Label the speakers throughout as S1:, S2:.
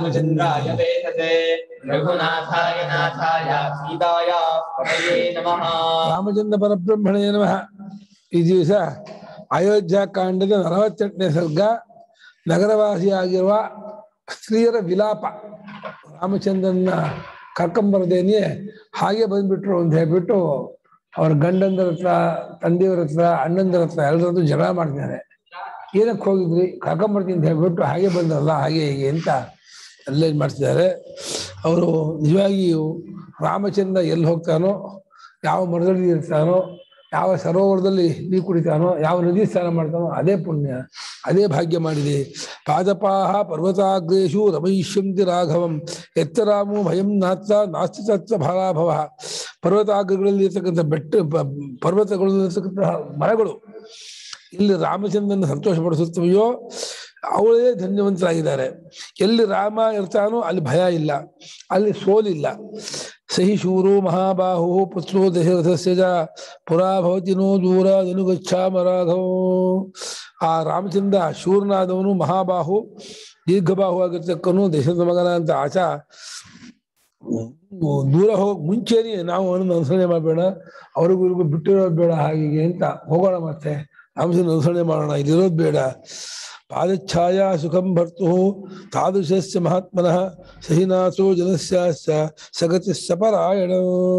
S1: रामचन्द्राय वेधसे रघुनाथाय नाथाय सीताय पतये नमः
S2: ರಾಮಚಂದ್ರ ಪರಬ್ರಹ್ಮಣೇ ನಮಃ ಈ ದಿವಸ ಅಯೋಧ್ಯ ಕಾಂಡದ ನಲವತ್ತೆಂಟನೇ ಸರ್ಗ ನಗರವಾಸಿಯಾಗಿರುವ ಸ್ತ್ರೀಯರ ವಿಲಾಪ ರಾಮಚಂದ್ರನ ಕರ್ಕೊಂಬರ್ದೇನೆ ಹಾಗೆ ಬಂದ್ಬಿಟ್ರು ಅಂತ ಹೇಳ್ಬಿಟ್ಟು ಅವ್ರ ಗಂಡಂದ್ರ ಹತ್ರ ತಂದೆಯವ್ರ ಹತ್ರ ಅಣ್ಣಂದ್ರ ಹತ್ರ ಎಲ್ಲರದ್ದು ಜಗಳ ಮಾಡ್ತಿದ್ದಾರೆ ಏನಕ್ಕೆ ಹೋಗಿದ್ರಿ ಕರ್ಕೊಂಬರ್ತೀನಿ ಅಂತ ಹೇಳ್ಬಿಟ್ಟು ಹಾಗೆ ಬಂದ್ರಲ್ಲ ಹಾಗೆ ಹೀಗೆ ಅಂತ ಎಲ್ಲ ಇದ್ ಮಾಡ್ತಿದ್ದಾರೆ ಅವರು ನಿಜವಾಗಿಯೂ ರಾಮಚಂದ್ರ ಎಲ್ಲಿ ಹೋಗ್ತಾನೋ ಯಾವ ಮರದಲ್ಲಿ ಇರ್ತಾನೋ ಯಾವ ಸರೋವರದಲ್ಲಿ ನೀರು ಕುಡಿತಾನೋ ಯಾವ ನದಿ ಸ್ನಾನ ಮಾಡ್ತಾನೋ ಅದೇ ಪುಣ್ಯ ಅದೇ ಭಾಗ್ಯ ಮಾಡಿದೆ ಪಾದಪಾಹ ಪರ್ವತಾಗ್ರೇಶು ರಮಯಿಷ್ಯಂತಿ ರಾಘವಂ ಎತ್ತರಾಮು ಭಯಂ ನಾತ್ತ ನಾಸ್ತಿ ತತ್ವ ಭಾರಾಭವ ಪರ್ವತಾಗ್ರಗಳಲ್ಲಿ ಇರ್ತಕ್ಕಂಥ ಬೆಟ್ಟ ಪ- ಪರ್ವತಗಳಲ್ಲಿರ್ತಕ್ಕಂಥ ಮರಗಳು ಇಲ್ಲಿ ರಾಮಚಂದ್ರನ ಸಂತೋಷಪಡಿಸುತ್ತವೆಯೋ ಅವಳೇ ಧನ್ಯವಂತರಾಗಿದ್ದಾರೆ ಎಲ್ಲಿ ರಾಮ ಇರ್ತಾನೋ ಅಲ್ಲಿ ಭಯ ಇಲ್ಲ ಅಲ್ಲಿ ಸೋಲಿಲ್ಲ ಸಹಿ ಶೂರೋ ಮಹಾಬಾಹು ಪುತ್ರೋ ದಶರಥಸ್ಯ ಚ ಪುರಾ ಭವತಿ ನೋ ದೂರ ಅನುಗಚ್ಛಾಮ ರಾಘವೋ ಆ ರಾಮಚಂದ್ರ ಶೂರನಾದವನು ಮಹಾಬಾಹು ದೀರ್ಘಬಾಹು ಆಗಿರ್ತಕ್ಕನು ದಶರಥ ಮಗನ ಅಂತ ಆಚ ದೂರ ಹೋಗ್ ಮುಂಚೆನೆ ನಾವು ಅವನನ್ನು ಅನುಸರಣೆ ಮಾಡಬೇಡ ಅವ್ರಿಗೂ ಇವ್ರಿಗೂ ಬಿಟ್ಟಿರೋದು ಬೇಡ ಹಾಗೆ ಹೀಗೆ ಅಂತ ಹೋಗೋಣ ಮತ್ತೆ ರಾಮಚಂದ್ರ ಅನುಸರಣೆ ಮಾಡೋಣ ಇಲ್ಲಿರೋದು ಬೇಡ ಪಾದಛಾಯಾ ಸುಖಂ ಭರ್ತು ತಾದೃಶಸ್ಯ ಮಹಾತ್ಮನಃ ಸಹಿನಾಥೋ ಜನಸ್ಯಾಸ್ಯ ಸಗತಿ ಸಪರಾಯಣ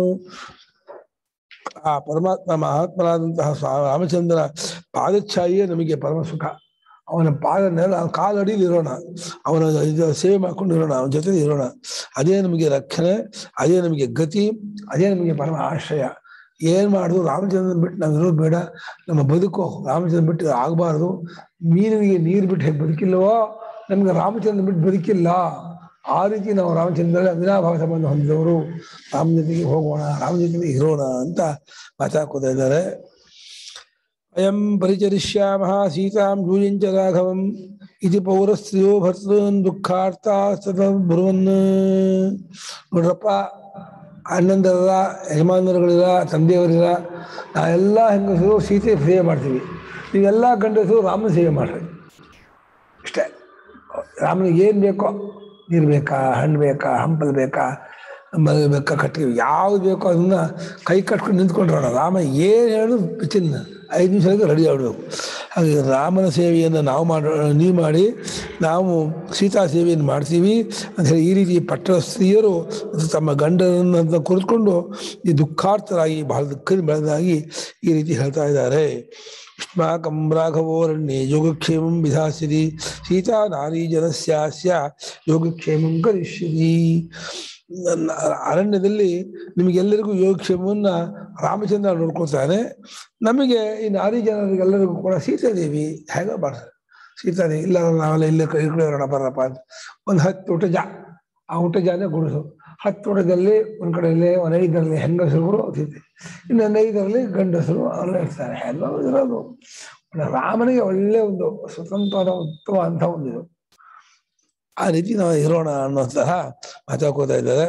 S2: ಆ ಪರಮಾತ್ಮ ಮಹಾತ್ಮನಾದಂತಹ ಸ್ವಾ- ರಾಮಚಂದ್ರನ ಪಾದಛಾಯೆ ನಮಗೆ ಪರಮ ಸುಖ ಅವನ ಪಾದ ನೆಲ ಕಾಲಡಿಲಿ ಇರೋಣ ಅವನ ಇದು ಸೇವೆ ಮಾಡ್ಕೊಂಡು ಇರೋಣ ಅವನ ಜೊತೆ ಇರೋಣ ಅದೇ ನಮಗೆ ರಕ್ಷಣೆ ಅದೇ ನಮಗೆ ಗತಿ ಅದೇ ನಮಗೆ ಪರಮ ಆಶ್ರಯ ಏನ್ ಮಾಡುದು ರಾಮಚಂದ್ರನ್ ಬಿಟ್ಟು ನಾವು ಇರೋದು ಬೇಡ ನಮ್ಮ ಬದುಕು ರಾಮಚಂದ್ರ ಬಿಟ್ಟು ಆಗಬಾರ್ದು ಮೀನಿಗೆ ನೀರು ಬಿಟ್ಟು ಹೇಗೆ ಬದುಕಿಲ್ಲವೋ ನಮ್ಗೆ ರಾಮಚಂದ್ರ ಬಿಟ್ಟು ಬದುಕಿಲ್ಲ ಆ ರೀತಿ ನಾವು ರಾಮಚಂದ್ರ ಅವಿನಾಭಾವ ಸಂಬಂಧ ಹೊಂದಿದವರು ರಾಮ ಜೊತೆಗೆ ಹೋಗೋಣ ರಾಮ ಜೊತೆಗೆ ಇರೋಣ ಅಂತ ಮಾತಾಡ್ಕೋತಾ ಇದ್ದಾರೆ ಅಯಂ ಪರಿಚರಿಷ್ಯಾಮಃ ಸೀತಾಂ ಜೂಯಂಚ ರಾಘವಂ ಇತಿ ಪೌರಸ್ತ್ರೀಯೋ ಭರ್ತೃನ್ ದುಃಖಾರ್ಥ ಸತ ಬ್ರುವನ್ ನೋಡ್ರಪ್ಪ ಅಣ್ಣಂದರ ಯಜಮಾನರುಗಳಿರ ತಂದೆಯವರಿರ ನಾವೆಲ್ಲ ಹೆಂಗಸರು ಸೀತೆ ಸೇವೆ ಮಾಡ್ತೀವಿ ನೀವೆಲ್ಲ ಗಂಡಸರು ರಾಮನ ಸೇವೆ ಮಾಡ್ರಿ ಇಷ್ಟೇ ರಾಮನಿಗೆ ಏನು ಬೇಕೋ ನೀರು ಬೇಕಾ ಹಣ್ಣು ಬೇಕಾ ಹಂಪಲು ಬೇಕಾ ಮದುವೆ ಬೇಕಾ ಕಟ್ಟಿಗೆ ಯಾವ್ದು ಬೇಕೋ ಅದನ್ನ ಕೈ ಕಟ್ಕೊಂಡು ನಿಂತ್ಕೊಂಡ್ರೋಣ ರಾಮ ಏನು ಹೇಳು ಚಿನ್ನ ಐದು ನಿಮಿಷಕ್ಕೆ ರೆಡಿ ಆಗಬೇಕು ಹಾಗೆ ರಾಮನ ಸೇವೆಯನ್ನು ನಾವು ಮಾಡೋ ನೀವು ಮಾಡಿ ನಾವು ಸೀತಾ ಸೇವೆಯನ್ನು ಮಾಡ್ತೀವಿ ಅಂತ ಹೇಳಿ ಈ ರೀತಿ ಪಟ್ಟಣ ಸ್ತ್ರೀಯರು ತಮ್ಮ ಗಂಡನನ್ನು ಕುರಿತುಕೊಂಡು ಈ ದುಃಖಾರ್ಥರಾಗಿ ಬಹಳ ದುಃಖದ ಬೆಳೆದಾಗಿ ಈ ರೀತಿ ಹೇಳ್ತಾ ಇದ್ದಾರೆ ಯುಷ್ಮಾಕಂ ರಾಘವೋರಣ್ಯೇ ಯೋಗಕ್ಷೇಮಂ ವಿಧಾಸ್ಯತಿ ಸೀತಾ ನಾರೀ ಜನಸ್ಯಾಸ್ಯ ಯೋಗಕ್ಷೇಮಂ ಕರಿಷ್ಯತಿ ನನ್ನ ಅರಣ್ಯದಲ್ಲಿ ನಿಮಗೆಲ್ಲರಿಗೂ ಯೋಗಕ್ಷೇಮವನ್ನ ರಾಮಚಂದ್ರ ನೋಡ್ಕೊಳ್ತಾನೆ ನಮಗೆ ಈ ನಾರಿ ಜನರಿಗೆಲ್ಲರಿಗೂ ಕೂಡ ಸೀತಾದೇವಿ ಹೇಗೋ ಮಾಡ್ತಾರೆ ಸೀತಾದೇವಿ ಇಲ್ಲ ನಾವೆಲ್ಲ ಇಲ್ಲೇ ಕೈ ಕಡೆ ಇರೋಣ ಬರಪ್ಪ ಅಂತ ಒಂದು ಹತ್ತು ಊಟ ಜಾ ಆ ಊಟ ಜಾನೆ ಗುಡಿಸು ಹತ್ತು ಊಟದಲ್ಲಿ ಒಂದ್ ಕಡೆಯಲ್ಲಿ ಒಂದು ಐದರಲ್ಲಿ ಹೆಂಗಸರು ಸೀತೆ ಇನ್ನೊಂದು ಐದರಲ್ಲಿ ಗಂಡಸರು ಅವರೆಲ್ಲ ಇರ್ತಾರೆ ಎಲ್ಲ ಇರೋದು ರಾಮನಿಗೆ ಒಳ್ಳೆ ಒಂದು ಸ್ವತಂತ್ರವಾದ ಉತ್ತಮ ಅಂತ ಒಂದು ಇದು ಆ ರೀತಿ ನಾವು ಇರೋಣ ಅನ್ನೋಂತಹ ಮಾತಾಡ್ಕೋತಾ ಇದ್ದಾರೆ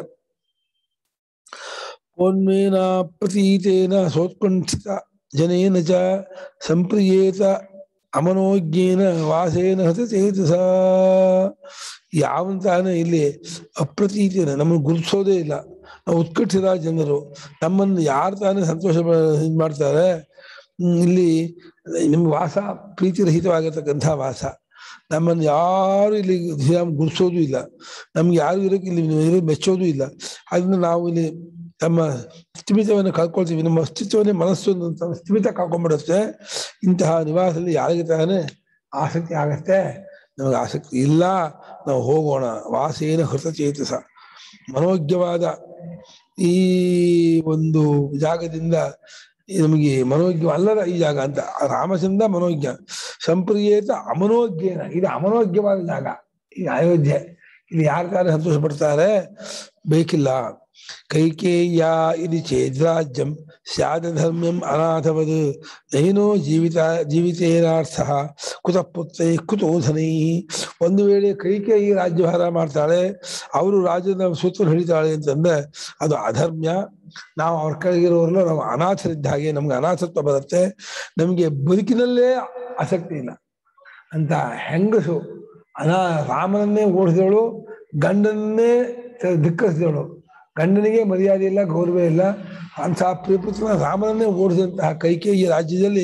S2: ಕೋನ್ಮೇನ ಪ್ರತೀತೇನ ಸೋತ್ಕಂಠಿತ ಜನೇನ ಚ ಸಂಪ್ರಿಯೇತ ಅಮನೋಜ್ಞೇನ ವಾಸೇನ ಹತ ಚೇತಸ ಯಾವಂತಾನೆ ಇಲ್ಲಿ ಅಪ್ರತೀತೇನ ನಮ್ಮನ್ನು ಗುರುತಿಸೋದೇ ಇಲ್ಲ ನಾವು ಉತ್ಕಂಠಿತ ಜನರು ನಮ್ಮನ್ನು ಯಾರು ತಾನೇ ಸಂತೋಷ ಇದು ಮಾಡ್ತಾರೆ ಹ್ಮ್, ಇಲ್ಲಿ ನಿಮ್ಮ ವಾಸ ಪ್ರೀತಿರಹಿತವಾಗಿರ್ತಕ್ಕಂಥ ವಾಸ ನಮ್ಮನ್ನು ಯಾರು ಇಲ್ಲಿ ಶ್ರೀರಾಮ್ ಗುರುಸೋದು ಇಲ್ಲ ನಮ್ಗೆ ಯಾರು ಇರೋಕೆ ಇಲ್ಲಿ ಇರೋ ಮೆಚ್ಚೋದು ಇಲ್ಲ ಅದನ್ನ ನಾವು ಇಲ್ಲಿ ನಮ್ಮ ಸ್ಥಿಮಿತವನ್ನು ಕಳ್ಕೊಳ್ತೀವಿ ನಮ್ಮ ಅಸ್ತಿತ್ವವನ್ನೇ ಮನಸ್ಸು ನಮ್ಮ ಸ್ಥಿಮಿತ ಕಳ್ಕೊಂಡ್ಬಿಡುತ್ತೆ ಇಂತಹ ನಿವಾಸದಲ್ಲಿ ಯಾರಿಗೆ ತಾನೇ ಆಸಕ್ತಿ ಆಗತ್ತೆ ನಮಗೆ ಆಸಕ್ತಿ ಇಲ್ಲ ನಾವು ಹೋಗೋಣ ವಾಸೇನ ಹೃತಚೇತಸ ಮನೋಜ್ಞವಾದ ಈ ಒಂದು ಜಾಗದಿಂದ ಈ ನಮಗೆ ಮನೋಜ್ಞ ಅಲ್ಲದ ಈ ಜಾಗ ಅಂತ ರಾಮಚಂದ್ರ ಮನೋಜ್ಞ ಸಂಪ್ರಿಯೇತ ಅಮನೋಜ್ಞೇನ ಇದು ಅಮನೋಜ್ಞವಾದ ಜಾಗ ಈ ಅಯೋಧ್ಯೆ ಇಲ್ಲಿ ಯಾರು ತಾನೇ ಸಂತೋಷ ಪಡ್ತಾರೆ ಬೇಕಿಲ್ಲ ಕೈಕೇಯ್ಯ ಇದು ಚೇದ್ರಾಜ್ಯಂ ಸ್ಯಾದಧರ್ಮ್ಯಂ ಅನಾಥವದ್ ನೈನೋ ಜೀವಿತ ಜೀವಿತೇನಾರ್ಥ ಕುತ ಪುತ್ರೈ ಕುತೋಧನೈ ಒಂದು ವೇಳೆ ಕೈಕೇಯಿ ರಾಜ್ಯಭಾರ ಮಾಡ್ತಾಳೆ ಅವರು ರಾಜ್ಯದ ಸೂತ್ರ ಹಿಡಿತಾಳೆ ಅಂತಂದ್ರೆ ಅದು ಅಧರ್ಮ್ಯ ನಾವು ಅವ್ರ ಕೆಳಗಿರೋರೆಲ್ಲ ನಾವು ಅನಾಥರಿದ್ದ ಹಾಗೆ ನಮ್ಗೆ ಅನಾಥತ್ವ ಬರುತ್ತೆ ನಮಗೆ ಬದುಕಿನಲ್ಲೇ ಆಸಕ್ತಿ ಇಲ್ಲ ಅಂತ ಹೆಂಗಸು ಅನಾ ರಾಮನನ್ನೇ ಓಡಿಸಿದವಳು ಗಂಡನ್ನೇ ಧಿಕ್ಕರಿಸಿದವಳು ಗಂಡನಿಗೆ ಮರ್ಯಾದೆ ಇಲ್ಲ ಗೌರವ ಇಲ್ಲ ಅಂತಹ ಪ್ರಿಯಪುತ್ರನ ರಾಮನನ್ನೇ ಓಡಿಸಿದಂತಹ ಕೈಕೇಯಿ ರಾಜ್ಯದಲ್ಲಿ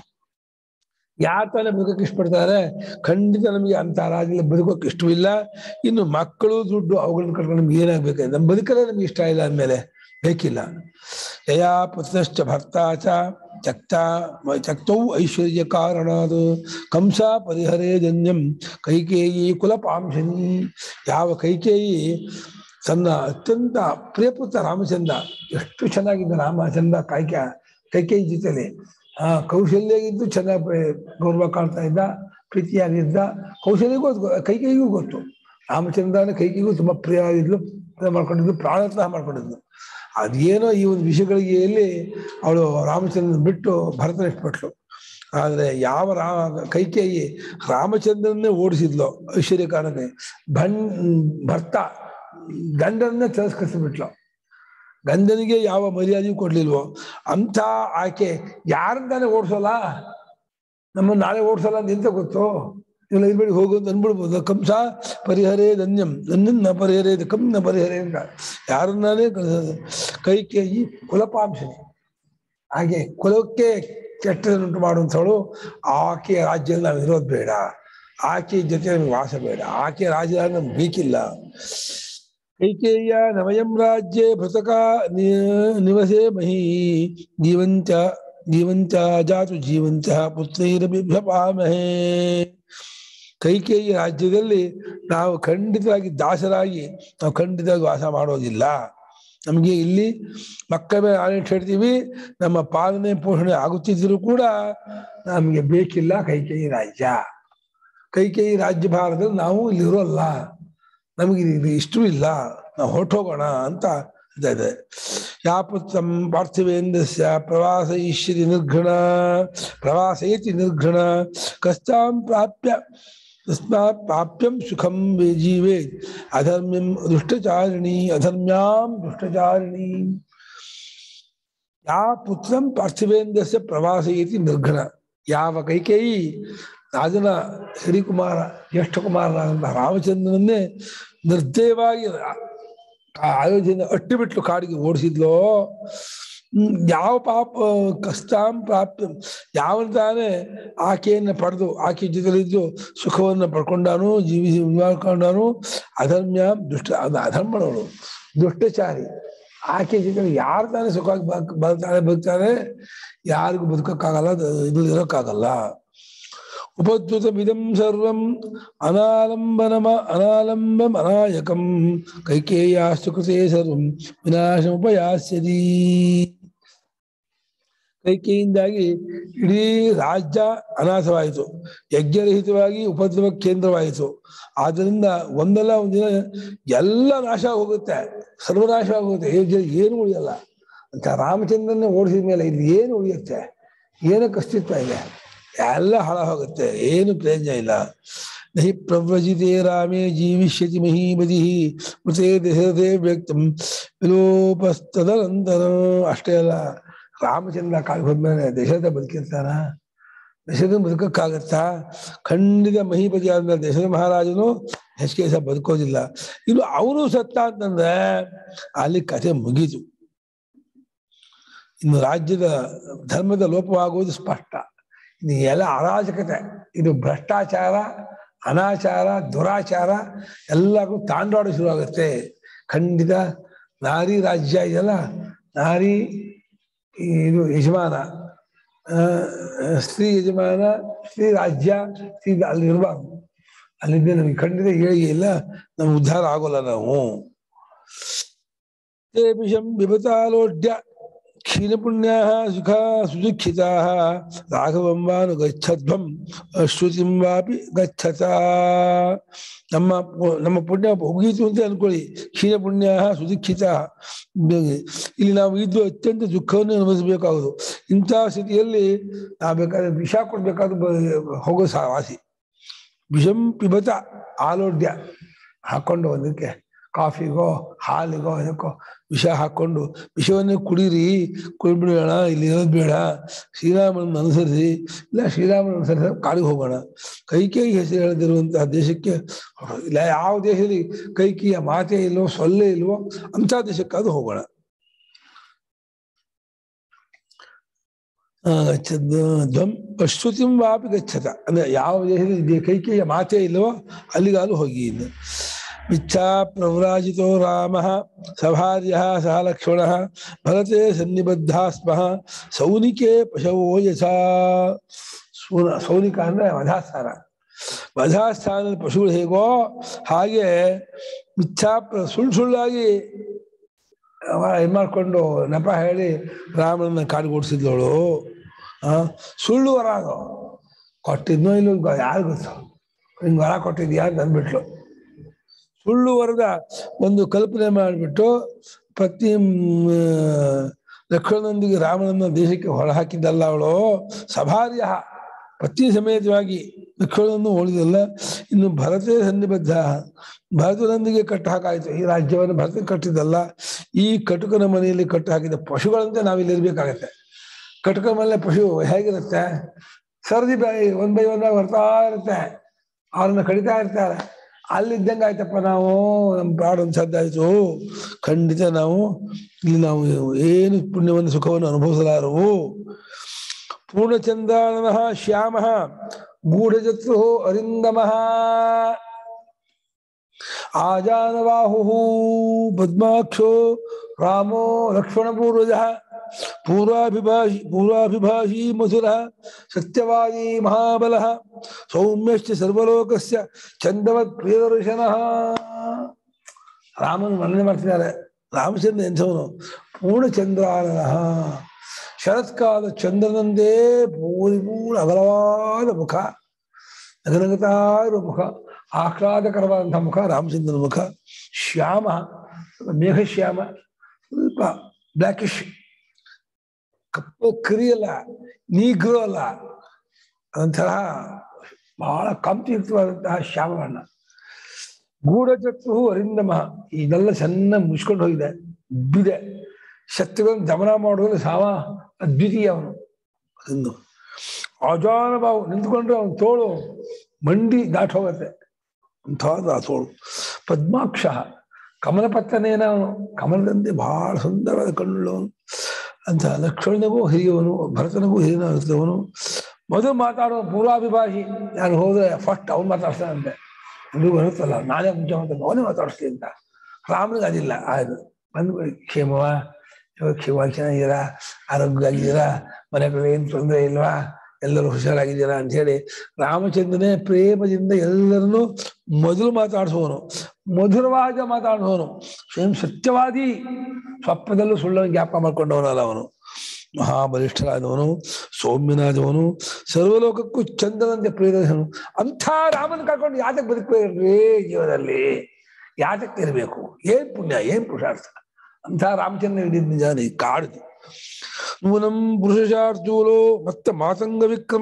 S2: ಯಾರು ತಾನೇ ಬದುಕಕ್ಕೆ ಇಷ್ಟಪಡ್ತಾರೆ ಖಂಡಿತ ನಮಗೆ ಅಂತ ರಾಜ್ಯದಲ್ಲಿ ಬದುಕೋಕೆ ಇಷ್ಟವಿಲ್ಲ ಇನ್ನು ಮಕ್ಕಳು ದುಡ್ಡು ಅವುಗಳನ್ನ ಕಟ್ಕೊಂಡು ನಮ್ಗೆ ಏನಾಗ್ಬೇಕು ನಮ್ಮ ಬದುಕಲ್ಲೇ ನಮ್ಗೆ ಇಷ್ಟ ಇಲ್ಲ ಅಂದಮೇಲೆ ಬೇಕಿಲ್ಲ ಯಯಾ ಪುತ್ರಶ್ಚ ಭರ್ತ ಚ ಚಕ್ತ ಚಕ್ತೌ ಐಶ್ವರ್ಯ ಕಾರಣಾದು ಕಂಸ ಪರಿಹರೇ ಜನ್ಯಂ ಕೈಕೇಯಿ ಕುಲಪಾಂಶನಿ ಯಾವ ಕೈಕೇಯಿ ತನ್ನ ಅತ್ಯಂತ ಪ್ರಿಯಪುತ್ರ ರಾಮಚಂದ್ರ ಎಷ್ಟು ಚೆನ್ನಾಗಿದ್ದ ರಾಮಚಂದ್ರ ಕಾಯ್ಕ ಕೈಕೇಯಿ ಜೊತೆಲಿ ಆ ಕೌಶಲ್ಯಗಿದ್ದು ಚೆನ್ನಾಗಿ ಪ್ರ- ಗೌರವ ಕಾಣ್ತಾ ಇದ್ದ ಪ್ರೀತಿಯಾಗಿದ್ದ ಕೌಶಲ್ಯಗೂ ಅದು ಗೊ- ಕೈಕೇಯಿಗೂ ಗೊತ್ತು ರಾಮಚಂದ್ರನ ಕೈಕೇಯಿಗೂ ತುಂಬಾ ಪ್ರಿಯವಾಗಿದ್ಲು ಪ್ರಿಯ ಮಾಡ್ಕೊಂಡಿದ್ಲು ಪ್ರಾಣತಃ ಮಾಡ್ಕೊಂಡಿದ್ಲು ಅದೇನೋ ಈ ಒಂದು ವಿಷಯಗಳಿಗೆ ಎಲ್ಲಿ ಅವಳು ರಾಮಚಂದ್ರನ ಬಿಟ್ಟು ಭರತನ ಇಟ್ಬಿಟ್ಲು ಆದ್ರೆ ಯಾವ ರಾ ಕೈಕೇಯಿ ರಾಮಚಂದ್ರನ್ನೇ ಓಡಿಸಿದ್ಲು ಐಶ್ವರ್ಯ ಕಾರಣಕ್ಕೆ ಭನ್ ಭರ್ತ ಗಂಡನ್ನೇ ತಿರಸ್ಕರಿಸಿಬಿಟ್ಲು ಗಂಡನಿಗೆ ಯಾವ ಮರ್ಯಾದೆಯೂ ಕೊಡ್ಲಿಲ್ವೋ ಅಂತ ಆಕೆ ಯಾರನ್ನಾನೆ ಓಡಿಸೋಲ್ಲ ನಮ್ಮನ್ನ ನಾಳೆ ಓಡಿಸಲ್ಲ ಅಂತ ಎಂತ ಗೊತ್ತು ಇಲ್ಲ ಇರ್ಬೇಡಿ ಹೋಗು ಅಂತ ಅನ್ಬಿಡ್ಬೋದು ಕಂಸ ಪರಿಹರೇ ಧನ್ಯಂ ನನ್ನನ್ನ ಪರಿಹರೇ ಕಂ ನ ಪರಿಹರೇ ಅಂತ ಯಾರನ್ನಾನೇ ಕಳಿಸೋದು ಕೈಕೇಯಿ ಕುಲಪಾಂಶನೆ ಹಾಗೆ ಕುಲಕ್ಕೆ ಕೆಟ್ಟದನ್ನುಂಟು ಮಾಡುವಂಥವಳು ಆಕೆಯ ರಾಜ್ಯದಲ್ಲಿ ನಾವು ಇರೋದು ಬೇಡ ಆಕೆಯ ಜೊತೆ ನಮಗೆ ವಾಸ ಬೇಡ ಆಕೆಯ ರಾಜ್ಯ ನಮ್ಗೆ ಬೇಕಿಲ್ಲ ಕೈಕೇಯ ನವಯಂ ರಾಜ್ಯೆ ಭೃತಕ ನಿವಸೇ ಮಹಿ ಜೀವಂಚ ಜೀವಂಚ ಜಾತು ಜೀವಂಚ ಪುತ್ರೈರಭಿಭ್ಯಪಾಮಹೇ ಕೈಕೇಯಿ ರಾಜ್ಯದಲ್ಲಿ ನಾವು ಖಂಡಿತವಾಗಿ ದಾಸರಾಗಿ ನಾವು ಖಂಡಿತವಾಗಿ ವಾಸ ಮಾಡೋದಿಲ್ಲ ನಮಗೆ ಇಲ್ಲಿ ಮಕ್ಕಳ ಮೇಲೆ ಆಡಳಿತ ಹೇಳ್ತೀವಿ ನಮ್ಮ ಪಾಲನೆ ಪೋಷಣೆ ಆಗುತ್ತಿದ್ದರೂ ಕೂಡ ನಮಗೆ ಬೇಕಿಲ್ಲ ಕೈಕೇಯಿ ರಾಜ್ಯ ಕೈಕೇಯಿ ರಾಜ್ಯ ಭಾರದಲ್ಲಿ ನಾವು ಇಲ್ಲಿ ಇರೋಲ್ಲ ನಮಗೆ ಇದು ಇಷ್ಟೂ ಇಲ್ಲ ನಾವು ಹೊರಟೋಗೋಣ ಅಂತ ಇದೆ ಯಾ ಪುತ್ರಂ ಪಾರ್ಥಿವೇಂದ್ರಸ್ಯ ಪ್ರವಾಸ ಈಶ್ವರಿ ನಿರ್ಘಣ ಪ್ರವಾಸೇತಿ ನಿರ್ಘಣ ಕಸ್ತಾಂ ಪ್ರಾಪ್ಯ ತಸ್ಮಾತ್ ಪ್ರಾಪ್ಯಂ ಸುಖಂ ಜೀವೇತ್ ಅಧರ್ಮ್ಯಂ ದುಷ್ಟಚಾರಿಣಿ ಅಧರ್ಮ್ಯಾಂ ದುಷ್ಟಚಾರಿಣಿ ಯಾ ಪುತ್ರಂ ಪಾರ್ಥಿವೇಂದ್ರಸ್ಯ ಪ್ರವಾಸೇತಿ ನಿರ್ಘಣ ಯಾವ ಕೈಕೇಯಿ ರಾಜನ ಶ್ರೀಕುಮಾರ ಜ್ಯೇಷ್ಠ ಕುಮಾರನಾದಂತಹ ರಾಮಚಂದ್ರನನ್ನೇ ನಿರ್ದಯವಾಗಿ ಆ ಆಯೋಜನೆ ಅಟ್ಟಿಬಿಟ್ಲು ಕಾಡಿಗೆ ಓಡಿಸಿದ್ಲೋ ಹ್ಮ್, ಯಾವ ಪಾಪ ಕಷ್ಟಾಂ ಪ್ರಾಪ್ಯ ಯಾವನ್ ತಾನೇ ಆಕೆಯನ್ನ ಪಡೆದು ಆಕೆ ಜೊತೆಲಿದ್ದು ಸುಖವನ್ನ ಪಡ್ಕೊಂಡಾನು ಜೀವಿಸಿ ಮಾಡ್ಕೊಂಡಾನು ಅಧರ್ಮ್ಯ ದುಷ್ಟ ಅದು ಅಧರ್ಮಣವಳು ದುಷ್ಟಚಾರಿ ಆಕೆ ಜೊತೆ ಯಾರು ತಾನೇ ಸುಖವಾಗಿ ಬದುಕ್ ಬದುಕ್ತಾನೆ ಬದುಕ್ತಾನೆ ಯಾರಿಗೂ ಬದುಕಕ್ಕಾಗಲ್ಲ ಅದು ಇದು ಇರೋಕ್ಕಾಗಲ್ಲ ಉಪದ್ಯುತಮಿದಂ ಸರ್ವಂ ಅನಾಲಂಬನಮ ಅನಾಲಂಬಂ ಅನಾಯಕಂ ಕೈಕೇಯಾಸ್ತು ಕೃತೆ ಸರ್ವಂ ವಿನಾಶಮುಪಯಾಸ್ಯದಿ ಕೈಕೇಯಿಂದಾಗಿ ಇಡೀ ರಾಜ್ಯ ಅನಾಥವಾಯಿತು ಯಜ್ಞರಹಿತವಾಗಿ ಉಪದ್ರವ ಕೇಂದ್ರವಾಯಿತು ಆದ್ದರಿಂದ ಒಂದಲ್ಲ ಒಂದಿನ ಎಲ್ಲ ನಾಶ ಹೋಗುತ್ತೆ ಸರ್ವನಾಶ ಆಗೋಗುತ್ತೆ ಏನು ಉಳಿಯಲ್ಲ ಅಂತ ರಾಮಚಂದ್ರನ ಓಡಿಸಿದ ಮೇಲೆ ಇದು ಏನು ಉಳಿಯುತ್ತೆ ಏನಕ್ಕೆ ಅಸ್ತಿತ್ವ ಇದೆ ಎಲ್ಲ ಹಾಳ ಹೋಗುತ್ತೆ ಏನು ಪ್ರಯೋಜನ ಇಲ್ಲ ನಹಿ ಪ್ರವ್ರಜಿತೆ ರಾಮೇ ಜೀವಿಷ್ಯತಿ ಮಹೀಮತಿ ಮೃತೇ ದಶರಥೇ ವ್ಯಕ್ತಂ ವಿಲೋಪಸ್ತದನಂತರ ಅಷ್ಟೇ ಅಲ್ಲ ರಾಮಚಂದ್ರ ಕಾಲಿಗೆ ಹೋದ್ಮೇಲೆ ದಶರಥ ಬದುಕಿರ್ತಾನ ದಶರಥ ಬದುಕಕ್ಕಾಗತ್ತಾ ಖಂಡಿತ ಮಹೀಪತಿ ಆದ್ಮೇಲೆ ದಶರಥ ಮಹಾರಾಜನು ಹೆಚ್ಚಿಗೆ ಸಹ ಬದುಕೋದಿಲ್ಲ ಇನ್ನು ಅವನು ಸತ್ತ ಅಂತಂದ್ರೆ ಅಲ್ಲಿ ಕಥೆ ಮುಗೀತು ಇನ್ನು ರಾಜ್ಯದ ಧರ್ಮದ ಲೋಪವಾಗುವುದು ಸ್ಪಷ್ಟ ಇದು ಎಲ್ಲ ಅರಾಜಕತೆ ಇದು ಭ್ರಷ್ಟಾಚಾರ ಅನಾಚಾರ ದುರಾಚಾರ ಎಲ್ಲಕ್ಕೂ ತಾಂಡಾಡು ಶುರುವಾಗುತ್ತೆ ಖಂಡಿತ ನಾರಿ ರಾಜ್ಯ ಇದೆಯಲ್ಲ ನಾರಿ ಇದು ಯಜಮಾನ ಆ, ಸ್ತ್ರೀ ಯಜಮಾನ ಸ್ತ್ರೀ ರಾಜ್ಯ ಸ್ತ್ರೀ ಅಲ್ಲಿ ಇರಬಾರ್ದು ಅಲ್ಲಿಂದ ನಮಗೆ ಖಂಡಿತ ಏಳಿಗೆ ಇಲ್ಲ ನಮ್ಗೆ ಉದ್ಧಾರ ಆಗೋಲ್ಲ ನಾವು ತೇಭಿಷಂ ಬಿಭತಾಲೋಡ್ಯ ಕ್ಷೀಣಪುಣ್ಯಾः ಸುಖ ಸುದುಃಖಿತಾः ರಾಘವಂ ವಾನು ಗಚ್ಚಧ್ವಂ ಶ್ರುತಿಂ ವಾಪಿ ಗಚ್ಚತ ನಮ್ಮ ಪು- ನಮ್ಮ ಪುಣ್ಯ ಮುಗೀತು ಅಂತ ಅನ್ಕೊಳ್ಳಿ ಕ್ಷೀಣ ಪುಣ್ಯ ಸುದುಃಖಿತ ಇಲ್ಲಿ ನಾವು ಇದ್ದು ಅತ್ಯಂತ ದುಃಖವನ್ನು ಅನುಭವಿಸಬೇಕಾಗುದು ಇಂತಹ ಸ್ಥಿತಿಯಲ್ಲಿ ನಾವು ಬೇಕಾದ್ರೆ ವಿಷ ಕೊಡ್ಬೇಕಾದ್ರೂ ಬ- ಹೋಗೋ ಸಹ ವಾಸಿ ವಿಷಂ ಪಿಬತ ಆಲೋಡ್ಯ ಹಾಕೊಂಡು ಒಂದಕ್ಕೆ ಕಾಫಿಗೋ ಹಾಲಿಗೋ ಇದಕ್ಕೋ ವಿಷ ಹಾಕೊಂಡು ವಿಷವನ್ನೇ ಕುಡೀರಿ ಕುಡಿಬಿಡೋಣ ಇಲ್ಲಿ ಇರೋದು ಬೇಡ ಶ್ರೀರಾಮನ ಅನುಸರಿಸಿ ಇಲ್ಲ ಶ್ರೀರಾಮನ ಅನುಸರಿಸಿ ಕಾಡಿಗೆ ಹೋಗೋಣ ಕೈಕೇಯಿ ಹೆಸರು ಹೇಳದಿರುವಂತಹ ದೇಶಕ್ಕೆ ಹೊರಡೋಣ. ಇಲ್ಲ ಯಾವ ದೇಶದಲ್ಲಿ ಕೈಕೇಯಿಯ ಮಾತೆ ಇಲ್ವೋ ಸೊಲ್ಲೆ ಇಲ್ವೋ ಅಂಥ ದೇಶಕ್ಕಾದ್ರೂ ಹೋಗೋಣ ಆ, ಗಚ್ಚದ್- ಧ್ವಂ ಶ್ರುತಿಂ ವಾಪಿ ಗಚ್ಚತ ಅಂದ್ರೆ ಯಾವ ದೇಶದಲ್ಲಿ ದೇ- ಕೈಕೇಯಿಯ ಮಾತೇ ಇಲ್ವೋ ಅಲ್ಲಿಗಾದ್ರೂ ಹೋಗಿ ಇನ್ನು ಇಚ್ಛಾ ಪ್ರವ್ರಾಜಿತೋ ರಾಮ ಸಭಾರ್ಯ ಸಹ ಲಕ್ಷ್ಮಣ ಭರತೆ ಸನ್ನಿಬದ್ಧ ಸ್ಮಃ ಸೌನಿಕೆ ಪಶವೋ ಯಥಾ ಸೂನ ಸೌನಿಕ ಅಂದ್ರೆ ವಧಾಸ್ಥಾನ ವಧಾಸ್ಥಾನದ ಪಶುಗಳು ಹೇಗೋ ಹಾಗೆ ಮಿಥ್ಯಾ ಪ್ರ ಸುಳ್ಳು ಸುಳ್ಳಾಗಿ ಅವ ಇದು ಮಾಡ್ಕೊಂಡು ನೆಪ ಹೇಳಿ ರಾಮನನ್ನ ಕಾಡಿಗೊಡಿಸಿದ್ಲವಳು ಆ ಸುಳ್ಳು ವರ ಅದು ಕೊಟ್ಟಿದ್ನೋ ಇಲ್ಲ ಯಾರು ಗೊತ್ತು ಹಿಂಗೆ ವರ ಕೊಟ್ಟಿದ್ಯಾ ಅಂತ ಅಂದ್ಬಿಟ್ಲು ಸುಳ್ಳು ವರದ ಒಂದು ಕಲ್ಪನೆ ಮಾಡಿಬಿಟ್ಟು ಪತ್ನಿ ಮ್, ಲಕ್ಷ್ಮಣನೊಂದಿಗೆ ರಾಮನನ್ನ ದೇಶಕ್ಕೆ ಹೊರಹಾಕಿದ್ದಲ್ಲ ಅವಳು ಸಭಾರ್ಯ ಪತ್ನಿ ಸಮೇತವಾಗಿ ಲಕ್ಷ್ಮಣನನ್ನು ಉಳಿದಲ್ಲ ಇನ್ನು ಭರತೇ ಸನ್ನಿಬದ್ಧ ಭರತನೊಂದಿಗೆ ಕಟ್ಟು ಹಾಕಾಯ್ತು ಈ ರಾಜ್ಯವನ್ನು ಭರತ ಕಟ್ಟಿದ್ದಲ್ಲ ಈ ಕಟುಕನ ಮನೆಯಲ್ಲಿ ಕಟ್ಟು ಹಾಕಿದ ಪಶುಗಳಂತೆ ನಾವಿಲ್ಲಿ ಇರ್ಬೇಕಾಗತ್ತೆ ಕಟುಕನ ಮನೆ ಪಶು ಹೇಗಿರುತ್ತೆ ಸರದಿ ಬಾಯಿ ಒಂದ್ ಬೈ ಒಂದಾಗ ಬರ್ತಾ ಇರುತ್ತೆ ಅವ್ರನ್ನ ಕಡಿತಾ ಇರ್ತಾರೆ ಅಲ್ಲಿದ್ದಂಗೆ ಆಯ್ತಪ್ಪ ನಾವು ನಮ್ಮ ಪ್ರಾಣ ಒಂದ್ಸದ್ದಾಯ್ತು ಖಂಡಿತ ನಾವು ಇಲ್ಲಿ ನಾವು ಏನು ಪುಣ್ಯವನ್ನು ಸುಖವನ್ನು ಅನುಭವಿಸಲಾರವು ಪೂರ್ಣಚಂದ್ರಾನನಃ ಶ್ಯಾಮ ಗೂಢಜತ್ರು ಅರಿಂದಮಃ ಆಜಾನವಾಹು ಪದ್ಮಾಕ್ಷೋ ರಾಮೋ ಲಕ್ಷ್ಮಣಪೂರ್ವಜ ಪೂರ್ವಾಭಿಭಾಷಿ ಪೂರ್ವಾಭಿಭಾಷಿ ಮಧುರ ಸತ್ಯವಾದಿ ಮಹಾಬಲ ಸೌಮ್ಯಶ್ಚ ಸರ್ವಲೋಕಸ್ಯ ಚಂದವತ್ ಪ್ರಿಯದರ್ಶನಃ ರಾಮನ ವರ್ಣನೆ ಮಾಡ್ತಿದ್ದಾರೆ ರಾಮಚಂದ್ರ ಎಂಥವನು ಪೂರ್ಣಚಂದ್ರಾನನಃ ಶರತ್ಕಾಲ ಚಂದ್ರನಂದೇ ಪೂರಿಪೂರ್ಣ ಅಗಲವಾದ ಮುಖ ನಗನಗತಾ ಇರುವ ಮುಖ ಆಹ್ಲಾದಕರವಾದಂತಹ ಮುಖ ರಾಮಚಂದ್ರನ ಮುಖ ಶ್ಯಾಮ ಮೇಘಶ್ಯಾಮ ಸ್ವಲ್ಪ ಬ್ಲ್ಯಾಕಿಶ್ ಕಪ್ಪು ಕರಿಯಲ್ಲ ನೀಗ್ರು ಅಲ್ಲ ಅದೊಂಥರ ಬಹಳ ಕಾಂತಿಯುಕ್ತವಾದಂತಹ ಶ್ಯಾಮ ಬಣ್ಣ ಗೂಢಚತ್ತು ಅರಿಂದಮ ಇದೆಲ್ಲ ಚೆನ್ನಾಗಿ ಮುಚ್ಕೊಂಡು ಹೋಗಿದೆ ಬಿದೆ ಶಕ್ತಿಗಳನ್ನು ದಮನ ಮಾಡುವಲ್ಲಿ ಸಾವ ಅದ್ವಿತೀಯ ಅವನು ಅದೊಂದು ಅಜಾನಬಾವು ನಿಂತ್ಕೊಂಡ್ರೆ ಅವನ ತೋಳು ಮಂಡಿ ದಾಟ್ ಹೋಗತ್ತೆ ಅಂಥದ್ದು ಆ ತೋಳು ಪದ್ಮಾಕ್ಷ ಕಮಲಪತ್ತನೇನ ಅವನು ಕಮಲದಂತೆ ಬಹಳ ಸುಂದರವಾದ ಕಣ್ಣುಳ್ಳವನು ಅಂತ ಲಕ್ಷ್ಮಣನಿಗೂ ಹಿರಿಯವನು ಭರತನಿಗೂ ಹಿರಿಯನಾಗಿರ್ತವನು ಮೊದಲು ಮಾತಾಡೋ ಪೂರ್ವಾಭಿಭಾಷಿ ನಾನು ಹೋದ್ರೆ ಫಸ್ಟ್ ಅವ್ನು ಮಾತಾಡ್ತಾನಂತೆ ಅದು ಬರುತ್ತಲ್ಲ ನಾನೇ ಮುಂಚೆ ಮಾತಾಡ್ತೀನಿ ಅವನೇ ಮಾತಾಡಿಸ್ಲಿ ಅಂತ ರಾಮನಿಗೆ ಅದಿಲ್ಲ ಆಯ್ತು ಬಂದು ಕ್ಷೇಮವ ಇವಾಗ ಕ್ಷೇಮವಾಗಿ ಚೆನ್ನಾಗಿದ್ದೀರಾ ಆರೋಗ್ಯ ಆಗಿದ್ದೀರಾ ಮನೆ ಕಡೆ ಏನು ತೊಂದರೆ ಇಲ್ವಾ ಎಲ್ಲರೂ ಹುಷಾರಾಗಿದ್ದೀರಾ ಅಂತ ಹೇಳಿ ರಾಮಚಂದ್ರನೇ ಪ್ರೇಮದಿಂದ ಎಲ್ಲರನ್ನೂ ಮೊದಲು ಮಾತಾಡಿಸುವನು ಮಧುರವಾದ ಮಾತಾಡುವವನು ಸ್ವಯಂ ಸತ್ಯವಾದಿ ಸ್ವಪ್ನದಲ್ಲೂ ಸುಳ್ಳನ್ನು ಜ್ಞಾಪಕ ಮಾಡ್ಕೊಂಡವನಲ್ಲ ಅವನು ಮಹಾಬಲಿಷ್ಠರಾದವನು ಸೌಮ್ಯನಾದವನು ಸರ್ವಲೋಕಕ್ಕೂ ಚಂದನಂತೆ ಪ್ರಿಯದರ್ಶನು ಅಂಥ ರಾಮನ ಕರ್ಕೊಂಡು ಯಾತಕ್ಕೆ ಬದುಕಬೇಕ್ರಿ ಜೀವನದಲ್ಲಿ ಯಾತಕ್ಕೆ ಇರಬೇಕು ಏನ್ ಪುಣ್ಯ ಏನ್ ಪುರುಷಾರ್ಥ ಅಂಥ ರಾಮಚಂದ್ರ ಹಿಡಿದ ನಿಜಾನ ಈ ಕಾಡಿದು ನೂನಂ ಪುರುಷಾರ್ಥೂಲೋ ಮತ್ತ ಮಾತಂಗ ವಿಕ್ರಮ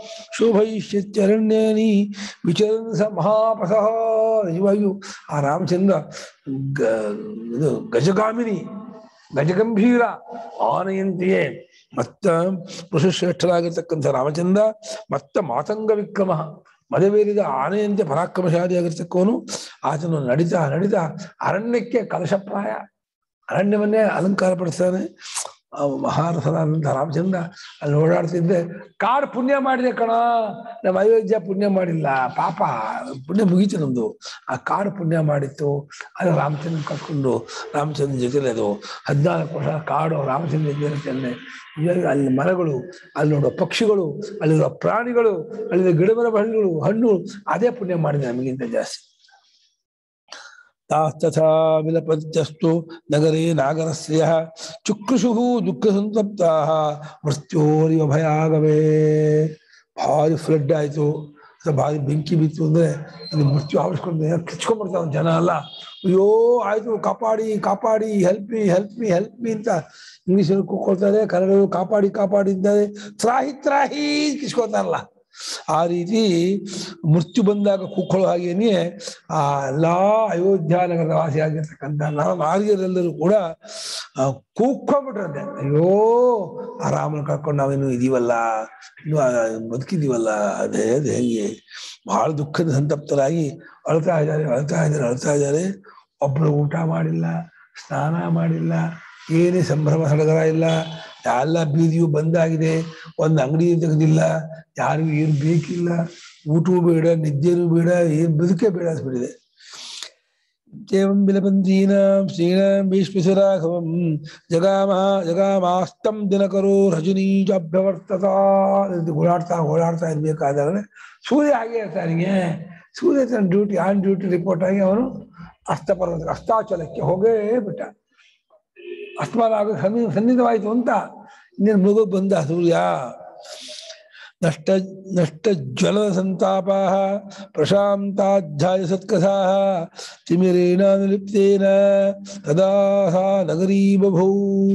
S2: ಶೋಭೈಶ್ಚರಣ್ಯನಿ ವಿಚರನ್ ಸ ಮಹಾಪಸಃ ನಿಜವಾಗಿಯೂ ಆ ರಾಮಚಂದ್ರ ಗ ಇದು ಗಜಗಾಮಿನಿ ಗಜಗಂಭೀರ ಆನೆಯಂತೆಯೇ ಮತ್ತ ಪುರುಷಶ್ರೇಷ್ಠರಾಗಿರ್ತಕ್ಕಂಥ ರಾಮಚಂದ್ರ ಮತ್ತ ಮಾತಂಗ ವಿಕ್ರಮ ಮದವೇರಿದ ಆನೆಯಂತೆ ಪರಾಕ್ರಮಶಾಲಿಯಾಗಿರ್ತಕ್ಕವನು ಆತನು ನಡಿತಾ ನಡಿತಾ ಅರಣ್ಯಕ್ಕೆ ಕಲಶಪ್ರಾಯ ಅರಣ್ಯವನ್ನೇ ಅಲಂಕಾರ ಪಡಿಸ್ತಾನೆ ಆ ಮಹಾರಥನಾದಂಥ ರಾಮಚಂದ್ರ ಅಲ್ಲಿ ಓಡಾಡ್ತಿದ್ದೆ ಕಾಡು ಪುಣ್ಯ ಮಾಡಿದೆ ಕಣ ನಮ್ಮ ಅಯೋಧ್ಯ ಪುಣ್ಯ ಮಾಡಿಲ್ಲ ಪಾಪ ಪುಣ್ಯ ಮುಗೀತು ನಮ್ದು ಆ ಕಾಡು ಪುಣ್ಯ ಮಾಡಿತ್ತು ಅದು ರಾಮಚಂದ್ರ ಕರ್ಕೊಂಡು ರಾಮಚಂದ್ರ ಜೊತೆಲಿ ಅದು ಹದಿನಾಲ್ಕು ವರ್ಷ ಕಾಡು ರಾಮಚಂದ್ರ ಜೊತೆ ಇವಾಗ ಅಲ್ಲಿ ಮರಗಳು ಅಲ್ಲಿ ನೋಡೋ ಪಕ್ಷಿಗಳು ಅಲ್ಲಿರೋ ಪ್ರಾಣಿಗಳು ಅಲ್ಲಿರೋ ಗಿಡಮರ ಹಣ್ಣುಗಳು ಹಣ್ಣು ಅದೇ ಪುಣ್ಯ ಮಾಡಿದೆ ನಮಗಿಂತ ಜಾಸ್ತಿ ತಾಸ್ತಥಾ ವಿಲಪತ್ಯಸ್ತು ನಗರೇ ನಾಗರಸ್ಯ ಚುಕ್ರುಷು ದುಃಖ ಸಂತಪ್ತಾ ಮೃತ್ಯೋರಿವ ಭಯಾಗವೇ ಭಾರಿ ಫ್ಲಡ್ ಆಯ್ತು ಅಥವಾ ಭಾರಿ ಬೆಂಕಿ ಬಿತ್ತು ಅಂದ್ರೆ ಇದು ಮೃತ್ಯು ಆವಿಸ್ಕೊಂಡು ಕಿಚ್ಕೊಂಡ್ಬಿಡ್ತಾವ ಜನ ಅಲ್ಲ ಅಯ್ಯೋ ಆಯ್ತು ಕಾಪಾಡಿ ಕಾಪಾಡಿ help me help me help me ಅಂತ ಇಂಗ್ಲಿಷಲ್ಲಿ ಕೂಕೊಳ್ತಾರೆ ಕನ್ನಡಗಳು ಕಾಪಾಡಿ ಕಾಪಾಡಿ ಇದ್ದಾರೆ ತ್ರಾಹಿ ತ್ರಾಹಿ ಕಿಚ್ಕೊತಾರಲ್ಲ ಆ ರೀತಿ ಮೃತ್ಯು ಬಂದಾಗ ಕೂಕ್ಕೊಳ್ಳೋ ಹಾಗೇನೆ ಆ ಎಲ್ಲಾ ಅಯೋಧ್ಯ ನಗರದ ವಾಸಿಯಾಗಿರ್ತಕ್ಕಂಥ ನಾವು ನಾರಿಯರೆಲ್ಲರೂ ಕೂಡ ಆ, ಕೂಕ್ಕೊಂಡ್ಬಿಟ್ರಂತೆ ಅಯ್ಯೋ ಆ ರಾಮನ ಕರ್ಕೊಂಡು ನಾವೇನು ಇದೀವಲ್ಲ ಇನ್ನು ಆ ಬದುಕಿದೀವಲ್ಲ ಅದೇ ಅದೇ ಹೇಗೆ ಬಹಳ ದುಃಖದ ಸಂತಪ್ತರಾಗಿ ಅಳ್ತಾ ಇದ್ದಾರೆ ಅಳ್ತಾ ಇದ್ದಾರೆ ಅಳ್ತಾ ಇದ್ದಾರೆ ಒಬ್ರು ಊಟ ಮಾಡಿಲ್ಲ ಸ್ನಾನ ಮಾಡಿಲ್ಲ ಏನೇ ಸಂಭ್ರಮ ಸಡಗರ ಇಲ್ಲ ಎಲ್ಲ ಬೀದಿಯು ಬಂದಾಗಿದೆ ಒಂದು ಅಂಗಡಿ ತೆಗೆದಿಲ್ಲ ಯಾರಿಗೂ ಏನು ಬೇಕಿಲ್ಲ ಊಟವೂ ಬೇಡ ನಿದ್ದೆನೂ ಬೇಡ ಏನ್ ಬದುಕೇ ಬೇಡ ಅನ್ಸ್ಬಿಟ್ಟಿದೆ ಏವಂ ವಿಲಪಂತೀನಾಂ ಶ್ರೀಣಾಂ ಭೀಷ್ಮಿಸುರಾಘವಂ ಜಗಾಮ ಜಗಾಮಾಸ್ತಂ ದಿನಕರು ರಜನೀಜಾಭ್ಯವರ್ತತ ಅಂತ ಓಡಾಡ್ತಾ ಓಡಾಡ್ತಾ ಇರ್ಬೇಕಾದ್ರೆ ಸೂರ್ಯ ಹಾಗೆ ಇರ್ತಾನಿಗೆ ಸೂರ್ಯ ತನ್ನ ಡ್ಯೂಟಿ ಆನ್ ಡ್ಯೂಟಿ ರಿಪೋರ್ಟ್ ಆಗಿ ಅವನು ಅಸ್ತಪರ್ವತ ಅಸ್ತಾಚಲಕ್ಕೆ ಹೋಗೇ ಬಿಟ್ಟ ಅಸ್ತಮಾನ ಆಗ ಸನ್ನಿ ಸನ್ನಿಧವಾಯಿತು ಅಂತ ಇನ್ನೇನು ಮೃಗ ಬಂದ ಸೂರ್ಯ ನಷ್ಟ ನಷ್ಟ ಜ್ವಲದ ಸಂತಾಪ ಪ್ರಶಾಂತಾಧ್ಯಾಯ ಸತ್ಕಥಾ ತಿಮಿರೇಣಾನುಲಿಪ್ತೇನ ತದಾ ಸಾ ನಗರೀ ಬಭೂ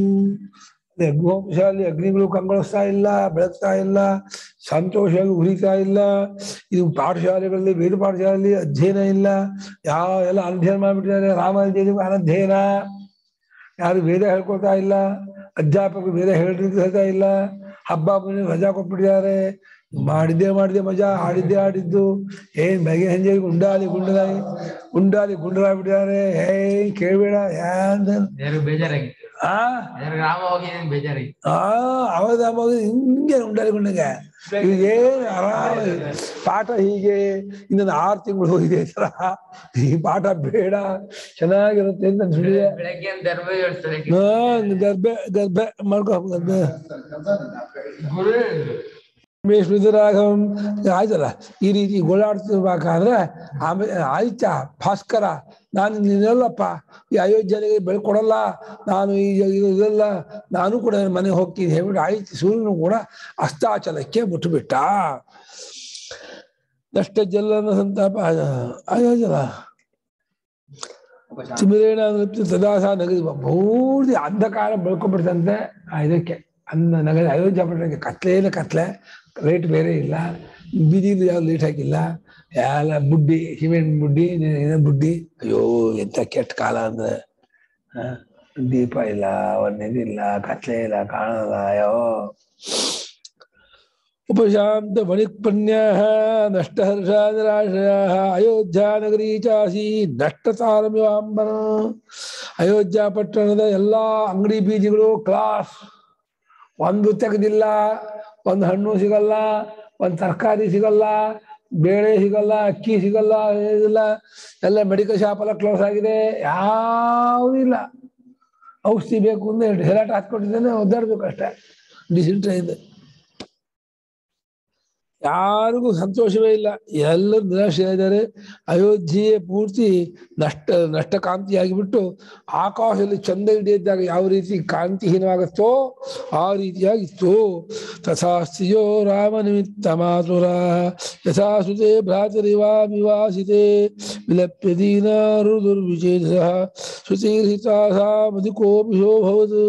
S2: ಅದೇ ಅಗ್ನಿಹೋಮಶಾಲಿ ಅಗ್ನಿಗಳು ಕಂಗೊಳಿಸ್ತಾ ಇಲ್ಲ ಬೆಳಗ್ತಾ ಇಲ್ಲ ಸಂತೋಷವಾಗಿ ಉರಿತಾ ಇಲ್ಲ ಇದು ಪಾಠಶಾಲೆಗಳಲ್ಲಿ ವೇದ ಪಾಠಶಾಲೆಯಲ್ಲಿ ಅಧ್ಯಯನ ಇಲ್ಲ ಯಾವ ಎಲ್ಲ ಅಧ್ಯಯನ ಮಾಡ್ಬಿಟ್ಟಿದ್ದಾರೆ ರಾಮಾಯಣ ಅನಧ್ಯಯನ ಯಾರು ವೇದ ಹೇಳ್ಕೊಳ್ತಾ ಇಲ್ಲ ಅಧ್ಯಾಪಕರು ವೇದ ಹೇಳಿದ್ದು ಹೇಳ್ತಾ ಇಲ್ಲ ಹಬ್ಬ ಹಬ್ಬ ರಜಾ ಕೊಟ್ಬಿಟ್ಟಿದ್ದಾರೆ ಮಾಡಿದ್ದೆ ಮಾಡಿದ್ದೆ ಮಜಾ ಆಡಿದ್ದೆ ಆಡಿದ್ದು ಏನ್ ಬೆಳಗ್ಗೆ ಸಂಜೆ ಗುಂಡಾಲಿ ಗುಂಡಲಾಗಿ ಗುಂಡಾಲಿ ಗುಂಡಲಾಗ್ಬಿಟ್ಟಿದ್ದಾರೆ ಏನ್ ಕೇಳ್ಬೇಡ ಏನ್
S1: ಯಾರು ಬೇಜಾರಾಗಿತ್ತು
S2: ಆ
S1: ಯಾರು ರಾಮ ಹೋಗಿ ಬೇಜಾರಾಗಿತ್ತು
S2: ಆ ಅವಾಗ ಅವಾಗ ಹಿಂಗೆ ಉಂಡಾಲಿ ಗುಂಡಗೆ ಈಗ ಏನ್ ಆರಾಮ ಪಾಠ ಹೀಗೆ ಇನ್ನೊಂದು ಆರು ತಿಂಗಳು ಹೋಗಿದೆ ಈ ತರ ಈ ಪಾಠ ಬೇಡ ಚೆನ್ನಾಗಿರುತ್ತೆ ಅಂತ ಅನ್ಸ್ಬಿಟ್ಟಿದೆ
S1: ಬೆಳಗ್ಗೆ ಒಂದು ದರ್ಬೆ ಹೇಳ್ತಾರೆ
S2: ಹಾ, ಗರ್ಭೆ ಗರ್ಭೆ ಮಾಡ್ಕೊ ಗರ್ಭೆ
S1: ಗುರು
S2: ರಾಘವಂ ಆಯ್ತಲ್ಲ ಈ ರೀತಿ ಗೋಳಾಡ್ತಿರ್ಬೇಕಾದ್ರೆ ಆಮೇಲೆ ಆಯ್ತ ಭಾಸ್ಕರ ನಾನು ನೀನಲ್ಲಪ್ಪ ಈ ಅಯೋಧ್ಯೆಗೆ ಬೆಳ್ಕೊಡಲ್ಲ ನಾನು ಈ ಇದು ಇದೆಲ್ಲ ನಾನು ಕೂಡ ಮನೆಗೆ ಹೋಗ್ತೀನಿ ಹೇಳ್ಬಿಟ್ಟು ಆಯ್ತು ಸೂರ್ಯನು ಕೂಡ ಅಸ್ತಾಚಲಕ್ಕೆ ಬಿಟ್ಟುಬಿಟ್ಟ ನಷ್ಟ ಜಲ್ಲನ ಸಂತಾಪ ಅಯೋಧ್ಯಲ್ಲ ತಿಮಿರೇಣ ತದಾಸ ನಗರಿ ಪೂರ್ತಿ ಅಂಧಕಾರ ಬೆಳ್ಕೊಂಡ್ಬಿಡ್ತಂತೆ ಆ ಇದಕ್ಕೆ ಅಂದ ನಗರ ಅಯೋಧ್ಯ ಪಟ್ಟಣಕ್ಕೆ ಕತ್ಲೇನ ಕತ್ಲೆ ಲೈಟ್ ಬೇರೆ ಇಲ್ಲ ಬೀದಿಲಿ ಯಾವ ಲೈಟ್ ಹಾಕಿಲ್ಲ ಎಲ್ಲ ಬುಡ್ಡಿ ಸಿಮೆಂಟ್ ಬುಡ್ಡಿ ಏನೋ ಬುಡ್ಡಿ ಅಯ್ಯೋ ಎಂತ ಕೆಟ್ಟ ಕಾಲ ಅಂದ್ರೆ ಆ, ದೀಪ ಇಲ್ಲ ಒಂದಿಲ್ಲ ಕತ್ಲೆ ಇಲ್ಲ ಕಾಣಲ್ಲ ಅಯ್ಯೋ ಉಪಶಾಂತ ವಣಿಕ್ಪಣ್ಯ ನಷ್ಟಹರ್ಷ ನಿರಾಶ್ರಯ ಅಯೋಧ್ಯ ನಗರೀ ಚಾಸಿ ನಷ್ಟತಾರಮಿವಾಂಬನ ಅಯೋಧ್ಯ ಪಟ್ಟಣದ ಎಲ್ಲಾ ಅಂಗಡಿ ಬೀದಿಗಳು ಕ್ಲಾಸ್ ಒಂದು ತೆಗೆದಿಲ್ಲ ಒಂದು ಹಣ್ಣು ಸಿಗಲ್ಲ ಒಂದು ತರಕಾರಿ ಸಿಗಲ್ಲ ಬೇಳೆ ಸಿಗಲ್ಲ ಅಕ್ಕಿ ಸಿಗಲ್ಲ ಏನಿಲ್ಲ ಎಲ್ಲ ಮೆಡಿಕಲ್ ಶಾಪ್ ಎಲ್ಲ ಕ್ಲೋಸ್ ಆಗಿದೆ ಯಾವುದೂ ಇಲ್ಲ ಔಷಧಿ ಬೇಕು ಅಂದ್ರೆ ಹೆಲಾಟ ಹಾಕ್ಕೊಂಡಿದ್ದೇನೆ ಒದ್ದಾಡ್ಬೇಕು ಅಷ್ಟೇ ಡಿಸಿಂಟ್ರೆ ಇದೆ ಯಾರಿಗೂ ಸಂತೋಷವೇ ಇಲ್ಲ ಎಲ್ಲರೂ ನಿರಾಶೆ ಇದ್ದಾರೆ ಅಯೋಧ್ಯೆಯೇ ಪೂರ್ತಿ ನಷ್ಟ ನಷ್ಟಕಾಂತಿ ಆಗಿಬಿಟ್ಟು ಆಕಾಶದಲ್ಲಿ ಚಂದ ಹಿಡಿಯಿದ್ದಾಗ ಯಾವ ರೀತಿ ಕಾಂತಿಹೀನವಾಗುತ್ತೋ ಆ ರೀತಿಯಾಗಿತ್ತು ತಥಾಸ್ತಿಯೋ ರಾಮ ನಿಮಿತ್ತ ಮಾತುರ ಯಥಾ ಸುತೆ ಭ್ರಾತರಿವಾ ವಿವಾಸಿತೆ ವಿಲಪ್ಯ ದೀನಾರು ದುರ್ವಿಚೇತ ಸುತೀರ್ಹಿತಾ ಸಾ ಮಧುಕೋಪಿಶೋ ಭವದು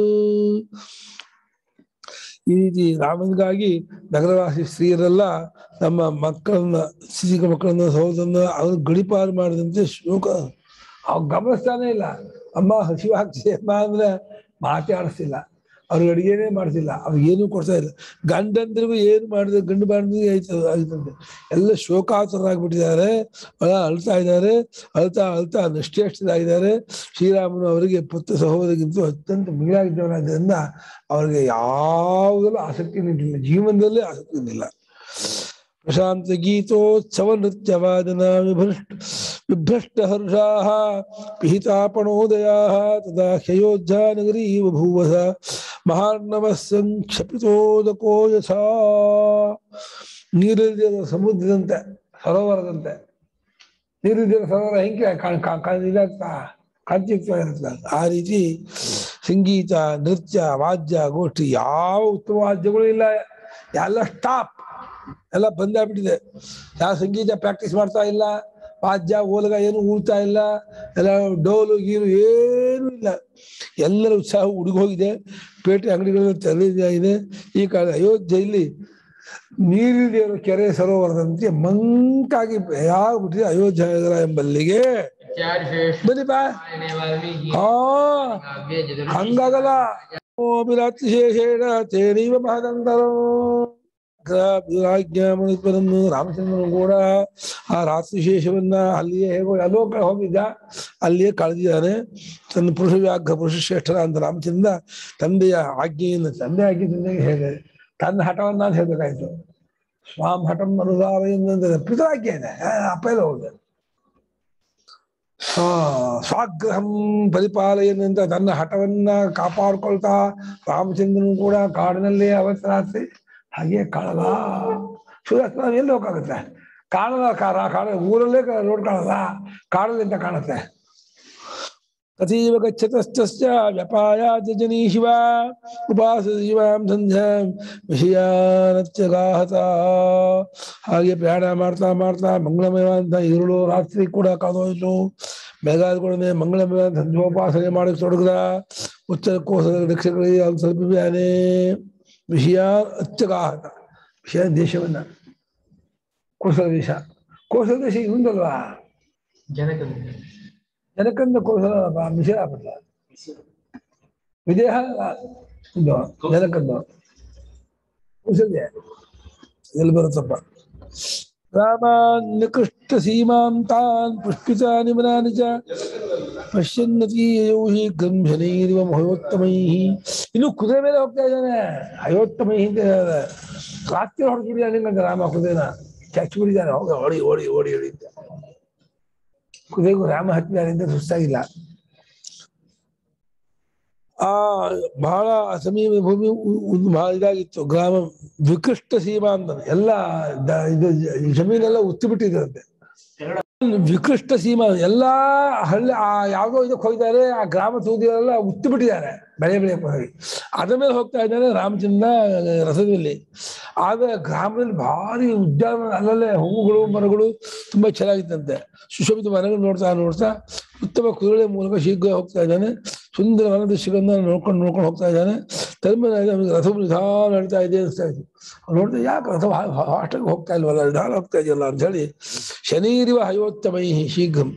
S2: ಈ ರೀತಿ ರಾಮನಿಗಾಗಿ ನಗರವಾಸಿ ಸ್ತ್ರೀಯರೆಲ್ಲ ನಮ್ಮ ಮಕ್ಕಳನ್ನ ಸಿಸಿಕ ಮಕ್ಕಳನ್ನ ಸಹೋದರನ್ನ ಅವ್ರು ಗಡಿಪಾರು ಮಾಡಿದಂತೆ ಶೋಕ ಅವ್ ಗಮನಿಸ್ತಾನೆ ಇಲ್ಲ ಅಮ್ಮ ಹಸಿವಾಗ್ತಿದೆ ಅಮ್ಮ ಅಂದ್ರೆ ಮಾತೇ ಆಡಿಸ್ತಿಲ್ಲ ಅವ್ರಿಗೆ ಅಡಿಗೆನೇ ಮಾಡ್ತಿಲ್ಲ ಅವ್ರಿಗೆ ಏನೂ ಕೊಡ್ತಾ ಇಲ್ಲ ಗಂಡಂದ್ರಿಗೂ ಏನು ಮಾಡಿದ್ರೆ ಗಂಡು ಬಾಂಡಿಗೆ ಆಯ್ತು ಆಯ್ತಂತೆ ಎಲ್ಲ ಶೋಕಾತುರಾಗ್ಬಿಟ್ಟಿದ್ದಾರೆ ಬಹಳ ಅಳ್ತಾ ಇದ್ದಾರೆ ಅಳ್ತಾ ಅಳ್ತಾ ನಿಷ್ಠೇಷ್ಟಿದಾಗಿದ್ದಾರೆ ಶ್ರೀರಾಮನು ಅವರಿಗೆ ಪುತ್ರ ಸಹೋದರಿಗಿಂತ ಅತ್ಯಂತ ಮಿಗಿಲಾಗಿದ್ದವರಾದ್ದರಿಂದ ಅವ್ರಿಗೆ ಯಾವುದಲ್ಲೂ ಆಸಕ್ತಿ ನಿಂತಿಲ್ಲ ಜೀವನದಲ್ಲೇ ಆಸಕ್ತಿ ನಿಲ್ಲ ಪ್ರಶಾಂತ ಗೀತೋತ್ಸವ ನೃತ್ಯ ವಾದನ ವಿಭ್ರಷ್ಟ ವಿಭ್ರಷ್ಟ ಹರ್ಷಾ ಪಿಹಿತಾಪಣೋದಯಾ ತದಾ ಹ್ಯಯೋಧ್ಯ ನಗರೀ ಬಭೂವಸ ಮಹಾರ್ಣವ ಸಂಕ್ಷಪಿತೋದಕೋ ಯಥಾ ನೀರಿಲ್ದಿರೋ ಸಮುದ್ರದಂತೆ ಸರೋವರದಂತೆ ನೀರಿಲ್ದಿರೋ ಸರೋವರ ಹೆಂಗೆ ಕಾ- ಕಾ- ಕಾ- ಇದಾಗ್ತಾ ಕಾಂತಿಯುಕ್ತವಾಗಿರುತ್ತೆ ಆ ರೀತಿ ಸಂಗೀತ ನೃತ್ಯ ವಾದ್ಯ ಗೋಷ್ಠಿ ಯಾವ ಉತ್ತಮ ವಾದ್ಯಗಳು ಇಲ್ಲ ಎಲ್ಲ ಸ್ಟಾಪ್ ಎಲ್ಲ ಬಂದಾಗ್ಬಿಟ್ಟಿದೆ ಯಾವ ಸಂಗೀತ ಪ್ರಾಕ್ಟೀಸ್ ಮಾಡ್ತಾ ಇಲ್ಲ ವಾದ್ಯ ಓಲಗ ಏನು ಊಳ್ತಾ ಇಲ್ಲ ಎಲ್ಲ ಡೋಲು ಗೀರು ಏನು ಇಲ್ಲ ಎಲ್ಲರ ಉತ್ಸಾಹ ಹುಡುಗಿ ಹೋಗಿದೆ ಪೇಟೆ ಅಂಗಡಿಗಳು ತೆರೆದಿದೆ ಈ ಕಾಲ ಅಯೋಧ್ಯೆಯಲ್ಲಿ ನೀರಿದೆ ಕೆರೆ ಸರೋವರದಂತೆ ಮಂಕಾಗಿ ಯಾಗ್ಬಿಟ್ಟಿದೆ ಅಯೋಧ್ಯ ನಗರ ಎಂಬಲ್ಲಿಗೆ
S1: चार श्रेष्ठ
S2: ಬನ್ನಿ ಬಾ
S1: आने वाल्मीकि
S2: ಹಾ
S1: काव्य जदुर्षि
S2: ಹಂಗಾಗಲ್ಲ ಶೇಷೇಣ ತೇನೈವ ಮಹದಂತರೋ ರಾಜ್ಞಾಮಣಿಪರನ್ನು ರಾಮಚಂದ್ರನು ಕೂಡ ಆ ರಾತ್ರಿ ಶೇಷವನ್ನ ಅಲ್ಲಿಯೇ ಹೇಗೋ ಎಲ್ಲೋ ಕಡೆ ಹೋಗಿದ್ದ ಅಲ್ಲಿಯೇ ಕಳೆದಿದ್ದಾನೆ ತನ್ನ ಪುರುಷ ವ್ಯಾಘ್ರ ಪುರುಷ ಶ್ರೇಷ್ಠರ ಅಂತ ರಾಮಚಂದ್ರ ತಂದೆಯ ಆಜ್ಞೆಯನ್ನು ತಂದೆ ಆಜ್ಞೆ ತಂದೆಗೆ ಹೇಗೆ ತನ್ನ ಹಠವನ್ನ ಅಂತ ಹೇಳ್ಬೇಕಾಯ್ತು ಸ್ವಾಮ್ ಹಠಂ ಅನುದಾರ ಪಿತರಾಜ್ಞೆ ಇದೆ ಆ, ಅಪ್ಪ ಎಲ್ಲ ಹೋಗಿದೆ ಆ, ಸ್ವಾಗ್ರಹಂ ಪರಿಪಾಲಯನಂತ ತನ್ನ ಹಠವನ್ನ ಕಾಪಾಡ್ಕೊಳ್ತಾ ರಾಮಚಂದ್ರನು ಕೂಡ ಕಾಡಿನಲ್ಲೇ ಅವತ್ತು ರಾತ್ರಿ ಹಾಗೆ ಕಾಣಲ್ಲ ಸೂರ್ಯಾಸ್ತ ಎಲ್ಲಿ ಹೋಗಕ್ಕಾಗುತ್ತೆ ಕಾಣಲ್ಲ ಕಾರ ಕಾಡ ಊರಲ್ಲೇ ಕ- ರೋಡ್ ಕಾಣಲ್ಲ ಕಾಡಲ್ಲಿ ಅಂತ ಕಾಣುತ್ತೆ ತಥೈವ ಗಚ್ಚತಸ್ತಸ್ಯ ವ್ಯಪಾಯ ಜನಿ ಶಿವ ಉಪಾಸ ಶಿವಾಂ ಸಂಧ್ಯಾಂ ವಿಷಯಾನತ್ಯಗಾಹತ ಹಾಗೆ ಪ್ರಯಾಣ ಮಾಡ್ತಾ ಮಾಡ್ತಾ ಮಂಗಳಮಯವಾದಂತ ഇരുಳು ರಾತ್ರಿ ಕೂಡ ಕಳೆದೋಯ್ತು ಬೆಳಗಾದ ಕೂಡಲೇ ಮಂಗಳಮಯ ಸಂಧ್ಯೋಪಾಸನೆ ಮಾಡಕ್ಕೆ ತೊಡಗಿದ ಉತ್ತರಕ್ಕೋಸ್ಕರ ರಕ್ಷಕರಿಗೆ ಅವ್ನು ಸ್ವಲ್ಪ ಬ್ಯಾನೆ ವಿಷಯ ಅತ್ಯಗಾಹತ ವಿಷಯ ದೇಶವನ್ನ ಕೋಸಲ ದೇಶ ಕೋಸಲ ದೇಶ ಇವಂದಲ್ವಾ
S1: जनक
S2: ಜನಕಂದ ಕೋಸಲ ಮಿಷ ಆಗ್ಬಿಟ್ಲ ವಿದೇಹ ಇದು ಜನಕಂದು ಕೌಸಲ್ಯ ಎಲ್ಲಿ ಬರುತ್ತಪ್ಪ ರಾಮಾನ್ ನಿಕೃಷ್ಟ ಸೀಮಾಂ ತಾನ್ ಪುಷ್ಪಿತಾನಿ ಮನಾನಿ ಚ ಪಶ್ಯನ್ನತಿ ಯೌಹಿ ಗಂಭೀರಿವ ಮಹೋತ್ತಮೈ ಇನ್ನು ಕುದುರೆ ಮೇಲೆ ಹೋಗ್ತಾ ಇದ್ದಾನೆ ಅಯೋತ್ತಮೈ ಅಂತ ಹೇಳಿದ. ರಾತ್ರಿ ಹೊಡೆದ್ಬಿಟ್ಟಿದ್ದಾನೆ ಅಂತ ರಾಮ ಕುದುರೆನ ಚಚ್ಚಿ ಬಿಟ್ಟಿದ್ದಾನೆ ಹೋಗ ಓಡಿ ಓಡಿ ಓಡಿ ಓಡಿ ಅಂತ ಕುದುರೆಗೂ ರಾಮ ಹತ್ತಿದ್ದಾನೆ ಅಂತ ಸುಸ್ತಾಗಿಲ್ಲ ಆ ಬಹಳ ಸಮೀಪ ಭೂಮಿ ಉ- ಉ- ಬಹಳ ಇದಾಗಿತ್ತು ಗ್ರಾಮ ವಿಕೃಷ್ಟ ಸೀಮಾ ಅಂತ ಎಲ್ಲ ದ- ಇದು ಜಮೀನೆಲ್ಲ ಉತ್ತಿ ಬಿಟ್ಟಿದ್ರಂತೆ ವಿಕೃಷ್ಟ ಸೀಮಾ ಎಲ್ಲಾ ಹಳ್ಳಿ ಆ ಯಾವ್ದೋ ಇದಕ್ಕೆ ಹೋಗಿದ್ದಾರೆ ಆ ಗ್ರಾಮ ತೂದಿಗಳೆಲ್ಲ ಉತ್ತಿ ಬಿಟ್ಟಿದ್ದಾರೆ ಬೆಳೆ ಬೆಳೆಯಕ್ಕೆ ಹೋಗಿ ಅದ್ರ ಮೇಲೆ ಹೋಗ್ತಾ ಇದ್ದಾನೆ ರಾಮಚಂದ್ರ ರಸದಲ್ಲಿ ಆಗ ಗ್ರಾಮದಲ್ಲಿ ಭಾರಿ ಉದ್ಯಾನವನ ಅಲ್ಲಲ್ಲೇ ಹೂವುಗಳು ಮರಗಳು ತುಂಬಾ ಚೆನ್ನಾಗಿತ್ತಂತೆ ಸುಶೋಭಿತ ಮರಗಳು ನೋಡ್ತಾ ನೋಡ್ತಾ ಉತ್ತಮ ಕುದುರೆ ಮೂಲಕ ಶೀಘ್ರ ಹೋಗ್ತಾ ಇದ್ದಾನೆ ಸುಂದರ ವನ ದೃಶ್ಯಗಳನ್ನ ನೋಡ್ಕೊಂಡು ನೋಡ್ಕೊಂಡು ಹೋಗ್ತಾ ಇದ್ದಾನೆ ತರ್ಮ ರಥವು ನಿಧಾನ ನಡೀತಾ ಇದೆ ಅನಿಸ್ತಾ ಇತ್ತು ಅವ್ನು ನೋಡಿದ್ರೆ ಯಾಕೆ ರಥ ಅಷ್ಟಾಗಿ ಹೋಗ್ತಾ ಇಲ್ವಲ್ಲ ನಿಧಾನ ಹೋಗ್ತಾ ಇದೆಯಲ್ಲ ಅಂತ ಹೇಳಿ ಶನೀರಿವ ಹಯೋತ್ತಮೈ ಶೀಘ್ರಂ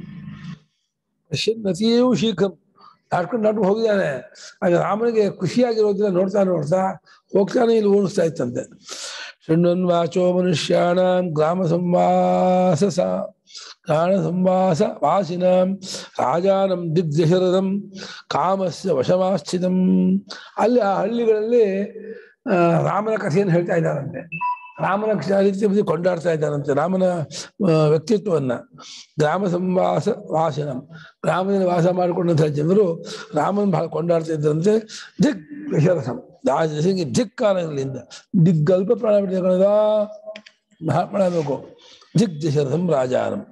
S2: ನತಿಯೂ ಶೀಘ್ರಂ ನಾಡ್ಕೊಂಡು ನಾಡ್ಕೊಂಡು ಹೋಗಿದ್ದಾನೆ ಆಗ ರಾಮನಿಗೆ ಖುಷಿಯಾಗಿರೋದಿಲ್ಲ ನೋಡ್ತಾ ನೋಡ್ತಾ ಹೋಗ್ತಾನೆ ಇಲ್ಲಿ ಓಣಿಸ್ತಾ ಇತ್ತಂತೆ ಶೃಣ್ವನ್ ವಾಚೋ ಮನುಷ್ಯಾಣಾಂ ಗ್ರಾಮ ಸಂವಾಸ ಸ ಪ್ರಾಣ ಸಂವಾಸ ವಾಸಿನಾಂ ರಾಜಾನಂ ದಿಗ್ದಶರಥಂ ಕಾಮಸ್ಯ ವಶಮಾಸ್ಥಿತಂ ಅಲ್ಲಿ ಆ ಹಳ್ಳಿಗಳಲ್ಲಿ ಆ, ರಾಮನ ಕಥೆಯನ್ನು ಹೇಳ್ತಾ ಇದ್ದಾರಂತೆ ರಾಮನ ಚರಿತ್ರೆ ಬಗ್ಗೆ ಕೊಂಡಾಡ್ತಾ ಇದ್ದಾರಂತೆ ರಾಮನ ಆ, ವ್ಯಕ್ತಿತ್ವವನ್ನ ಗ್ರಾಮ ಸಂವಾಸ ವಾಸನಂ ಗ್ರಾಮದಲ್ಲಿ ವಾಸ ಮಾಡಿಕೊಂಡಂತಹ ಜನರು ರಾಮನ ಬಹಳ ಕೊಂಡಾಡ್ತಾ ಇದ್ದಂತೆ ದಿಗ್ ದಶರಥಂ ರಾಜಸಿಂಗ್ ದಿಕ್ಕಾಲಗಳಿಂದ ದಿಗ್ಗಲ್ಪ ಪ್ರಾಣ ಬಿಟ್ಟಿದ ಮಹಾಪ್ರಾಣ ಬೇಕು ದಿಗ್ ದಶರಥಂ ರಾಜಾನಂ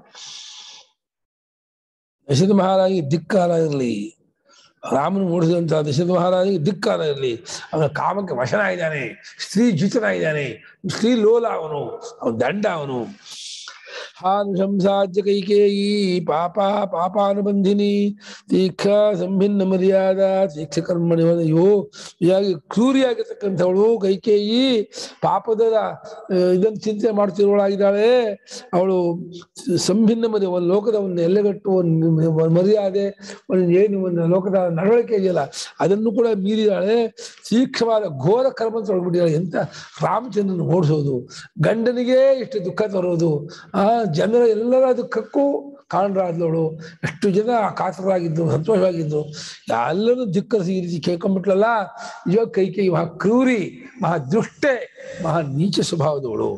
S2: ದಶರಥ ಮಹಾರಾಜಿಗೆ ದಿಕ್ಕಾಲ ಇರಲಿ ರಾಮನು ಮೂಡಿಸಿದಂತಹ ದಶರಥ ಮಹಾರಾಜಿಗೆ ದಿಕ್ಕಾಲ ಇರಲಿ ಅವನ ಕಾಮಕ್ಕೆ ವಶನಾಗಿದ್ದಾನೆ ಸ್ತ್ರೀ ಜಿತನಾಗಿದ್ದಾನೆ ಸ್ತ್ರೀ ಲೋಲ ಅವನು ಅವನ ದಂಡ ಅವನು ಹಾನುಶಂಸಾಜ್ಯ ಕೈಕೇಯಿ ಪಾಪ ಪಾಪಾನುಬಂಧಿನಿ ತೀಕ್ಷ ಸಂಭಿನ್ನ ಮರ್ಯಾದ ತೀಕ್ಷ ಕರ್ಮಣಿ ಅಯ್ಯೋ ಹೀಗಾಗಿ ಕ್ರೂರಿಯಾಗಿರ್ತಕ್ಕಂಥವಳು ಕೈಕೇಯಿ ಪಾಪದ ಆ, ಇದನ್ನು ಚಿಂತೆ ಮಾಡ್ತಿರೋಳಾಗಿದ್ದಾಳೆ ಅವಳು ಸಂಭಿನ್ನ ಮರ್ಯ ಒಂದು ಲೋಕದ ಒಂದು ಎಲ್ಲೆಗಟ್ಟು ಒಂದು ಮ- ಮರ್ಯಾದೆ ಒಂದು ಏನು ಒಂದು ಲೋಕದ ನಡವಳಿಕೆ ಇದೆಯಲ್ಲ ಅದನ್ನು ಕೂಡ ಮೀರಿದಾಳೆ ತೀಕ್ಷ್ಣವಾದ ಘೋರ ಕರ್ಮ ತೊಳ್ಬಿಟ್ಟಿದ್ದಾಳೆ ಎಂತ ರಾಮಚಂದ್ರನ ಓಡಿಸೋದು ಗಂಡನಿಗೆ ಇಷ್ಟು ದುಃಖ ತರೋದು ಆ ಜನರ ಎಲ್ಲರ ದುಃಖಕ್ಕೂ ಕಾರಣರಾದವಳು ಎಷ್ಟು ಜನ ಕಾತರರಾಗಿದ್ದು ಸಂತೋಷವಾಗಿದ್ದು ಎಲ್ಲರೂ ಧಿಕ್ಕರಿಸಿ ಈ ರೀತಿ ಕೇಳ್ಕೊಂಡ್ಬಿಟ್ಲಲ್ಲ ಇವಾಗ ಕೈ ಕೈ ಮಹಾ ಕ್ರೂರಿ ಮಹಾ ದುಷ್ಟೆ ಮಹಾ ನೀಚ ಸ್ವಭಾವದವಳು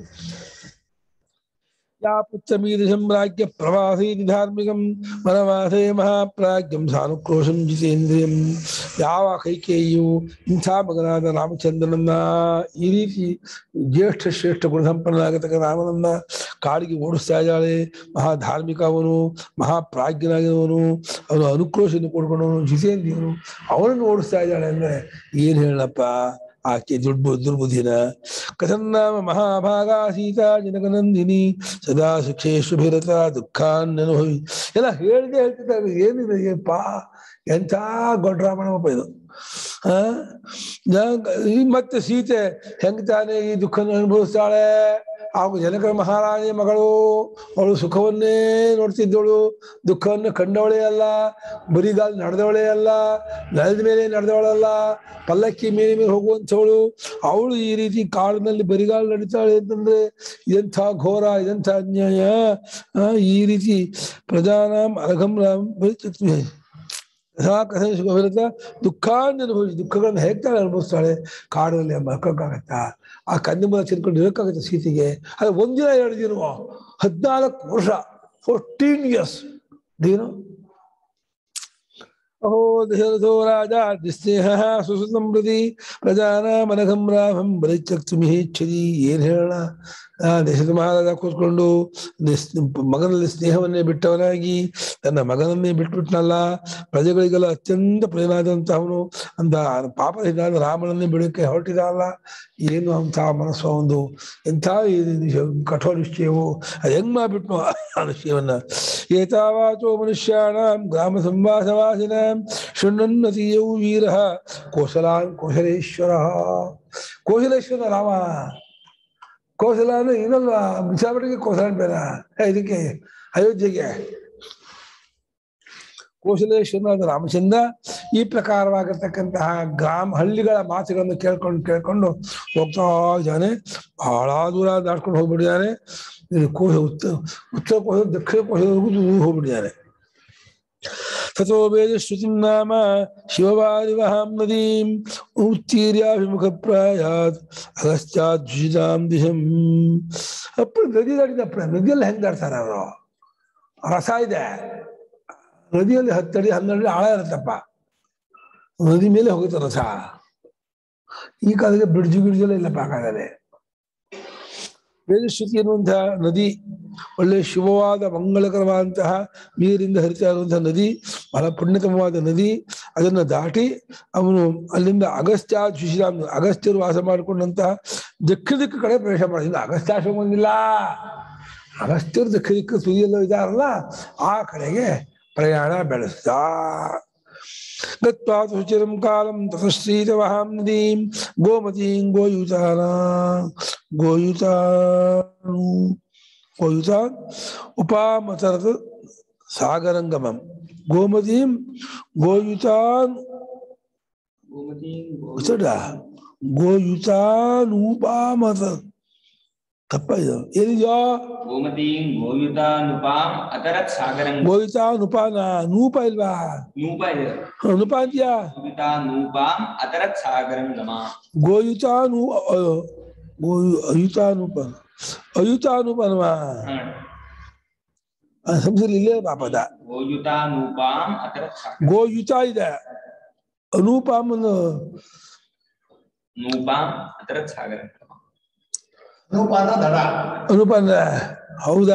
S2: ಯಾ ಪುತ್ರಮೀದೃಶಂ ರಾಜ್ಯ ಪ್ರವಾಸೀತಿ ಧಾರ್ಮಿಕಂ ವನವಾಸೇ ಮಹಾಪ್ರಾಜ್ಞಂ ಸಾನುಕ್ರೋಶಂ ಜಿತೇಂದ್ರಿಯಂ ಯಾವ ಕೈಕೇಯಿಯು ಇಂಥ ಮಗನಾದ ರಾಮಚಂದ್ರನನ್ನ ಈ ರೀತಿ ಜ್ಯೇಷ್ಠ ಶ್ರೇಷ್ಠ ಗುಣಸಂಪನ್ನನಾಗತಕ್ಕ ರಾಮನನ್ನ ಕಾಡಿಗೆ ಓಡಿಸ್ತಾ ಇದ್ದಾಳೆ ಮಹಾ ಧಾರ್ಮಿಕ ಅವನು ಮಹಾಪ್ರಾಜ್ಞನಾಗಿರುವವನು ಅವನು ಅನುಕ್ರೋಶವನ್ನು ಕೊಡ್ಕೊಂಡವನು ಜಿತೇಂದ್ರಿಯನು ಅವನನ್ನು ಓಡಿಸ್ತಾ ಇದ್ದಾಳೆ ಅಂದ್ರೆ ಏನ್ ಹೇಳಪ್ಪ ಆಕೆ ದುರ್ಬು ದುರ್ಬುದ್ಧಿನ ಕಥಂ ನಾಮ ಮಹಾಭಾಗ ಸೀತಾ ಜನಕನಂದಿನಿ ಸದಾ ಸುಖೇಶುಭಿರತ ದುಃಖಾನ್ ಅನುಭವಿ ಎಲ್ಲ ಹೇಳ್ದೆ ಹೇಳ್ತಿದ್ದಾರೆ ಏನಿದೆ ಏಪಾ ಎಂಥ ಗೊಡ್ರಾಮಣಪ್ಪ ಇದು ಆ ಜ- ಈ ಮತ್ತೆ ಸೀತೆ ಹೆಂಗ್ ತಾನೇ ಈ ದುಃಖ ಅನುಭವಿಸ್ತಾಳೆ ಹಾಗೂ ಜನಕ ಮಹಾರಾಣಿಯ ಮಗಳು ಅವಳು ಸುಖವನ್ನೇ ನೋಡ್ತಿದ್ದವಳು ದುಃಖವನ್ನು ಕಂಡವಳೇ ಅಲ್ಲ ಬರಿಗಾಲ್ ನಡೆದವಳೇ ಅಲ್ಲ ನೆಲದ ಮೇಲೆ ನಡೆದವಳಲ್ಲ ಪಲ್ಲಕ್ಕಿ ಮೇಲೆ ಮೇಲೆ ಹೋಗುವಂಥವಳು ಅವಳು ಈ ರೀತಿ ಕಾಡಿನಲ್ಲಿ ಬರಿಗಾಲ್ ನಡೀತಾಳೆ ಅಂತಂದ್ರೆ ಇದೆಂಥ ಘೋರ ಇದೆಂಥ ಅನ್ಯಾಯ ಆ, ಈ ರೀತಿ ಪ್ರಜಾನಾಂ ಅರಘಂ ರಾಮ್ ಯಥಾ ಕಥೆ ಸುಖವಿರತ ದುಃಖಾన్ని ಅನುಭವಿಸಿ ದುಃಖಗಳನ್ನು ಹೇಗ್ತಾಳೆ ಅನುಭವಿಸ್ತಾಳೆ ಕಾಡಲ್ಲಿ ಮಲ್ಕೋಕ್ಕಾಗತ್ತಾ ಆ ಕಂದಿಮೂಲ ತಿನ್ಕೊಂಡು ಇರೋಕ್ಕಾಗತ್ತೆ ಸೀತೆಗೆ ಅದು ಒಂದಿನ ಎರಡು ದಿನವೋ ಹದಿನಾಲ್ಕು ವರ್ಷ ಫೋರ್ಟೀನ್ ಇಯರ್ಸ್ ಏನು ಅಹೋ ದಶರಥೋ ರಾಜ ನಿಸ್ನೇಹ ಸುಸುತಂ ಪ್ರತಿ ಪ್ರಜಾನಾಮನಘಂ ರಾಮಂ ಬಲಿಚಕ್ತುಮಿಹೇಚ್ಛದಿ ಏನ್ ಹೇಳೋಣ ಆ ದಶರಥ ಮಹಾರಾಜ ಕೂತ್ಕೊಂಡು ನಿಸ್- ಮಗನಲ್ಲಿ ಸ್ನೇಹವನ್ನೇ ಬಿಟ್ಟವನಾಗಿ ತನ್ನ ಮಗನನ್ನೇ ಬಿಟ್ಬಿಟ್ನಲ್ಲ ಪ್ರಜೆಗಳಿಗೆಲ್ಲ ಅತ್ಯಂತ ಪ್ರಿಯನಾದಂತಹವನು ಅಂತ ಪಾಪದಿಂದ ರಾಮನನ್ನೇ ಬಿಡಕ್ಕೆ ಹೊರಟಿದಲ್ಲ ಏನು ಅಂತ ಮನಸ್ಸು ಒಂದು ಎಂಥ ಈ ನಿಶ್ಚಯ- ಕಠೋರ ನಿಶ್ಚಯವು ಅದು ಹೆಂಗ್ ಮಾಡ್ಬಿಟ್ನು ಆ ನಿಶ್ಚಯವನ್ನ ಏತಾವಾಚೋ ಮನುಷ್ಯಾಣಾಂ ಗ್ರಾಮ ಸಂವಾಸವಾಸಿನಾಂ ಶೃಣ್ವನ್ನತೀಯೌ ವೀರ ಕೋಸಲಾನ್ ಕೋಶಲೇಶ್ವರ ಕೋಶಲೇಶ್ವರ ರಾಮ ಕೋಸಲ ಅಂದ್ರೆ ಇನ್ನೊಂದು ವಿಚಾರಪಟ್ಟಿಗೆ ಕೋಸಲ ಬೇಡ ಏ, ಇದಕ್ಕೆ ಅಯೋಧ್ಯೆಗೆ ಕೋಶಲೇಶ್ವರನಾದ ರಾಮಚಂದ್ರ ಈ ಪ್ರಕಾರವಾಗಿರ್ತಕ್ಕಂತಹ ಗ್ರಾಮ ಹಳ್ಳಿಗಳ ಮಾತುಗಳನ್ನು ಕೇಳ್ಕೊಂಡು ಕೇಳ್ಕೊಂಡು ಹೋಗ್ತಾ ಇದ್ದಾನೆ ಬಹಳ ದೂರ ದಾಟ್ಕೊಂಡು ಹೋಗ್ಬಿಟ್ಟಿದ್ದಾನೆ ಇದು ಕೋಶ ಉತ್ತರ ಉತ್ತರ ಕೋಶ ದಕ್ಷಿಣ ಕೋಶದವರೆಗೂ ದೂರ ಹೋಗ್ಬಿಟ್ಟಿದ್ದಾನೆ ತಥೋ ವೇದ ಶ್ರುತಿಂ ನಾಮ ಶಿವವಾರಿವಹಾಂ ನದೀಂ ಉತ್ತೀರ್ಯಾಭಿಮುಖ ಪ್ರಾಯಾತ್ ಅಗಸ್ತ್ಯಾದ್ವಿಷಾಂ ದಿಶಂ ಅಪ್ಪ ನದಿ ದಾಟಿದಪ್ಪ ನದಿಯಲ್ಲಿ ಹೆಂಗ್ ದಾಟ್ತಾರ ಅವರು ರಸ ಇದೆ ನದಿಯಲ್ಲಿ ಹತ್ತಡಿ ಹನ್ನೆರಡು ಆಳ ಇರುತ್ತಪ್ಪ ನದಿ ಮೇಲೆ ಹೋಗುತ್ತೆ ರಸ ಈ ಕಾಲಕ್ಕೆ ಬ್ರಿಡ್ಜು ಗಿಡ್ಜೆಲ್ಲ ಇಲ್ಲಪ್ಪ ಆ ಕಾಲದಲ್ಲಿ ವೇದಶ್ರುತಿ ಎನ್ನುವಂತಹ ನದಿ ಒಳ್ಳೆ ಶುಭವಾದ ಮಂಗಳಕರವಾದಂತಹ ನೀರಿಂದ ಹರಿತಾ ಇರುವಂತಹ ನದಿ ಬಹಳ ಪುಣ್ಯತಮವಾದ ನದಿ ಅದನ್ನ ದಾಟಿ ಅವನು ಅಲ್ಲಿಂದ ಅಗಸ್ತ್ಯ ಶ್ರೀರಾಮ್ ಅಗಸ್ತ್ಯರು ವಾಸ ಮಾಡಿಕೊಂಡಂತಹ ದಕ್ಷಿಣ ದಿಕ್ಕು ಕಡೆ ಪ್ರವೇಶ ಮಾಡಿದ ಅಗಸ್ತ್ಯಾಶ್ರಮ ಬಂದಿಲ್ಲ ಅಗಸ್ತ್ಯರು ದಕ್ಷಿಣ ದಿಕ್ಕು ಸುದಿಯಲ್ಲೋ ಇದಾರಲ್ಲ ಆ ಕಡೆಗೆ ಪ್ರಯಾಣ ಬೆಳೆಸಿದ ಗತ್ವಾ ಸುಚಿರಂ ಕಾಲಂ ತತಶ್ರೀತವಹಾಂ ನದೀಂ ಗೋಮತೀಂ ಗೋಯುತಾನ ಗೋಯುತಾನು ಗೋಯುತಾನ್ ಉಪಾಮತರತ್ ಸಾಗರಂಗಮಂ ಗೋಮತೀಂ ಗೋಯುತಾನ್ ಗೊತ್ತಡ ಗೋಯುತಾನೂಪಾಮತ ತಪ್ಪ ಇದು ಏನಿದೆಯೋ
S3: ಗೋಮತೀಂ ಗೋಯುತಾನುಪಾಂ ಅತರತ್ ಸಾಗರಂ
S2: ಗೋಯುತಾನುಪಾನ ನೂಪ ಇಲ್ವಾ
S3: ನೂಪ ಇದೆ
S2: ಹ, ನೂಪ ಅಂತೀಯಾ
S3: ಗೋಯುತಾನೂಪಾಂ ಅತರತ್ ಸಾಗರಂ ಗಮ
S2: ಗೋಯುತಾನು ಅ- ಗೋಯು ಅಯುತಾನುಪ ಅಯುತಾನುಪನವಾ ಸಂಸ್ಕೃತ ಇಲ್ಲೇ ಪಾಪದ
S3: ಗೋಯುತಾನೂಪಾಂ ಅತರತ್ ಸಾಗರಂ
S2: ಗೋಯುತ ಇದೆ ಅನೂಪಾಮನು
S3: ನೂಪಾಂ ಅತರತ್ ಸಾಗರಂ ಗಮ
S1: ಅನೂಪ ಅಂದ್ರೆ ದಡ
S2: ಅನೂಪ ಅಂದ್ರೆ ಹೌದಾ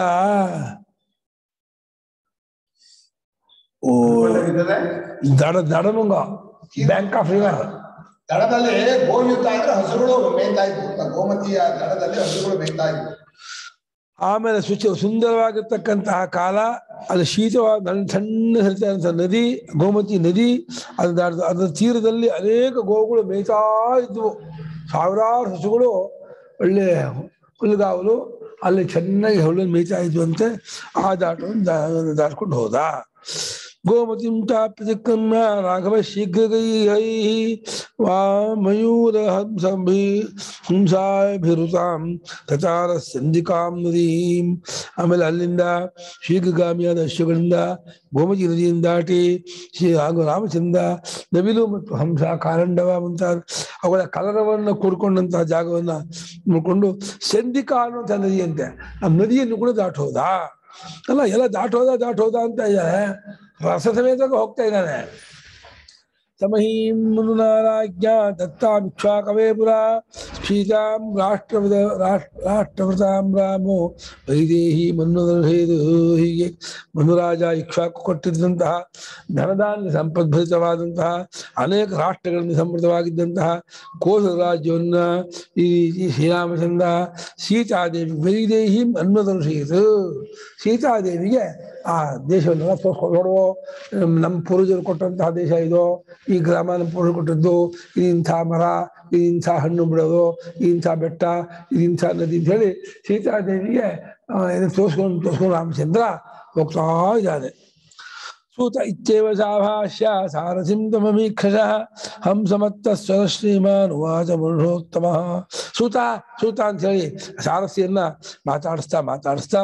S2: ಓ
S1: ಇರ್ತದೆ.
S2: ದಡ ದಡಮಂಗ ಬ್ಯಾಂಕ್ ಆಫ್ ರಿವರ್
S1: ದಡದಲ್ಲಿ ಗೋಯುತ ಅಂದ್ರೆ ಹಸುಗಳು ಮೇಯ್ತಾ ಇದ್ವು ಗೋಮತಿಯ ದಡದಲ್ಲಿ ಹಸುಗಳು ಮೇಯ್ತಾ ಇದ್ವು
S2: ಆಮೇಲೆ ಶುಚ ಸುಂದರವಾಗಿರ್ತಕ್ಕಂತಹ ಕಾಲ ಅಲ್ಲಿ ಶೀತವಾದ ನನ್- ಸಣ್ಣ ಹರಿತಾ ಇರುವಂತಹ ನದಿ ಗೋಮತಿ ನದಿ ಅದು ದಾಟ್ದು ಅದರ ತೀರದಲ್ಲಿ ಅನೇಕ ಗೋವುಗಳು ಮೇಯ್ತಾ ಇದ್ವು ಸಾವಿರಾರು ಹಸುಗಳು ಒಳ್ಳೆ ಹುಲ್ಲುಗಾವಲು ಅಲ್ಲಿ ಚೆನ್ನಾಗಿ ಹುಲ್ಲನ್ನು ಮೇಯ್ತಾ ಇದ್ವು ಅಂತೆ ಆ ದಾಟವನ್ನು ದಾ- ದಾಟ್ಕೊಂಡು ಹೋದ ಗೋಮತಿಂ ಚಾಪ್ಯತಿಕ್ರಮ್ಯ ರಾಘವ ಶೀಘ್ರಗೈ ವಾ ಮಯೂರ ಹಂಸಭಿ ಹಿಂಸಾಭಿರುತಾಂ ತಚಾರ ಸಂಧಿಕಾಂ ನದೀಂ ಆಮೇಲೆ ಅಲ್ಲಿಂದ ಶೀಘ್ರಗಾಮಿಯಾದ ಅಶ್ವಗಳಿಂದ ಗೋಮತಿ ನದಿಯನ್ನು ದಾಟಿ ಶ್ರೀ ಹಾಗೂ ರಾಮಚಂದ್ರ ನವಿಲು ಮತ್ತು ಹಂಸ ಕಾರಂಡವ ಮುಂತಾದ ಅವುಗಳ ಕಲರವನ್ನು ಕೂಡ್ಕೊಂಡಂತಹ ಜಾಗವನ್ನ ನೋಡ್ಕೊಂಡು ಸಂಧಿಕಾ ಅನ್ನುವಂಥ ನದಿಯಂತೆ ಆ ನದಿಯನ್ನು ಕೂಡ ದಾಟೋದ ಅಲ್ಲ ಎಲ್ಲ ದಾಟೋದ ದಾಟೋದ ಅಂತ ಇದ್ದಾರೆ ರಸ ಸಮೇತವಾಗಿ ಹೋಗ್ತಾ ಇದ್ದಾನೆ ಸಮಹೀಂ ಮನುನಾರಾಜ್ಞಾ ದತ್ತಾಮಿಕ್ಷಾಕವೇ ಪುರ ಸೀತಾಂ ರಾಷ್ಟ್ರವೃತ ರಾಷ್ಟ್ರ ರಾಷ್ಟ್ರವೃತಾಂ ರಾಮೋ ವೈದೇಹಿ ಮನ್ನುದರ್ಹೇದು ಹೀಗೆ ಮನುರಾಜ ಇಕ್ಷಾಕು ಕೊಟ್ಟಿದ್ದಂತಹ ಧನಧಾನ್ಯ ಸಂಪದ್ಭರಿತವಾದಂತಹ ಅನೇಕ ರಾಷ್ಟ್ರಗಳಲ್ಲಿ ಸಮೃದ್ಧವಾಗಿದ್ದಂತಹ ಕೋಸಲ ರಾಜ್ಯವನ್ನ ಈ ರೀತಿ ಶ್ರೀರಾಮಚಂದ್ರ ಸೀತಾದೇವಿ ವೈದೇಹಿ ಅನ್ವದರ್ಶಿತು ಸೀತಾದೇವಿಗೆ ಆ ದೇಶವನ್ನೆಲ್ಲ ತೋರ್ಸ್ಕೊಂಡು ನೋಡುವ ನಮ್ಮ ಪೂರ್ವಜರು ಕೊಟ್ಟಂತಹ ದೇಶ ಇದು ಈ ಗ್ರಾಮ ನಮ್ಮ ಪೂರ್ವಜರು ಕೊಟ್ಟದ್ದು ಇದು ಇಂಥ ಮರ ಇದು ಇಂಥ ಹಣ್ಣು ಬಿಡೋದು ಇದು ಇಂಥ ಬೆಟ್ಟ ಇದು ಇಂಥ ನದಿ ಅಂತ ಹೇಳಿ ಸೀತಾದೇವಿಗೆ ಆ, ಇದನ್ನ ತೋರ್ಸ್ಕೊಂಡು ತೋರ್ಸ್ಕೊಂಡು ರಾಮಚಂದ್ರ ಹೋಗ್ತಾ ಇದ್ದಾನೆ ಸೂತ ಇತ್ಯೇವ ಸಾಭಾಷ್ಯ ಸಾರಥಿಂ ತಮಮೀಕ್ಷಸಃ ಹಂಸಮತ್ತ ಸ್ವರ ಶ್ರೀಮಾನ್ ಉವಾಚ ಪುರುಷೋತ್ತಮ ಸೂತ ಸೂತ ಅಂತ ಹೇಳಿ ಸಾರಥಿಯನ್ನ ಮಾತಾಡಿಸ್ತಾ ಮಾತಾಡಿಸ್ತಾ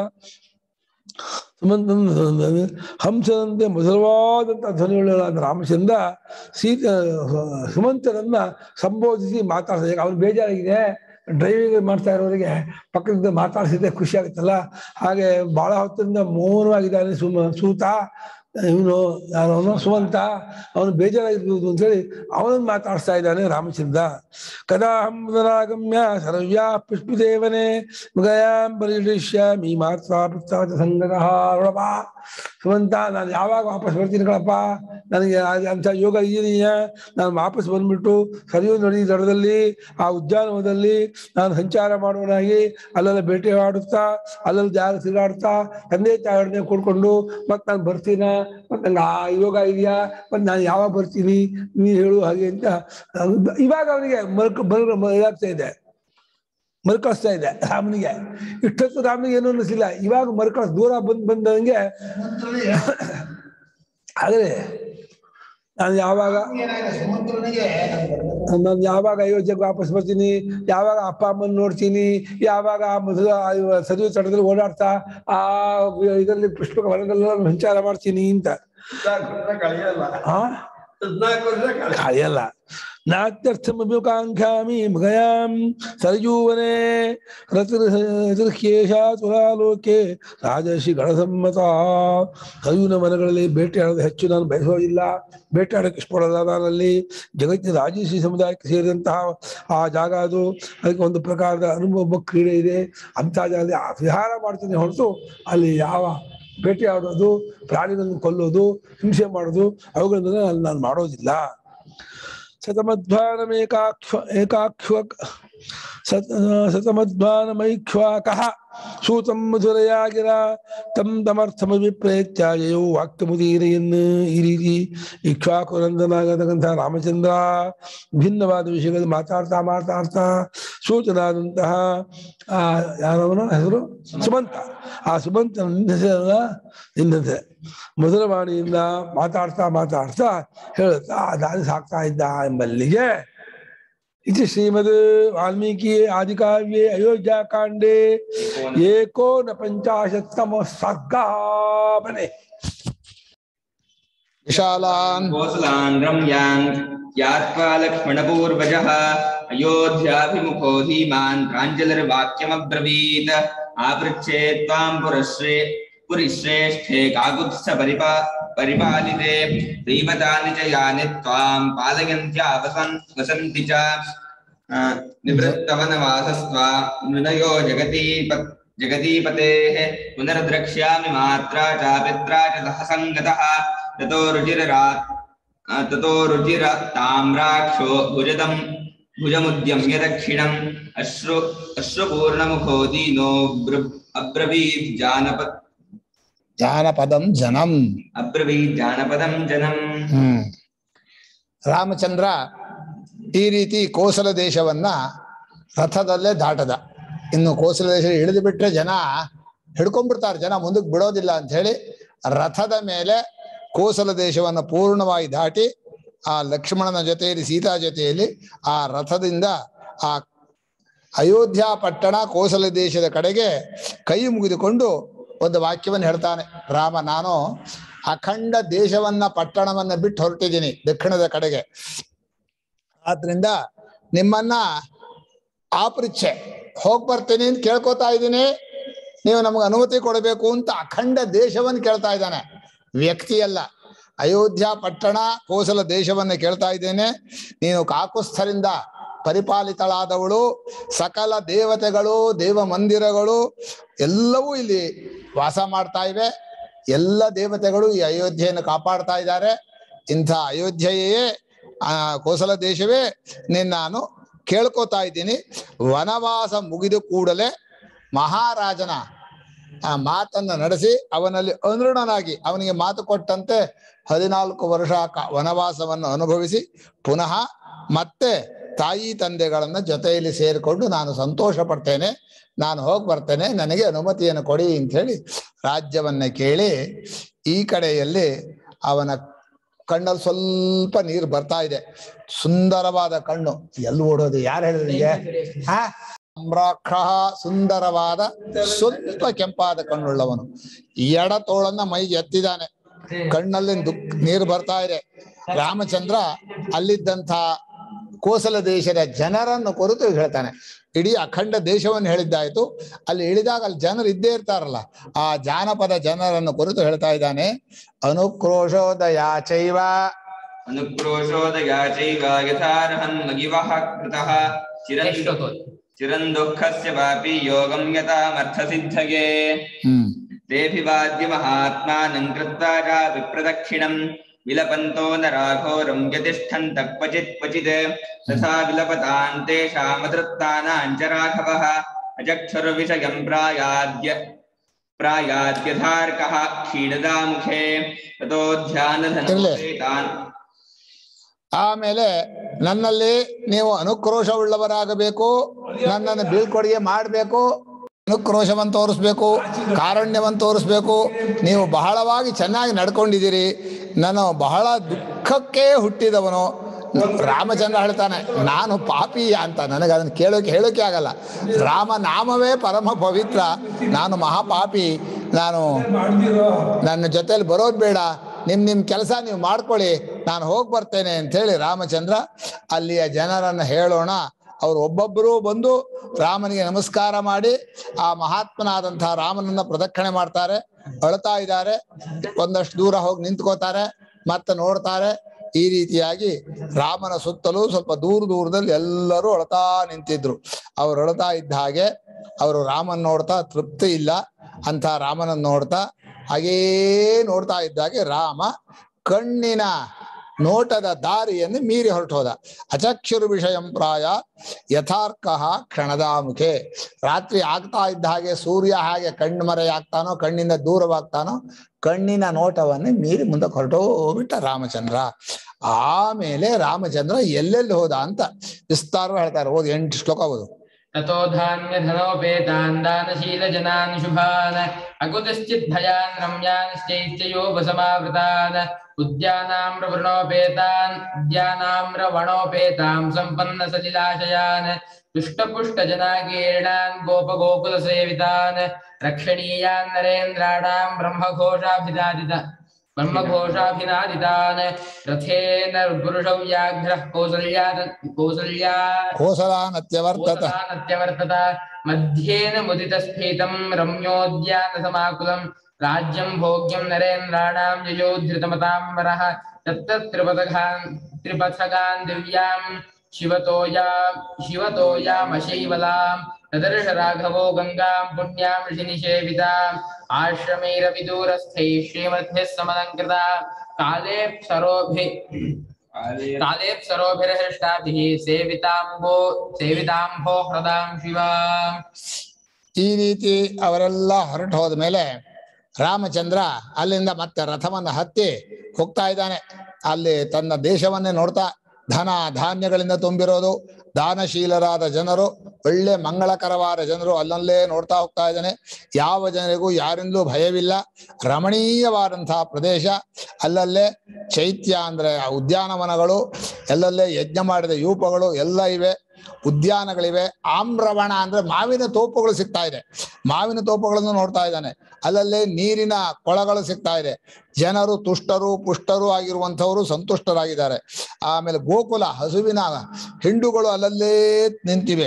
S2: ಸುಮಂತ ಹಂಸದಂತೆ ಮಧುರವಾದಂಥ ಧ್ವನಿಯುಳ್ಳಾದ ರಾಮಚಂದ್ರ ಸೀತ ಸುಮಂತನನ್ನ ಸಂಬೋಧಿಸಿ ಮಾತಾಡ್ತಾರೆ ಅವ್ರು ಬೇಜಾರಾಗಿದೆ ಡ್ರೈವಿಂಗ್ ಮಾಡ್ತಾ ಇರೋರಿಗೆ ಪಕ್ಕದಿಂದ ಮಾತಾಡ್ಸಿದ್ರೆ ಖುಷಿ ಆಗುತ್ತಲ್ಲ ಹಾಗೆ ಬಹಳ ಹೊತ್ತಿಂದ ಮೌನವಾಗಿದ್ದಾನೆ ಸುಮ ಸೂತ ಇವನು ಯಾರವನು ಸುಮಂತ ಅವನು ಬೇಜಾರಾಗಿರ್ಬೋದು ಅಂತೇಳಿ ಅವನನ್ನು ಮಾತಾಡಿಸ್ತಾ ಇದ್ದಾನೆ ರಾಮಚಂದ್ರ ಕದಾಹಂ ಪುನರಾಗಮ್ಯ ಸರ್ವ್ಯಾ ಪುಷ್ಪದೇವನೆ ಮೃಗಯಾಂ ಪರಿದೃಶ್ಯಾಮಿ ಮಾತ್ರ ಪುತ್ತಾಚ ಸಂಗತಃ ನೋಡಪ್ಪ ಸುಮಂತ ನಾನು ಯಾವಾಗ ವಾಪಸ್ ಬರ್ತೀನಿ ಕಣಪ್ಪ ನನಗೆ ಆ- ಅಂಥ ಯೋಗ ಇದೆಯಾ ನಾನು ವಾಪಸ್ ಬಂದ್ಬಿಟ್ಟು ಸರಿಯೂ ನದಿ ದಡದಲ್ಲಿ ಆ ಉದ್ಯಾನವನದಲ್ಲಿ ನಾನು ಸಂಚಾರ ಮಾಡುವನಾಗಿ ಅಲ್ಲೆಲ್ಲ ಭೇಟಿ ಆಡುತ್ತಾ ಅಲ್ಲೆಲ್ಲ ಜಾಗ ತಿರುಗಾಡ್ತಾ ತಂದೆ ತಾಯಿಯೊಡನೆ ಕೂಡ್ಕೊಂಡು ಮತ್ತೆ ನಾನು ಬರ್ತೀನ ಮತ್ತೆ ನಂಗೆ ಆ ಯೋಗ ಇದೆಯಾ ಮತ್ತೆ ನಾನು ಯಾವಾಗ ಬರ್ತೀನಿ ನೀನು ಹೇಳು ಹಾಗೆ ಅಂತ ಅದು- ಇವಾಗ ಅವನಿಗೆ ಮಲ್ಕ ಮಲ್ ಇದಾಗ್ತಾ ಇದೆ ಮರುಕಳಿಸ್ತಾ ಇದೆ ರಾಮನಿಗೆ ಇಷ್ಟೊತ್ತು ರಾಮನಿಗೆ ಏನು ಅನ್ನಿಸ್ಲಿಲ್ಲ ಇವಾಗ ಮರುಕಳಿಸ್ ದೂರ ಬಂದ್ ಬಂದಂಗೆ
S1: ಸುಮಂತ್ರನಿಗೆ
S2: ಆದರೆ ನಾನು ಯಾವಾಗ
S1: ಏನಾಗಿದೆ ಸುಮಂತ್ರನಿಗೆ
S2: ನಾನು ಯಾವಾಗ ಅಯೋಧ್ಯೆಗೆ ವಾಪಸ್ ಬರ್ತೀನಿ ಯಾವಾಗ ಅಪ್ಪ ಅಮ್ಮನ ನೋಡ್ತೀನಿ ಯಾವಾಗ ಆ ಮಧುರ ಆ ಸರಿಯು ತಟದಲ್ಲಿ ಓಡಾಡ್ತಾ ಆ ಇದರಲ್ಲಿ ಪುಷ್ಪಕ ವನದಲ್ಲ ಸಂಚಾರ ಮಾಡ್ತೀನಿ ಅಂತ
S1: ಹದಿನಾಲ್ಕು ವರ್ಷ ಕಳೆಯಲ್ಲ
S2: ಆ
S1: ಹದಿನಾಲ್ಕು ವರ್ಷ ಕಳೆಯ
S2: ಕಾಯಲ್ಲ ನಾತ್ಯರ್ಥಮಭ್ಯುಕಾಂಕ್ಷಾಮಿ ಮೃಗಯಾಂ ಸರಜೂವನೆ ರತಿರ್ಹ್ಯೇಷ ತುಲಾಲೋಕೆ ರಾಜರ್ಷಿ ಗಣಸಮ್ಮತ ಸಯೂನ ಮನಗಳಲ್ಲಿ ಬೇಟೆಯಾಡೋದು ಹೆಚ್ಚು ನಾನು ಬಯಸೋದಿಲ್ಲ ಬೇಟೆಯಾಡಕ್ಕೆ ಇಷ್ಟಪಡಲ್ಲ ನಾನಲ್ಲಿ ಜಗತ್ತಿನ ರಾಜರ್ಷಿ ಸಮುದಾಯಕ್ಕೆ ಸೇರಿದಂತಹ ಆ ಜಾಗ ಅದು ಅದಕ್ಕೆ ಒಂದು ಪ್ರಕಾರದ ಅನುಭವ ಕ್ರೀಡೆ ಇದೆ ಅಂಥ ಜಾಗದಲ್ಲಿ ಆ ವಿಹಾರ ಮಾಡ್ತೀನಿ ಹೊರತು ಅಲ್ಲಿ ಯಾವ ಬೇಟೆಯಾಡೋದು ಪ್ರಾಣಿಗಳನ್ನು ಕೊಲ್ಲೋದು ಹಿಂಸೆ ಮಾಡೋದು ಅವುಗಳನ್ನೆಲ್ಲ ಅಲ್ಲಿ ನಾನು ಮಾಡೋದಿಲ್ಲ ಶತಮಧ್ವಾನಮೇಕಾಕ್ಷ ಏಕಾಕ್ಷ ಸತ್ ಶತಮಧ್ವಾನಮೈಕ್ಷ್ವಾಕಃ ಸೂತಂ ಮಧುರಯಾ ಗಿರ ತಂ ತಮರ್ಥಮಭಿಪ್ರೇತ್ಯ ಯಯೌ ವಾಕ್ಯಮುದೀರಯನ್ ಈ ರೀತಿ ಇಕ್ಷ್ವಾಕುನಂದನಾಗತಕ್ಕಂಥ ರಾಮಚಂದ್ರ ಭಿನ್ನವಾದ ವಿಷಯಗಳು ಮಾತಾಡ್ತಾ ಮಾತಾಡ್ತಾ ಸೂಚನಾದಂತಹ ಆ ಯಾರವನ ಹೆಸರು ಸುಮಂತ ಆ ಸುಮಂತ ನಿನ್ನ ಹೆಸರಲ್ಲ ನಿನ್ನದೆ ಮಧುರವಾಣಿಯಿಂದ ಮಾತಾಡ್ತಾ ಮಾತಾಡ್ತಾ ಹೇಳುತ್ತಾ ಆ ದಾರಿ ಸಾಕ್ತಾ ಇದ್ದ ಎಂಬಲ್ಲಿಗೆ ಇದು ಶ್ರೀಮದ್ ವಾಲ್ಮೀಕಿ ಆದಿಕಾವ್ಯೆ ಅಯೋಧ್ಯಾಕಾಂಡೆ ಏಕೋನ ಪಂಚಾಶತ್ತಮ ಸರ್ಗ ಬನೆ
S1: ವಿಶಾಲಾನ್
S3: कोसलान् रम्यान् यात्वा लक्ष्मणपूर्वजः अयोध्याभिमुखो धीमान् प्राञ्जलिर्वाक्यमब्रवीत् आपृच्छे त्वाम् पुरश्रे पुरिश्रेष्ठे काकुत्स्थ परिपा परिपालिते दैवतानि च यानि त्वाम् पालयन्त्या वसन् वसन्ति च अ, निवृत्तवनवासस्त्वा नृणयो जगतीप जगतीपतेः पुनर्द्रक्ष्यामि मात्रा च पित्रा च सह सङ्गतः ततो रुचिररा अ, ततो रुचिर ताम्राक्षो भुजदम् भुजमुद्यम्य दक्षिणम् अश्रु अश्रुपूर्णमुखो दीनो ब्र- अब्रवीत् जानप
S1: ಜಾನಪದಂ ಜನಂ
S3: अब्रवीत् जानपदम् जनम्
S1: ಹ್ಮ್ ರಾಮಚಂದ್ರ ಈ ರೀತಿ ಕೋಸಲ ದೇಶವನ್ನ ರಥದಲ್ಲೇ ದಾಟದ ಇನ್ನು ಕೋಸಲ ದೇಶ ಇಳಿದು ಬಿಟ್ರೆ ಜನ ಹಿಡ್ಕೊಂಡ್ಬಿಡ್ತಾರೆ ಜನ ಮುಂದಕ್ಕೆ ಬಿಡೋದಿಲ್ಲ ಅಂತ ಹೇಳಿ ರಥದ ಮೇಲೆ ಕೋಸಲ ದೇಶವನ್ನ ಪೂರ್ಣವಾಗಿ ದಾಟಿ ಆ ಲಕ್ಷ್ಮಣನ ಜೊತೆಯಲ್ಲಿ ಸೀತಾ ಜೊತೆಯಲ್ಲಿ ಆ ರಥದಿಂದ ಆ ಅಯೋಧ್ಯ ಪಟ್ಟಣ ಕೋಸಲ ದೇಶದ ಕಡೆಗೆ ಕೈ ಮುಗಿದುಕೊಂಡು ಒಂದು ವಾಕ್ಯವನ್ನು ಹೇಳ್ತಾನೆ ರಾಮ ನಾನು ಅಖಂಡ ದೇಶವನ್ನ ಪಟ್ಟಣವನ್ನ ಬಿಟ್ಟು ಹೊರಟಿದ್ದೀನಿ ದಕ್ಷಿಣದ ಕಡೆಗೆ ಆದ್ರಿಂದ ನಿಮ್ಮನ್ನ ಆಪೃಚ್ಛೆ ಹೋಗ್ ಬರ್ತೀನಿ ಅಂತ ಕೇಳ್ಕೊತಾ ಇದ್ದೀನಿ ನೀವು ನಮಗೆ ಅನುಮತಿ ಕೊಡಬೇಕು ಅಂತ ಅಖಂಡ ದೇಶವನ್ನು ಕೇಳ್ತಾ ಇದ್ದಾನೆ ವ್ಯಕ್ತಿ ಅಲ್ಲ ಅಯೋಧ್ಯ ಪಟ್ಟಣ ಕೋಸಲ ದೇಶವನ್ನ ಕೇಳ್ತಾ ಇದ್ದೇನೆ ನೀನು ಕಾಕುಸ್ಥರಿಂದ ಪರಿಪಾಲಿತಳಾದವಳು ಸಕಲ ದೇವತೆಗಳು ದೇವ ಮಂದಿರಗಳು ಎಲ್ಲವೂ ಇಲ್ಲಿ ವಾಸ ಮಾಡ್ತಾ ಇವೆ ಎಲ್ಲ ದೇವತೆಗಳು ಈ ಅಯೋಧ್ಯೆಯನ್ನು ಕಾಪಾಡ್ತಾ ಇದ್ದಾರೆ ಇಂಥ ಅಯೋಧ್ಯೆಯೇ ಆ ಕೋಸಲ ದೇಶವೇ ನಿನ್ನ ನಾನು ಕೇಳ್ಕೊತಾ ಇದ್ದೀನಿ ವನವಾಸ ಮುಗಿದ ಕೂಡಲೇ ಮಹಾರಾಜನ ಆ ಮಾತನ್ನ ನಡೆಸಿ ಅವನಲ್ಲಿ ಅನುರಣನಾಗಿ ಅವನಿಗೆ ಮಾತು ಕೊಟ್ಟಂತೆ ಹದಿನಾಲ್ಕು ವರ್ಷ ಕ- ವನವಾಸವನ್ನು ಅನುಭವಿಸಿ ಪುನಃ ಮತ್ತೆ ತಾಯಿ ತಂದೆಗಳನ್ನ ಜೊತೆಯಲ್ಲಿ ಸೇರಿಕೊಂಡು ನಾನು ಸಂತೋಷ ಪಡ್ತೇನೆ ನಾನು ಹೋಗಿ ಬರ್ತೇನೆ ನನಗೆ ಅನುಮತಿಯನ್ನು ಕೊಡಿ ಅಂತ ಹೇಳಿ ರಾಜ್ಯವನ್ನ ಕೇಳಿ ಈ ಕಡೆಯಲ್ಲಿ ಅವನ ಕಣ್ಣಲ್ಲಿ ಸ್ವಲ್ಪ ನೀರು ಬರ್ತಾ ಇದೆ ಸುಂದರವಾದ ಕಣ್ಣು ಎಲ್ಲಿ ಓಡೋದು ಯಾರು ಹೇಳಿದ್ರು ನಿಂಗೆ ಹಾ ಸಾಮ್ರಾಕ್ಷ ಸುಂದರವಾದ ಸ್ವಲ್ಪ ಕೆಂಪಾದ ಕಣ್ಣುಳ್ಳವನು ಎಡ ತೋಳನ್ನ ಮೈಗೆ ಎತ್ತಿದ್ದಾನೆ ಕಣ್ಣಲ್ಲಿ ದುಃಖ ನೀರು ಬರ್ತಾ ಇದೆ ರಾಮಚಂದ್ರ ಅಲ್ಲಿದ್ದಂಥ ಕೋಸಲ ದೇಶದ ಜನರನ್ನು ಕುರಿತು ಹೇಳ್ತಾನೆ ಇಡೀ ಅಖಂಡ ದೇಶವನ್ನು ಹೇಳಿದ್ದಾಯ್ತು ಅಲ್ಲಿ ಇಳಿದಾಗ ಅಲ್ಲಿ ಜನರು ಇದ್ದೇ ಇರ್ತಾರಲ್ಲ ಆ ಜಾನಪದ ಜನರನ್ನು ಕುರಿತು ಹೇಳ್ತಾ ಇದ್ದಾನೆ ಅನುಕ್ರೋಶೋದಯಾಚೈವ
S3: अनुक्रोशोदया चैव यथार्हन् मगिवः कृतः चिरन् चिरन् दुःखस्य वापि योगं यतामर्थसिद्धये
S1: ಹ್ಮ್
S3: तेऽभिवाद्य महात्मानं कृत्वा च विप्रदक्षिणम् विलपन्तो न राघोरं व्यतिष्ठन्तः क्वचित् क्वचित् तथा विलपतान् तेषामतृप्तानां च राघवः अचक्षुर्विषयं प्रायाद्य प्रायाद्यथार्कः क्षीणदामुखे ततो ध्यानधनोपेतान्
S1: ಆಮೇಲೆ ನನ್ನಲ್ಲಿ ನೀವು ಅನುಕ್ರೋಶವುಳ್ಳವರಾಗಬೇಕು ನನ್ನನ್ನು ಬೀಳ್ಕೊಡುಗೆ ಮಾಡಬೇಕು ಅನುಕ್ರೋಶವನ್ನು ತೋರಿಸ್ಬೇಕು ಕಾರುಣ್ಯವನ್ನು ತೋರಿಸ್ಬೇಕು ನೀವು ಬಹಳವಾಗಿ ಚೆನ್ನಾಗಿ ನಡ್ಕೊಂಡಿದ್ದೀರಿ ನಾನು ಬಹಳ ದುಃಖಕ್ಕೆ ಹುಟ್ಟಿದವನು ರಾಮಚಂದ್ರ ಹೇಳ್ತಾನೆ ನಾನು ಪಾಪಿ ಅಂತ ನನಗೆ ಅದನ್ನು ಕೇಳೋಕೆ ಹೇಳೋಕೆ ಆಗಲ್ಲ ರಾಮ ನಾಮವೇ ಪರಮ ಪವಿತ್ರ ನಾನು ಮಹಾಪಾಪಿ ನಾನು ನನ್ನ ಜೊತೆಲಿ ಬರೋದು ಬೇಡ ನಿಮ್ ನಿಮ್ ಕೆಲಸ ನೀವು ಮಾಡ್ಕೊಳ್ಳಿ ನಾನು ಹೋಗಿ ಬರ್ತೇನೆ ಅಂತ ಹೇಳಿ ರಾಮಚಂದ್ರ ಅಲ್ಲಿಯ ಜನರನ್ನು ಹೇಳೋಣ ಅವ್ರು ಒಬ್ಬೊಬ್ಬರು ಬಂದು ರಾಮನಿಗೆ ನಮಸ್ಕಾರ ಮಾಡಿ ಆ ಮಹಾತ್ಮನಾದಂತಹ ರಾಮನನ್ನ ಪ್ರದಕ್ಷಿಣೆ ಮಾಡ್ತಾರೆ ಅಳ್ತಾ ಇದ್ದಾರೆ ಒಂದಷ್ಟು ದೂರ ಹೋಗಿ ನಿಂತ್ಕೋತಾರೆ ಮತ್ತೆ ನೋಡ್ತಾರೆ ಈ ರೀತಿಯಾಗಿ ರಾಮನ ಸುತ್ತಲೂ ಸ್ವಲ್ಪ ದೂರ ದೂರದಲ್ಲಿ ಎಲ್ಲರೂ ಅಳ್ತಾ ನಿಂತಿದ್ರು ಅವ್ರು ಅಳ್ತಾ ಇದ್ದ ಹಾಗೆ ಅವರು ರಾಮನ್ ನೋಡ್ತಾ ತೃಪ್ತಿ ಇಲ್ಲ ಅಂತ ರಾಮನನ್ನ ನೋಡ್ತಾ ಹಾಗೇ ನೋಡ್ತಾ ಇದ್ದಾಗೆ ರಾಮ ಕಣ್ಣಿನ ನೋಟದ ದಾರಿಯನ್ನು ಮೀರಿ ಹೊರಟೋದ ಅಚಕ್ಷುರು ವಿಷಯಂ ಪ್ರಾಯ ಯಥಾರ್ಕ ಕ್ಷಣದ ಮುಖೆ ರಾತ್ರಿ ಆಗ್ತಾ ಇದ್ದ ಹಾಗೆ ಸೂರ್ಯ ಹಾಗೆ ಕಣ್ಣು ಮರೆಯಾಗ್ತಾನೋ ಕಣ್ಣಿಂದ ದೂರವಾಗ್ತಾನೋ ಕಣ್ಣಿನ ನೋಟವನ್ನು ಮೀರಿ ಮುಂದಕ್ಕೆ ಹೊರಟೋಗ್ಬಿಟ್ಟ ರಾಮಚಂದ್ರ ಆಮೇಲೆ ರಾಮಚಂದ್ರ ಎಲ್ಲೆಲ್ಲಿ ಹೋದ ಅಂತ ವಿಸ್ತಾರ ಹೇಳ್ತಾರೆ ಓದು ಎಂಟು ಶ್ಲೋಕ ಓದು
S4: ततो धान्यधनोपेतान् दानशीलजनान् शुभान् अकुतश्चिद्भयान् रम्यानिश्चैत्ययोपसमावृतान् उद्यानाम्रवृणोपेतान् उद्यानाम्रवणोपेतां सम्पन्नसलिलाशयान् दुष्टपुष्टजनाकीर्णान् गोपगोकुलसेवितान् रक्षणीयान् नरेन्द्राणां ब्रह्मघोषाभिदादित ब्रह्मघोषाभिनादितान् रथेन पुरुषौ व्याघ्रः कौसल्या कौसल्या
S1: ಕೋಸಲಾನತ್ಯವರ್ತತ
S4: कोसलानत्यवर्तत मध्येन मुदितस्फीतं रम्योद्यानसमाकुलं राज्यं भोग्यं नरेन्द्राणां ययोद्धृतमताम्बरः तत्तत्त्रिपथगान् त्रिपथगान् दिव्यां शिवतोया शिवतोयामशैवलां ददर्श राघवो गङ्गां पुण्यां ऋषिनिषेविताम् आश्रमैरविदूरस्थैः श्रीमद्भिः समलङ्कृता काले सरोभिः कालेप्सरोभिर्हृष्टाभिः सेविताम्बो सेविताम्भो हृदां शिवाम्
S1: ಈ ರೀತಿ ಅವರೆಲ್ಲ ಹೊರಟು ಹೋದ ಮೇಲೆ ರಾಮಚಂದ್ರ ಅಲ್ಲಿಂದ ಮತ್ತೆ ರಥವನ್ನು ಹತ್ತಿ ಹೋಗ್ತಾ ಇದ್ದಾನೆ ಅಲ್ಲಿ ತನ್ನ ದೇಶವನ್ನೇ ನೋಡ್ತಾ ಧನ ಧಾನ್ಯಗಳಿಂದ ತುಂಬಿರೋದು ದಾನಶೀಲರಾದ ಜನರು ಒಳ್ಳೆ ಮಂಗಳಕರವಾದ ಜನರು ಅಲ್ಲಲ್ಲೇ ನೋಡ್ತಾ ಹೋಗ್ತಾ ಇದ್ದಾನೆ ಯಾವ ಜನರಿಗೂ ಯಾರಿಂದಲೂ ಭಯವಿಲ್ಲ ರಮಣೀಯವಾದಂತಹ ಪ್ರದೇಶ ಅಲ್ಲಲ್ಲೇ ಚೈತ್ಯ ಅಂದ್ರೆ ಆ ಉದ್ಯಾನವನಗಳು ಎಲ್ಲಲ್ಲೇ ಯಜ್ಞ ಮಾಡಿದ ಯೂಪಗಳು ಎಲ್ಲ ಇವೆ ಉದ್ಯಾನಗಳಿವೆ ಆಮ್ರವಣ ಅಂದ್ರೆ ಮಾವಿನ ತೋಪುಗಳು ಸಿಗ್ತಾ ಇದೆ ಮಾವಿನ ತೋಪುಗಳನ್ನು ನೋಡ್ತಾ ಇದ್ದಾನೆ ಅಲ್ಲಲ್ಲೇ ನೀರಿನ ಕೊಳಗಳು ಸಿಗ್ತಾ ಇದೆ ಜನರು ತುಷ್ಟರು ಪುಷ್ಟರು ಆಗಿರುವಂಥವರು ಸಂತುಷ್ಟರಾಗಿದ್ದಾರೆ ಆಮೇಲೆ ಗೋಕುಲ ಹಸುವಿನ ಹಿಂಡುಗಳು ಅಲ್ಲಲ್ಲೇ ನಿಂತಿವೆ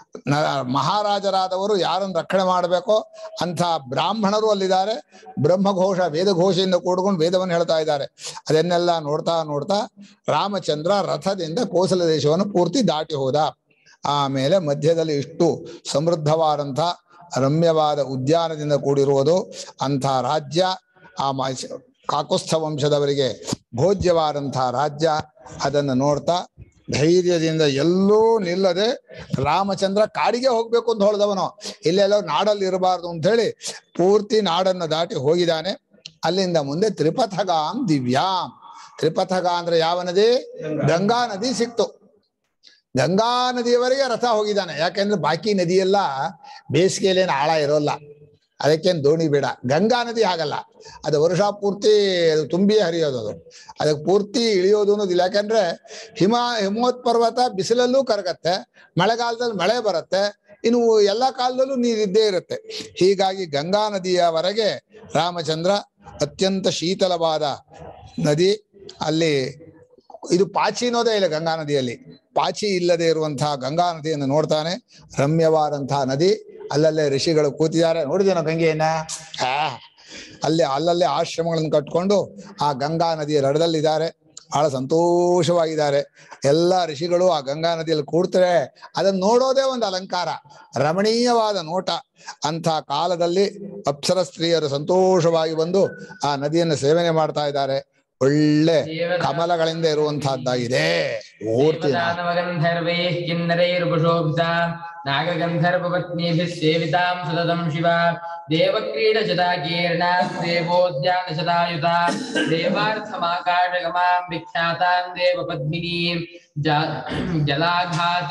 S1: ನ- ಮಹಾರಾಜರಾದವರು ಯಾರನ್ನು ರಕ್ಷಣೆ ಮಾಡಬೇಕೋ ಅಂಥ ಬ್ರಾಹ್ಮಣರು ಅಲ್ಲಿದ್ದಾರೆ ಬ್ರಹ್ಮಘೋಷ ವೇದಘೋಷದಿಂದ ಕೂಡ್ಕೊಂಡು ವೇದವನ್ನು ಹೇಳ್ತಾ ಇದ್ದಾರೆ ಅದನ್ನೆಲ್ಲ ನೋಡ್ತಾ ನೋಡ್ತಾ ರಾಮಚಂದ್ರ ರಥದಿಂದ ಕೋಸಲ ದೇಶವನ್ನು ಪೂರ್ತಿ ದಾಟಿ ಹೋದ ಆಮೇಲೆ ಮಧ್ಯದಲ್ಲಿ ಇಷ್ಟು ಸಮೃದ್ಧವಾದಂಥ ರಮ್ಯವಾದ ಉದ್ಯಾನದಿಂದ ಕೂಡಿರುವುದು ಅಂಥ ರಾಜ್ಯ ಆ ಮ- ಕಾಕುಸ್ಥ ವಂಶದವರಿಗೆ ಭೋಜ್ಯವಾದಂತಹ ರಾಜ್ಯ ಅದನ್ನು ನೋಡ್ತಾ ಧೈರ್ಯದಿಂದ ಎಲ್ಲೂ ನಿಲ್ಲದೆ ರಾಮಚಂದ್ರ ಕಾಡಿಗೆ ಹೋಗ್ಬೇಕು ಅಂತ ಹೊಳ್ದವನು ಇಲ್ಲೆಲ್ಲೋ ನಾಡಲ್ಲಿ ಇರಬಾರ್ದು ಅಂತ ಹೇಳಿ ಪೂರ್ತಿ ನಾಡನ್ನು ದಾಟಿ ಹೋಗಿದ್ದಾನೆ ಅಲ್ಲಿಂದ ಮುಂದೆ ತ್ರಿಪಥಗಾಂ ದಿವ್ಯಾಂ ತ್ರಿಪಥಗ ಅಂದ್ರೆ ಯಾವ ನದಿ ಗಂಗಾ ನದಿ ಸಿಕ್ತು ಗಂಗಾ ನದಿಯವರೆಗೆ ರಥ ಹೋಗಿದ್ದಾನೆ ಯಾಕೆಂದ್ರೆ ಬಾಕಿ ನದಿಯೆಲ್ಲ ಬೇಸಿಗೆಯಲ್ಲೇನು ಆಳ ಇರೋಲ್ಲ ಅದಕ್ಕೇನು ದೋಣಿ ಬೇಡ ಗಂಗಾ ನದಿ ಆಗಲ್ಲ ಅದು ವರ್ಷ ಪೂರ್ತಿ ಅದು ತುಂಬಿ ಹರಿಯೋದು ಅದು ಅದಕ್ಕೆ ಪೂರ್ತಿ ಇಳಿಯೋದು ಅನ್ನೋದಿಲ್ಲ ಯಾಕಂದ್ರೆ ಹಿಮ ಹಿಮೋತ್ ಪರ್ವತ ಬಿಸಿಲಲ್ಲೂ ಕರಗತ್ತೆ ಮಳೆಗಾಲದಲ್ಲಿ ಮಳೆ ಬರುತ್ತೆ ಇನ್ನು ಎಲ್ಲ ಕಾಲದಲ್ಲೂ ನೀರಿದ್ದೇ ಇರುತ್ತೆ ಹೀಗಾಗಿ ಗಂಗಾ ನದಿಯವರೆಗೆ ರಾಮಚಂದ್ರ ಅತ್ಯಂತ ಶೀತಲವಾದ ನದಿ ಅಲ್ಲಿ ಇದು ಪಾಚಿ ಅನ್ನೋದೇ ಇಲ್ಲ ಗಂಗಾ ನದಿಯಲ್ಲಿ ಪಾಚಿ ಇಲ್ಲದೆ ಇರುವಂತಹ ಗಂಗಾ ನದಿಯನ್ನು ನೋಡ್ತಾನೆ ರಮ್ಯವಾದಂತಹ ನದಿ ಅಲ್ಲಲ್ಲೇ ಋಷಿಗಳು ಕೂತಿದ್ದಾರೆ ನೋಡಿದೇನೋ ಗಂಗೆಯನ್ನ ಆ ಅಲ್ಲಿ ಅಲ್ಲಲ್ಲೇ ಆಶ್ರಮಗಳನ್ನು ಕಟ್ಕೊಂಡು ಆ ಗಂಗಾ ನದಿಯ ರಡದಲ್ಲಿದ್ದಾರೆ ಬಹಳ ಸಂತೋಷವಾಗಿದ್ದಾರೆ ಎಲ್ಲ ಋಷಿಗಳು ಆ ಗಂಗಾ ನದಿಯಲ್ಲಿ ಕೂಡ್ತಾರೆ ಅದನ್ನ ನೋಡೋದೇ ಒಂದು ಅಲಂಕಾರ ರಮಣೀಯವಾದ ನೋಟ ಅಂಥ ಕಾಲದಲ್ಲಿ ಅಪ್ಸರ ಸ್ತ್ರೀಯರು ಸಂತೋಷವಾಗಿ ಬಂದು ಆ ನದಿಯನ್ನು ಸೇವನೆ ಮಾಡ್ತಾ ಇದ್ದಾರೆ ಒಳ್ಳೆ ಕಮಲಗಳಿಂದ ಇರುವಂತಹದ್ದಾಗಿದೆ ಪೂರ್ತಿ
S4: देवदानवगन्धर्वैः किन्नरैर्वशोभिता नागगन्धर्वपत्नीभिः सेवितां सततं शिवा देवक्रीडशताकीर्णां देवोद्यानशतायुता देवार्थमाकाशगमां विख्यातां देवपद्मिनीं ज- जलाघात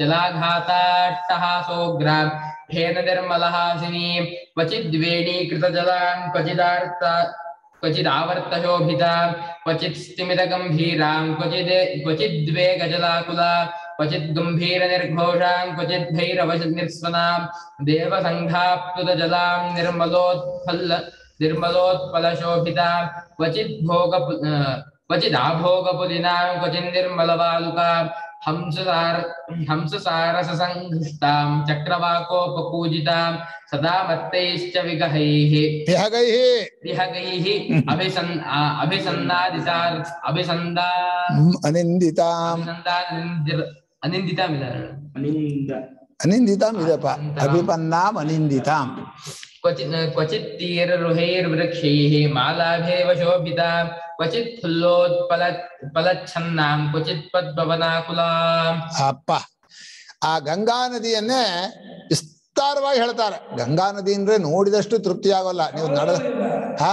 S4: जलाघाताट्टहासोग्रां फेन निर्मलहासिनीं क्वचिद्वेणीकृतजलां क्वचिदार्थ क्वचिदावर्तशोभिता क्वचित् स्तिमितगम्भीरां क्वचिद् क्वचिद्वेगजलाकुला क्वचित् गम्भीरनिर्घोषां क्वचित् भैरवनिर्स्वनां देवसङ्घाप्लुतजलां निर्मलोत्फल्ल निर्मलोत्पलशोभिता क्वचित् भोग क्वचिदाभोगपुलिनां क्वचित् निर्मलवालुका हंससार हंससारससङ्घृष्टां चक्रवाकोपपूजितां सदा मत्तैश्च विगहैः
S1: ವಿಹಗೈಹಿ
S4: विहगैः अभिसन् आ- अभिसन्नादितार् अभिसन्दा
S1: ಹ್ಮ್, ಅನಿಂದಿತಾಂ
S4: अभिसन्दानिन्दिर- अनिन्दितामिदार
S3: ಅನಿಂದ
S1: ಅನಿಂದಿತಾಂ ಇದಪ್ಪ ಅಭಿಪನ್ನಾಂ ಅನಿಂದಿತಾಂ
S4: क्वचित् क्वचित् तीररुहैर्वृक्षैः मालाभेव शोभिता क्वचित् फुल्लोत्पल फलच्छन्नां क्वचित् पद्मवनाकुला
S1: ಅಪ್ಪ ಆ ಗಂಗಾ ನದಿಯನ್ನೇ ವಿಸ್ತಾರವಾಗಿ ಹೇಳ್ತಾರೆ ಗಂಗಾ ನದಿ ಅಂದ್ರೆ ನೋಡಿದಷ್ಟು ತೃಪ್ತಿ ಆಗೋಲ್ಲ ನೀವು ನಡ ಹಾ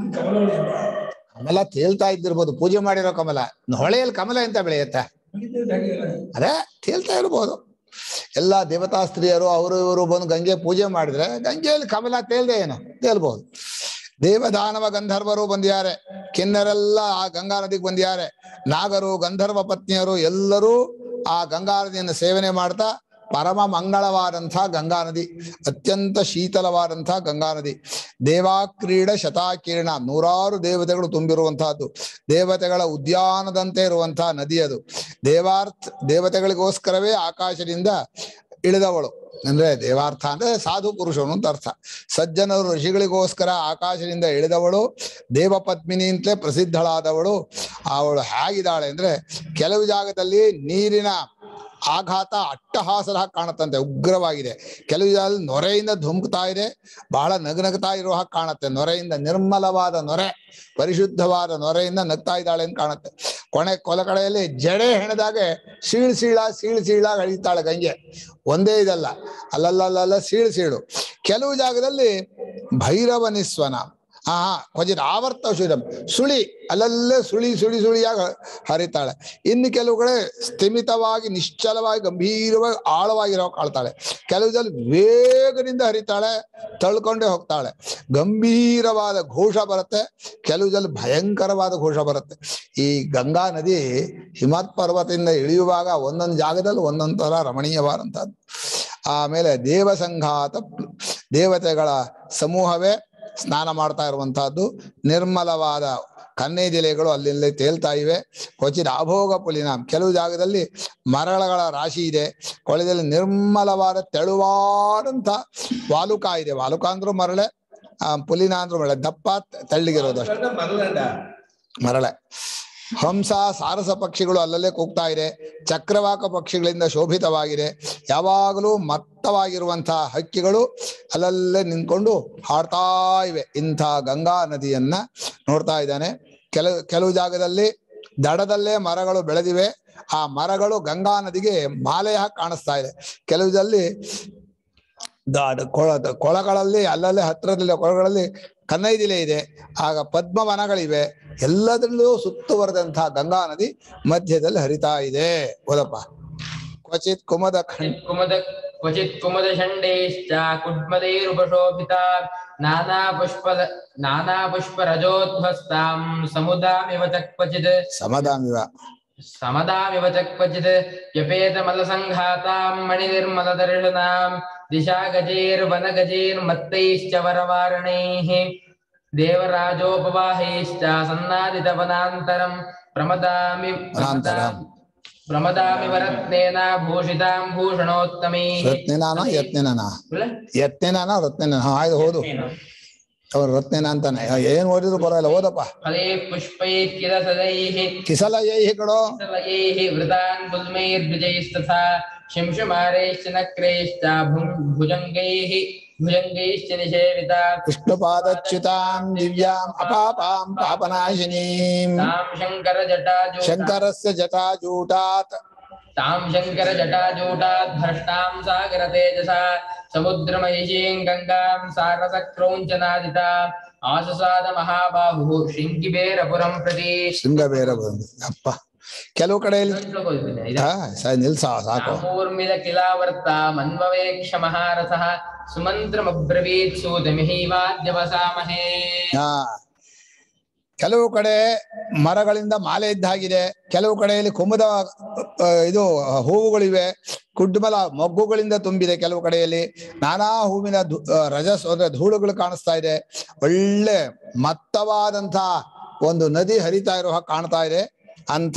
S1: ಕಮಲ ತೇಲ್ತಾ ಇದ್ದಿರ್ಬೋದು ಪೂಜೆ ಮಾಡಿರೋ ಕಮಲ ಹೊಳೆಯಲ್ಲಿ ಕಮಲ ಎಂತ ಬೆಳೆಯುತ್ತೆ ಅದೇ ತೇಲ್ತಾ ಇರ್ಬೋದು ಎಲ್ಲ ದೇವತಾ ಸ್ತ್ರೀಯರು ಅವರು ಇವರು ಬಂದು ಗಂಗೆ ಪೂಜೆ ಮಾಡಿದ್ರೆ ಗಂಗೆಯಲ್ಲಿ ಕಮಲ ತೇಲ್ದೆ ಏನು ತೇಲ್ಬಹುದು ದೇವದಾನವ ಗಂಧರ್ವರು ಬಂದಿದ್ದಾರೆ ಕಿನ್ನರೆಲ್ಲ ಆ ಗಂಗಾ ನದಿಗೆ ಬಂದಿದ್ದಾರೆ ನಾಗರು ಗಂಧರ್ವ ಪತ್ನಿಯರು ಎಲ್ಲರೂ ಆ ಗಂಗಾ ನದಿಯನ್ನು ಸೇವನೆ ಮಾಡ್ತಾ ಪರಮ ಮಂಗಳವಾದಂಥ ಗಂಗಾ ನದಿ ಅತ್ಯಂತ ಶೀತಲವಾದಂಥ ಗಂಗಾ ನದಿ ದೇವಾಕ್ರೀಡ ಶತಾಕೀರ್ಣ ನೂರಾರು ದೇವತೆಗಳು ತುಂಬಿರುವಂತಹದ್ದು ದೇವತೆಗಳ ಉದ್ಯಾನದಂತೆ ಇರುವಂತಹ ನದಿ ಅದು ದೇವಾರ್ಥ ದೇವತೆಗಳಿಗೋಸ್ಕರವೇ ಆಕಾಶದಿಂದ ಇಳಿದವಳು ಅಂದ್ರೆ ದೇವಾರ್ಥ ಅಂದ್ರೆ ಸಾಧು ಪುರುಷನು ಅಂತ ಅರ್ಥ ಸಜ್ಜನರು ಋಷಿಗಳಿಗೋಸ್ಕರ ಆಕಾಶದಿಂದ ಇಳಿದವಳು ದೇವಪದ್ಮಿನಿ ಅಂತಲೇ ಪ್ರಸಿದ್ಧಳಾದವಳು ಅವಳು ಹೇಗಿದ್ದಾಳೆ ಅಂದ್ರೆ ಕೆಲವು ಜಾಗದಲ್ಲಿ ನೀರಿನ ಆಘಾತ ಅಟ್ಟಹಾಸದ ಹಾಗೆ ಕಾಣುತ್ತಂತೆ ಉಗ್ರವಾಗಿದೆ ಕೆಲವು ಜಾಗದಲ್ಲಿ ನೊರೆಯಿಂದ ಧುಮುಕ್ತಾ ಇದೆ ಬಹಳ ನಗನಗ್ತಾ ಇರೋ ಹಾಗೆ ಕಾಣುತ್ತೆ ನೊರೆಯಿಂದ ನಿರ್ಮಲವಾದ ನೊರೆ ಪರಿಶುದ್ಧವಾದ ನೊರೆಯಿಂದ ನಗ್ತಾ ಇದ್ದಾಳೆ ಅಂತ ಕಾಣುತ್ತೆ ಕೊನೆ ಕೊಲಕಡೆಯಲ್ಲಿ ಜಡೆ ಹೆಣೆದಾಗೆ ಸೀಳ್ ಸೀಳ ಸೀಳ್ ಸೀಳಾಗಿ ಅಳಿತಾಳೆ ಗಂಗೆ ಒಂದೇ ಇದಲ್ಲ ಅಲ್ಲಲ್ಲಲ್ಲ ಸೀಳು ಸೀಳು ಕೆಲವು ಜಾಗದಲ್ಲಿ ಭೈರವ ನಿಸ್ವನ ಹಾ ಹಾ ಕ್ವಚಿತ್ ಆವರ್ತ ಶುದ್ಧಂ ಸುಳಿ ಅಲ್ಲಲ್ಲೇ ಸುಳಿ ಸುಳಿ ಸುಳಿಯಾಗಿ ಹರಿತಾಳೆ ಇನ್ನು ಕೆಲವು ಕಡೆ ಸ್ಥಿಮಿತವಾಗಿ ನಿಶ್ಚಲವಾಗಿ ಗಂಭೀರವಾಗಿ ಆಳವಾಗಿರೋ ಕಾಳ್ತಾಳೆ ಕೆಲವು ಜನ ವೇಗದಿಂದ ಹರಿತಾಳೆ ತಳ್ಕೊಂಡೇ ಹೋಗ್ತಾಳೆ ಗಂಭೀರವಾದ ಘೋಷ ಬರುತ್ತೆ ಕೆಲವು ಜನ ಭಯಂಕರವಾದ ಘೋಷ ಬರುತ್ತೆ ಈ ಗಂಗಾ ನದಿ ಹಿಮತ್ ಪರ್ವತದಿಂದ ಇಳಿಯುವಾಗ ಒಂದೊಂದು ಜಾಗದಲ್ಲಿ ಒಂದೊಂದು ತರ ರಮಣೀಯವಾದಂಥದ್ದು ಆಮೇಲೆ ದೇವಸಂಘಾತ ದೇವತೆಗಳ ಸಮೂಹವೇ ಸ್ನಾನ ಮಾಡ್ತಾ ಇರುವಂತಹದ್ದು ನಿರ್ಮಲವಾದ ಕನ್ನೇದಿಲೆಗಳು ಅಲ್ಲಿ ತೇಲ್ತಾ ಇವೆ ಕ್ವಚಿತ್ ಅಭೋಗ ಪುಲಿನಾಂ ಕೆಲವು ಜಾಗದಲ್ಲಿ ಮರಳಗಳ ರಾಶಿ ಇದೆ ಕೊಳೆದಲ್ಲಿ ನಿರ್ಮಲವಾದ ತೆಳುವಾದಂತ ವಾಲುಕ ಇದೆ ವಾಲುಕ ಅಂದ್ರೂ ಮರಳೆ ಆ ಪುಲಿನ ಅಂದ್ರೂ ಮರಳೆ ದಪ್ಪ ತಳ್ಳಿಗಿರೋದು ಅಷ್ಟೇ ಮರಳೆ ಹಂಸ ಸಾರಸ ಪಕ್ಷಿಗಳು ಅಲ್ಲಲ್ಲೇ ಕೂಗ್ತಾ ಇದೆ ಚಕ್ರವಾಕ ಪಕ್ಷಿಗಳಿಂದ ಶೋಭಿತವಾಗಿದೆ ಯಾವಾಗಲೂ ಮತ್ತವಾಗಿರುವಂತಹ ಹಕ್ಕಿಗಳು ಅಲ್ಲಲ್ಲೇ ನಿಂತ್ಕೊಂಡು ಹಾಡ್ತಾ ಇವೆ ಇಂಥ ಗಂಗಾ ನದಿಯನ್ನ ನೋಡ್ತಾ ಇದ್ದಾನೆ ಕೆಲವು ಕೆಲವು ಜಾಗದಲ್ಲಿ ದಡದಲ್ಲೇ ಮರಗಳು ಬೆಳೆದಿವೆ ಆ ಮರಗಳು ಗಂಗಾ ನದಿಗೆ ಮಾಲೆಯ ಹಾಗೆ ಕಾಣಿಸ್ತಾ ಇದೆ ಕೆಲವುದಲ್ಲಿ ದ- ಕೊಳ ಕೊಳಗಳಲ್ಲಿ ಅಲ್ಲಲ್ಲೇ ಹತ್ತಿರದಲ್ಲಿ ಕೊಳಗಳಲ್ಲಿ ಕನ್ನೈದಿಲೆ ಇದೆ ಆಗ ಪದ್ಮವನಗಳಿವೆ ಎಲ್ಲದರಲ್ಲೂ ಸುತ್ತುವರೆದಂತಹ ಗಂಗಾ ನದಿ ಮಧ್ಯದಲ್ಲಿ ಹರಿತಾ ಇದೆ ಓದಪ್ಪ ಕ್ವಚಿತ್ ಕುಮದ ಖಂಡ
S4: क्वचित् कुमुद क्वचित् कुमुदषण्डैश्च कुड्मदैरुपशोभिता नानापुष्पल नानापुष्परजोध्वस्तां समुदामिव च क्वचित्
S1: ಸಮದಾಮಿವ
S4: समदामिव च क्वचित् व्यपेतमलसङ्घातां मणिनिर्मलदर्शनां दिशा गजैर्वनगजैर्मत्तैश्च वरवारणैः देवराजोपवाहैश्च सन्नादितवनान्तरं प्रमदामि
S1: ಅನಂತರಂ
S4: प्रमदामि वरत्नेन भूषितां भूषणोत्तमैः
S1: ರತ್ನಿನಾನ ಯತ್ನಿನಾನ
S4: ಇಲ್ಲ?
S1: ಯತ್ನಿನಾನ ರತ್ನಿನ ಹಾ ಆಯ್ತು ಹೌದು ಅವ್ರು ರತ್ನಿನ ಅಂತಾನೆ ಏನ್ ಓದಿದ್ರು ಪರವಾಗಿಲ್ಲ ಓದಪ್ಪ
S4: फलैः पुष्पैः किरसदैः
S1: ಕಿಸಲ ಏಹಿ ಕಡೋ
S4: किसलयैः वृतान् गुल्मैर्द्विजैस्तथा शिंशुमारैश्च नक्रैश्च भुं- भुजङ्गैः भुजङ्गैश्च निषेविता
S1: ವಿಷ್ಣುಪಾದಚ್ಯುತಾಂ ದಿವ್ಯಾಂ ಅಪಾಪಾಂ ಪಾಪನಾಶಿನೀಂ
S4: तां शङ्करजटाजूटा
S1: ಶಂಕರಸ್ಯ ಜಟಾಜೂಟಾತ್
S4: तां शङ्करजटाजूटात् भ्रष्टां सागरतेजसा समुद्रमहिषीं गङ्गां सारसक्रौञ्चनादिता आससाद महाबाहुः शृङ्गिबेरपुरं प्रति
S1: ಶೃಂಗಬೇರ ಬಂದು ಅಪ್ಪ ಕೆಲವು ಕಡೆಯಲ್ಲಿ ಹಾ ಸ- ನಿಲ್ಸ ಸಾಕು
S4: ऊर्मिल किलावर्ता मन्ववेक्ष महारथः सुमन्त्रमब्रवीत् सूतमिहीवाद्यवसामहे
S1: ಹಾ ಕೆಲವು ಕಡೆ ಮರಗಳಿಂದ ಮಾಲೆ ಇದ್ದಾಗಿದೆ ಕೆಲವು ಕಡೆಯಲ್ಲಿ ಕುಮುದ ಆ, ಇದು ಹೂವುಗಳಿವೆ ಕುಡ್ಮಲ ಮೊಗ್ಗುಗಳಿಂದ ತುಂಬಿದೆ ಕೆಲವು ಕಡೆಯಲ್ಲಿ ನಾನಾ ಹೂವಿನ ಧು- ಆ, ರಜಸ್ ಅಂದ್ರೆ ಧೂಳುಗಳು ಕಾಣಿಸ್ತಾ ಇದೆ ಒಳ್ಳೆ ಮತ್ತವಾದಂಥ ಒಂದು ನದಿ ಹರಿತಾ ಇರೋ ಹಾಗೆ ಕಾಣ್ತಾ ಇದೆ ಅಂಥ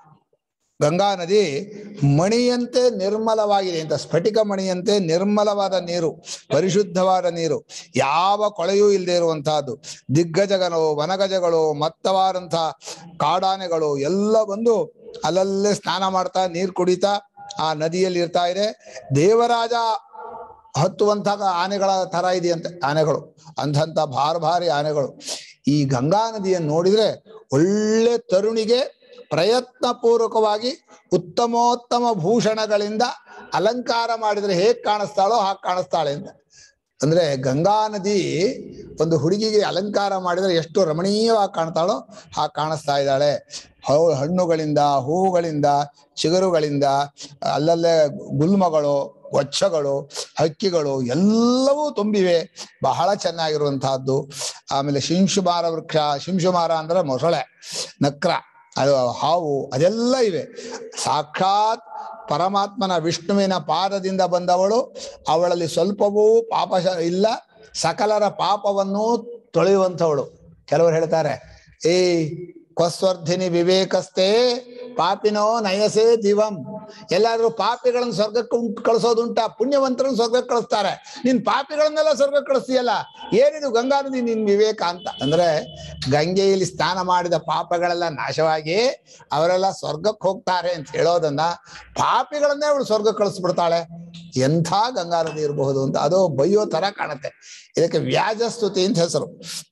S1: ಗಂಗಾ ನದಿ ಮಣಿಯಂತೆ ನಿರ್ಮಲವಾಗಿದೆ ಅಂತ ಸ್ಫಟಿಕ ಮಣಿಯಂತೆ ನಿರ್ಮಲವಾದ ನೀರು ಪರಿಶುದ್ಧವಾದ ನೀರು ಯಾವ ಕೊಳೆಯೂ ಇಲ್ಲದೆ ಇರುವಂತಹದ್ದು ದಿಗ್ಗಜಗಳು ವನಗಜಗಳು ಮತ್ತವಾದಂತಹ ಕಾಡಾನೆಗಳು ಎಲ್ಲ ಬಂದು ಅಲ್ಲಲ್ಲೇ ಸ್ನಾನ ಮಾಡ್ತಾ ನೀರು ಕುಡಿತಾ ಆ ನದಿಯಲ್ಲಿ ಇರ್ತಾ ಇದೆ ದೇವರಾಜ ಹತ್ತುವಂತಹ ಆನೆಗಳ ತರ ಇದೆಯಂತೆ ಆನೆಗಳು ಅಂಥಂಥ ಭಾರ ಭಾರಿ ಆನೆಗಳು ಈ ಗಂಗಾ ನದಿಯನ್ನು ನೋಡಿದ್ರೆ ಒಳ್ಳೆ ತರುಣಿಗೆ ಪ್ರಯತ್ನ ಪೂರ್ವಕವಾಗಿ ಉತ್ತಮೋತ್ತಮ ಭೂಷಣಗಳಿಂದ ಅಲಂಕಾರ ಮಾಡಿದ್ರೆ ಹೇಗ್ ಕಾಣಿಸ್ತಾಳೋ ಹಾಗೆ ಕಾಣಿಸ್ತಾಳೆ ಅಂತ ಅಂದ್ರೆ ಗಂಗಾ ನದಿ ಒಂದು ಹುಡುಗಿಗೆ ಅಲಂಕಾರ ಮಾಡಿದ್ರೆ ಎಷ್ಟು ರಮಣೀಯವಾಗಿ ಕಾಣ್ತಾಳೋ ಹಾಗೆ ಕಾಣಿಸ್ತಾ ಇದ್ದಾಳೆ ಹೌ- ಹಣ್ಣುಗಳಿಂದ ಹೂವುಗಳಿಂದ ಚಿಗುರುಗಳಿಂದ ಅಲ್ಲಲ್ಲೇ ಗುಲ್ಮಗಳು ವಚ್ಚಗಳು ಹಕ್ಕಿಗಳು ಎಲ್ಲವೂ ತುಂಬಿವೆ ಬಹಳ ಚೆನ್ನಾಗಿರುವಂತಹದ್ದು ಆಮೇಲೆ ಶಿಂಶುಮಾರ ವೃಕ್ಷ ಶಿಂಶುಮಾರ ಅಂದ್ರೆ ಮೊಸಳೆ ನಕ್ರ ಅದು ಹಾವು ಅದೆಲ್ಲ ಇವೆ ಸಾಕ್ಷಾತ್ ಪರಮಾತ್ಮನ ವಿಷ್ಣುವಿನ ಪಾದದಿಂದ ಬಂದವಳು ಅವಳಲ್ಲಿ ಸ್ವಲ್ಪವೂ ಪಾಪ ಶ- ಇಲ್ಲ ಸಕಲರ ಪಾಪವನ್ನು ತೊಳೆಯುವಂಥವಳು ಕೆಲವರು ಹೇಳ್ತಾರೆ ಏ ಕೊಸ್ವರ್ಧಿನಿ ವಿವೇಕಸ್ತೆ ಪಾಪಿನೋ ನಯಸೇ ದಿವಂ ಎಲ್ಲಾದ್ರೂ ಪಾಪಿಗಳನ್ನ ಸ್ವರ್ಗಕ್ಕೆ ಉಂಟು ಕಳಿಸೋದುಂಟಾ ಪುಣ್ಯವಂತರನ್ನ ಸ್ವರ್ಗಕ್ಕೆ ಕಳಿಸ್ತಾರೆ ನೀನ್ ಪಾಪಿಗಳನ್ನೆಲ್ಲ ಸ್ವರ್ಗಕ್ಕೆ ಕಳಿಸ್ತೀಯಲ್ಲ ಏನಿದು ಗಂಗಾ ನದಿ ನಿನ್ ವಿವೇಕ ಅಂತ ಅಂದ್ರೆ ಗಂಗೆಯಲ್ಲಿ ಸ್ನಾನ ಮಾಡಿದ ಪಾಪಗಳೆಲ್ಲ ನಾಶವಾಗಿ ಅವರೆಲ್ಲ ಸ್ವರ್ಗಕ್ಕೆ ಹೋಗ್ತಾರೆ ಅಂತ ಹೇಳೋದನ್ನ ಪಾಪಿಗಳನ್ನೇ ಅವಳು ಸ್ವರ್ಗಕ್ಕೆ ಕಳಿಸ್ಬಿಡ್ತಾಳೆ ಎಂಥ ಗಂಗಾ ನದಿ ಇರಬಹುದು ಅಂತ ಅದು ಬೈಯೋ ತರ ಕಾಣುತ್ತೆ ಇದಕ್ಕೆ ವ್ಯಾಜ ಸ್ತುತಿ ಅಂತ ಹೆಸರು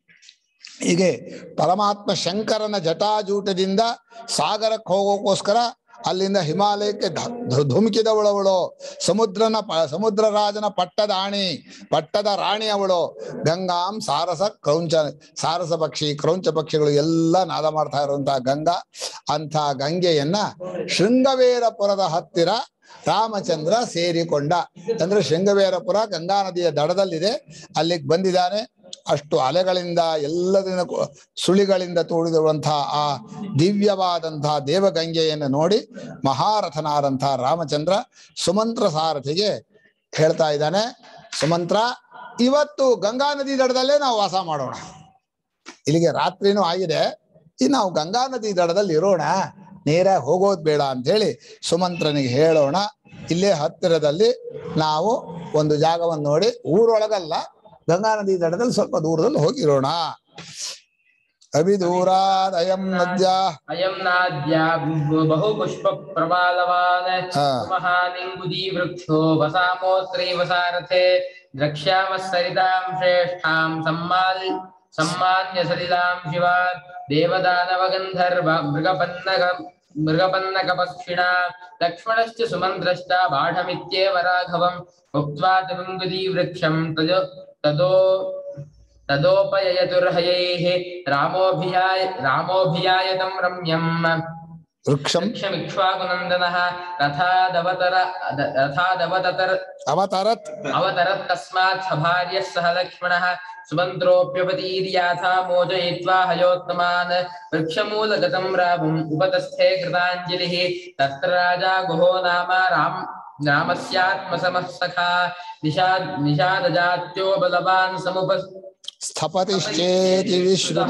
S1: ಹೀಗೆ ಪರಮಾತ್ಮ ಶಂಕರನ ಜಟಾಜೂಟದಿಂದ ಸಾಗರಕ್ಕೆ ಹೋಗೋಕ್ಕೋಸ್ಕರ ಅಲ್ಲಿಂದ ಹಿಮಾಲಯಕ್ಕೆ ಧ- ಧು- ಧುಮುಕಿದವಳವಳು ಸಮುದ್ರನ ಪ ಸಮುದ್ರ ರಾಜನ ಪಟ್ಟದ ಆಣಿ ಪಟ್ಟದ ರಾಣಿ ಅವಳು ಗಂಗಾಂ ಸಾರಸ ಕ್ರೌಂಚ ಸಾರಸ ಪಕ್ಷಿ ಕ್ರೌಂಚ ಪಕ್ಷಿಗಳು ಎಲ್ಲ ನಾದ ಮಾಡ್ತಾ ಇರುವಂತಹ ಗಂಗಾ ಅಂಥ ಗಂಗೆಯನ್ನ ಶೃಂಗವೇರಪುರದ ಹತ್ತಿರ ರಾಮಚಂದ್ರ ಸೇರಿಕೊಂಡ ಅಂದ್ರೆ ಶೃಂಗವೇರಪುರ ಗಂಗಾ ನದಿಯ ದಡದಲ್ಲಿದೆ ಅಲ್ಲಿಗೆ ಬಂದಿದ್ದಾನೆ ಅಷ್ಟು ಅಲೆಗಳಿಂದ ಎಲ್ಲದರಿಂದ ಕೊ- ಸುಳಿಗಳಿಂದ ತೋಡಿದಿರುವಂತಹ ಆ ದಿವ್ಯವಾದಂತಹ ದೇವಗಂಗೆಯನ್ನು ನೋಡಿ ಮಹಾರಥನಾದಂತಹ ರಾಮಚಂದ್ರ ಸುಮಂತ್ರ ಸಾರಥಿಗೆ ಹೇಳ್ತಾ ಇದ್ದಾನೆ ಸುಮಂತ್ರ ಇವತ್ತು ಗಂಗಾ ನದಿ ದಡದಲ್ಲೇ ನಾವು ವಾಸ ಮಾಡೋಣ ಇಲ್ಲಿಗೆ ರಾತ್ರಿನೂ ಆಗಿದೆ ಈ ನಾವು ಗಂಗಾ ನದಿ ದಡದಲ್ಲಿ ಇರೋಣ ನೇರ ಹೋಗೋದು ಬೇಡ ಅಂತ ಹೇಳಿ ಸುಮಂತ್ರನಿಗೆ ಹೇಳೋಣ ಇಲ್ಲೇ ಹತ್ತಿರದಲ್ಲಿ ನಾವು ಒಂದು ಜಾಗವನ್ನು ನೋಡಿ ಊರೊಳಗಲ್ಲ ಗಂಗಾ ನದಿ ದಡದಲ್ಲಿ ಸ್ವಲ್ಪ ದೂರದಲ್ಲಿ ಹೋಗಿರೋಣ ಅಭಿದೂರಾದ್ ಅಯಂ ನದ್ಯ
S4: ಅಯಂ ನಾದ್ಯ ಬಹು ಪುಷ್ಪ ಪ್ರಬಾಲವಾನ್
S1: ಹಾ.
S4: ಮಹಾನಿಂಗುದಿ ವೃಕ್ಷೋ ವಸಾಮೋತ್ರೈವ ಸಾರಥೆ ದ್ರಕ್ಷ್ಯಾಮ ಸರಿತಾಂ ಶ್ರೇಷ್ಠಾಂ ಸಮ್ಮಾಲ್ ಸಮ್ಮಾನ್ಯ ಸಲಿಲಾಂ ಶಿವ ದೇವದಾನವ ಗಂಧರ್ವ ಮೃಗಪನ್ನಗ ಮೃಗಪನ್ನಕ ಪಕ್ಷಿಣ ಲಕ್ಷ್ಮಣಶ್ಚ ಸುಮಂತ್ರಶ್ಚ ಬಾಢಮಿತ್ಯೇವ ರಾಘವಂ ಉಕ್ತ್ವಾ ತಗುಂಗುದಿ ವೃಕ್ಷಂ ತಜೋ ತದೋ ತದೋಪಯಯತುರ್ಹಯೈः ರಾಮೋಭಿಯಾಯ ರಾಮೋಭಿಯಾಯತಂ ರಮ್ಯಂ
S1: ವೃಕ್ಷಂ
S4: क्षमिक्ष्वाकुनन्दनः रथादवतर द- रथादवततर
S1: ಅವತರತ್
S4: अवतरत् तस्मात् सभार्यः सह लक्ष्मणः सुमन्त्रोऽप्यपतीर्याथा मोचयित्वा हयोत्तमान् वृक्षमूलगतं रामुम् उपतस्थे कृताञ्जलिः तत्र राजा गुहो नाम राम रामस्यात्मसमः सखा निषाद निषादजात्यो बलवान् समुप
S1: ಸ್ಥಪತಿಶ್ಚೇತಿ ವಿಶ್ರುತ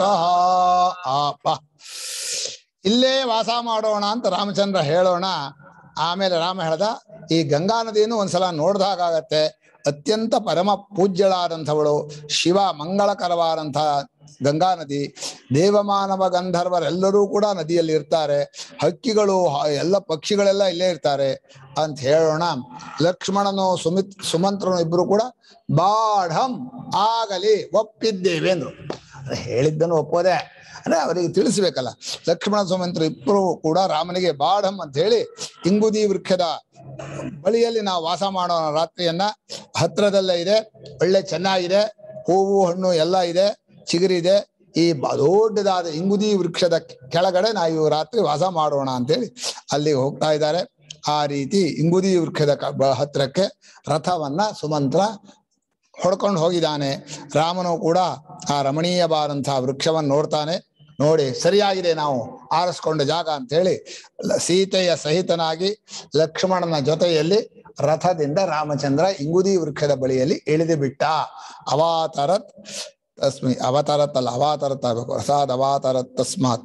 S1: ಆಪ ಇಲ್ಲೇ ವಾಸ ಮಾಡೋಣ ಅಂತ ರಾಮಚಂದ್ರ ಹೇಳೋಣ ಆಮೇಲೆ ರಾಮ ಹೇಳ್ದ ಈ ಗಂಗಾ ನದಿಯನ್ನು ಒಂದ್ಸಲ ನೋಡ್ದಾಗತ್ತೆ ಅತ್ಯಂತ ಪರಮ ಪೂಜ್ಯಳಾದಂಥವಳು ಶಿವ ಮಂಗಳಕರವಾದಂತಹ ಗಂಗಾ ನದಿ ದೇವಮಾನವ ಗಂಧರ್ವರೆಲ್ಲರೂ ಕೂಡ ನದಿಯಲ್ಲಿ ಇರ್ತಾರೆ ಹಕ್ಕಿಗಳು ಹ- ಎಲ್ಲ ಪಕ್ಷಿಗಳೆಲ್ಲ ಇಲ್ಲೇ ಇರ್ತಾರೆ ಅಂತ ಹೇಳೋಣ ಲಕ್ಷ್ಮಣನು ಸುಮಿತ್ ಸುಮಂತ್ರನು ಇಬ್ರು ಕೂಡ ಬಾಢಂ ಆಗಲಿ ಒಪ್ಪಿದ್ದೇವೆ ಅಂದ್ರು ಅಂದ್ರೆ ಹೇಳಿದ್ದನ್ನು ಒಪ್ಪೋದೆ ಅಂದ್ರೆ ಅವರಿಗೆ ತಿಳಿಸ್ಬೇಕಲ್ಲ ಲಕ್ಷ್ಮಣ ಸುಮಂತ್ರ ಇಬ್ಬರು ಕೂಡ ರಾಮನಿಗೆ ಬಾಢಂ ಅಂತ ಹೇಳಿ ಇಂಗುದಿ ವೃಕ್ಷದ ಬಳಿಯಲ್ಲಿ ನಾವು ವಾಸ ಮಾಡೋಣ ರಾತ್ರಿಯನ್ನ ಹತ್ರದಲ್ಲೇ ಇದೆ ಒಳ್ಳೆ ಚೆನ್ನಾಗಿದೆ ಹೂವು ಹಣ್ಣು ಎಲ್ಲ ಇದೆ ಚಿಗುರಿದೆ ಈ ಬ- ದೊಡ್ಡದಾದ ಇಂಗುದಿ ವೃಕ್ಷದ ಕೆಳಗಡೆ ನಾವು ರಾತ್ರಿ ವಾಸ ಮಾಡೋಣ ಅಂತೇಳಿ ಅಲ್ಲಿ ಹೋಗ್ತಾ ಇದ್ದಾರೆ ಆ ರೀತಿ ಇಂಗುದಿ ವೃಕ್ಷದ ಕ- ಬ- ಹತ್ರಕ್ಕೆ ರಥವನ್ನ ಸುಮಂತ್ರ ಹೊಡ್ಕೊಂಡು ಹೋಗಿದ್ದಾನೆ ರಾಮನು ಕೂಡ ಆ ರಮಣೀಯವಾದಂತಹ ವೃಕ್ಷವನ್ನು ನೋಡ್ತಾನೆ ನೋಡಿ ಸರಿಯಾಗಿದೆ ನಾವು ಆರಿಸ್ಕೊಂಡ ಜಾಗ ಅಂತ ಹೇಳಿ ಲ- ಸೀತೆಯ ಸಹಿತನಾಗಿ ಲಕ್ಷ್ಮಣನ ಜೊತೆಯಲ್ಲಿ ರಥದಿಂದ ರಾಮಚಂದ್ರ ಇಂಗುದಿ ವೃಕ್ಷದ ಬಳಿಯಲ್ಲಿ ಇಳಿದು ಬಿಟ್ಟ ಅವಾತರತ್ ತಸ್ಮಿ ಅವತರತ್ ಅಲ್ಲ ಅವಾತರತ್ ಆಗ್ಬೇಕು ರಥಾದ್ ಅವಾತರತ್ ತಸ್ಮಾತ್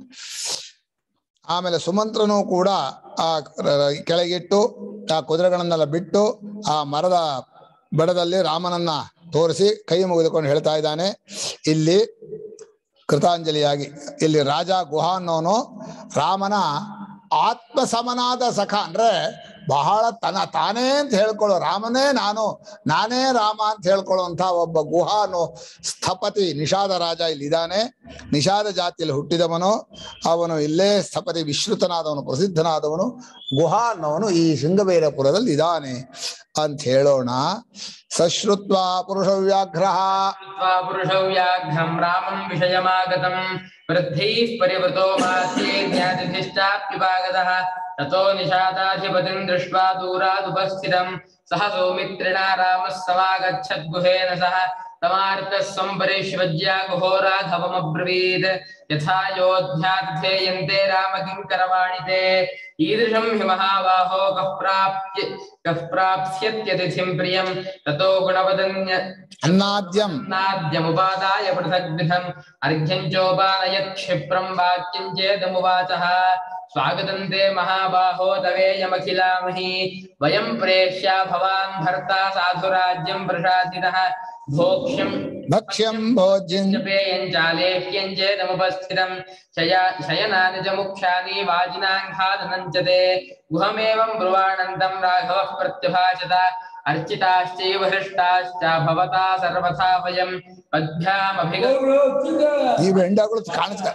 S1: ಆಮೇಲೆ ಸುಮಂತ್ರನು ಕೂಡ ಆ ರ- ಕೆಳಗಿಟ್ಟು ಆ ಕುದುರೆಗಳನ್ನೆಲ್ಲ ಬಿಟ್ಟು ಆ ಮರದ ಬಡದಲ್ಲಿ ರಾಮನನ್ನ ತೋರಿಸಿ ಕೈ ಮುಗಿದುಕೊಂಡು ಹೇಳ್ತಾ ಇದ್ದಾನೆ ಇಲ್ಲಿ ಕೃತಾಂಜಲಿಯಾಗಿ ಇಲ್ಲಿ ರಾಜ ಗುಹ ಅನ್ನೋನು ರಾಮನ ಆತ್ಮ ಸಮನಾದ ಸಖ ಅಂದ್ರೆ ಬಹಳ ತನ ತಾನೇ ಅಂತ ಹೇಳ್ಕೊಳ್ಳೋ ರಾಮನೇ ನಾನು ನಾನೇ ರಾಮ ಅಂತ ಹೇಳ್ಕೊಳ್ಳುವಂತ ಒಬ್ಬ ಗುಹ ಅನ್ನೋ ಸ್ಥಪತಿ ನಿಷಾದ ರಾಜ ಇಲ್ಲಿ ಇದ್ದಾನೆ ನಿಷಾದ ಜಾತಿಯಲ್ಲಿ ಹುಟ್ಟಿದವನು ಅವನು ಇಲ್ಲೇ ಸ್ಥಪತಿ ವಿಶ್ರುತನಾದವನು ಪ್ರಸಿದ್ಧನಾದವನು ಗುಹ ಅನ್ನೋನು ಈ ಶೃಂಗಬೇರಪುರದಲ್ಲಿ ಇದ್ದಾನೆ ಅಂತ ಹೇಳೋಣ ಸಶ್ರುತ್ವ ಪುರುಷ ವ್ಯಾಘ್ರಹ
S4: कृत्वा पुरुषौ व्याघ्रम् रामम् विषयमागतम् वृद्धैः परिवृतो मास्ये ज्ञातिभिश्चाप्युपागतः ततो निषादाधिपतिम् दृष्ट्वा दूरादुपस्थितम् सह सौमित्रिणा रामः समागच्छद्गुहेन सह तमार्तः सम्परिष्वज्य गुहो राघवमब्रवीत् यथा योध्यातिथेयन्ते राम किङ्करवाणि ते ईदृशम् हि महाबाहो कः प्राप्य कः प्राप्स्यत्यतिथिम् प्रियम् ततो गुणवदन्य
S1: ಅನ್ನಾದ್ಯಂ
S4: नाद्यमुपादाय पृथग्विधम् अर्घ्यम् चोपानयत् क्षिप्रम् वाक्यम् चेदमुवाचः स्वागतम् ते महाबाहो तवेयमखिलामहि वयम् प्रेष्या भवान् भर्ता साधुराज्यम् प्रशासितः भोक्ष्यम्
S1: ಭಕ್ಷ್ಯಂ ಭೋಜ್ಯಂ
S4: पेयम् चालेह्यम् चेदमुपस्थितम् शया शयनानि च मुख्यानि वाजिनाङ्घादनम् च ते गुहमेवम् ब्रुवाणन्तम् राघवः प्रत्युभाषत अर्चिताश्चैव हृष्टाश्च भवता सर्वथा वयम् पद्भ्यामभिग
S1: ಇವ್ ಹೆಂಡಗಳು ಕಾಣಿಸ್ತಾ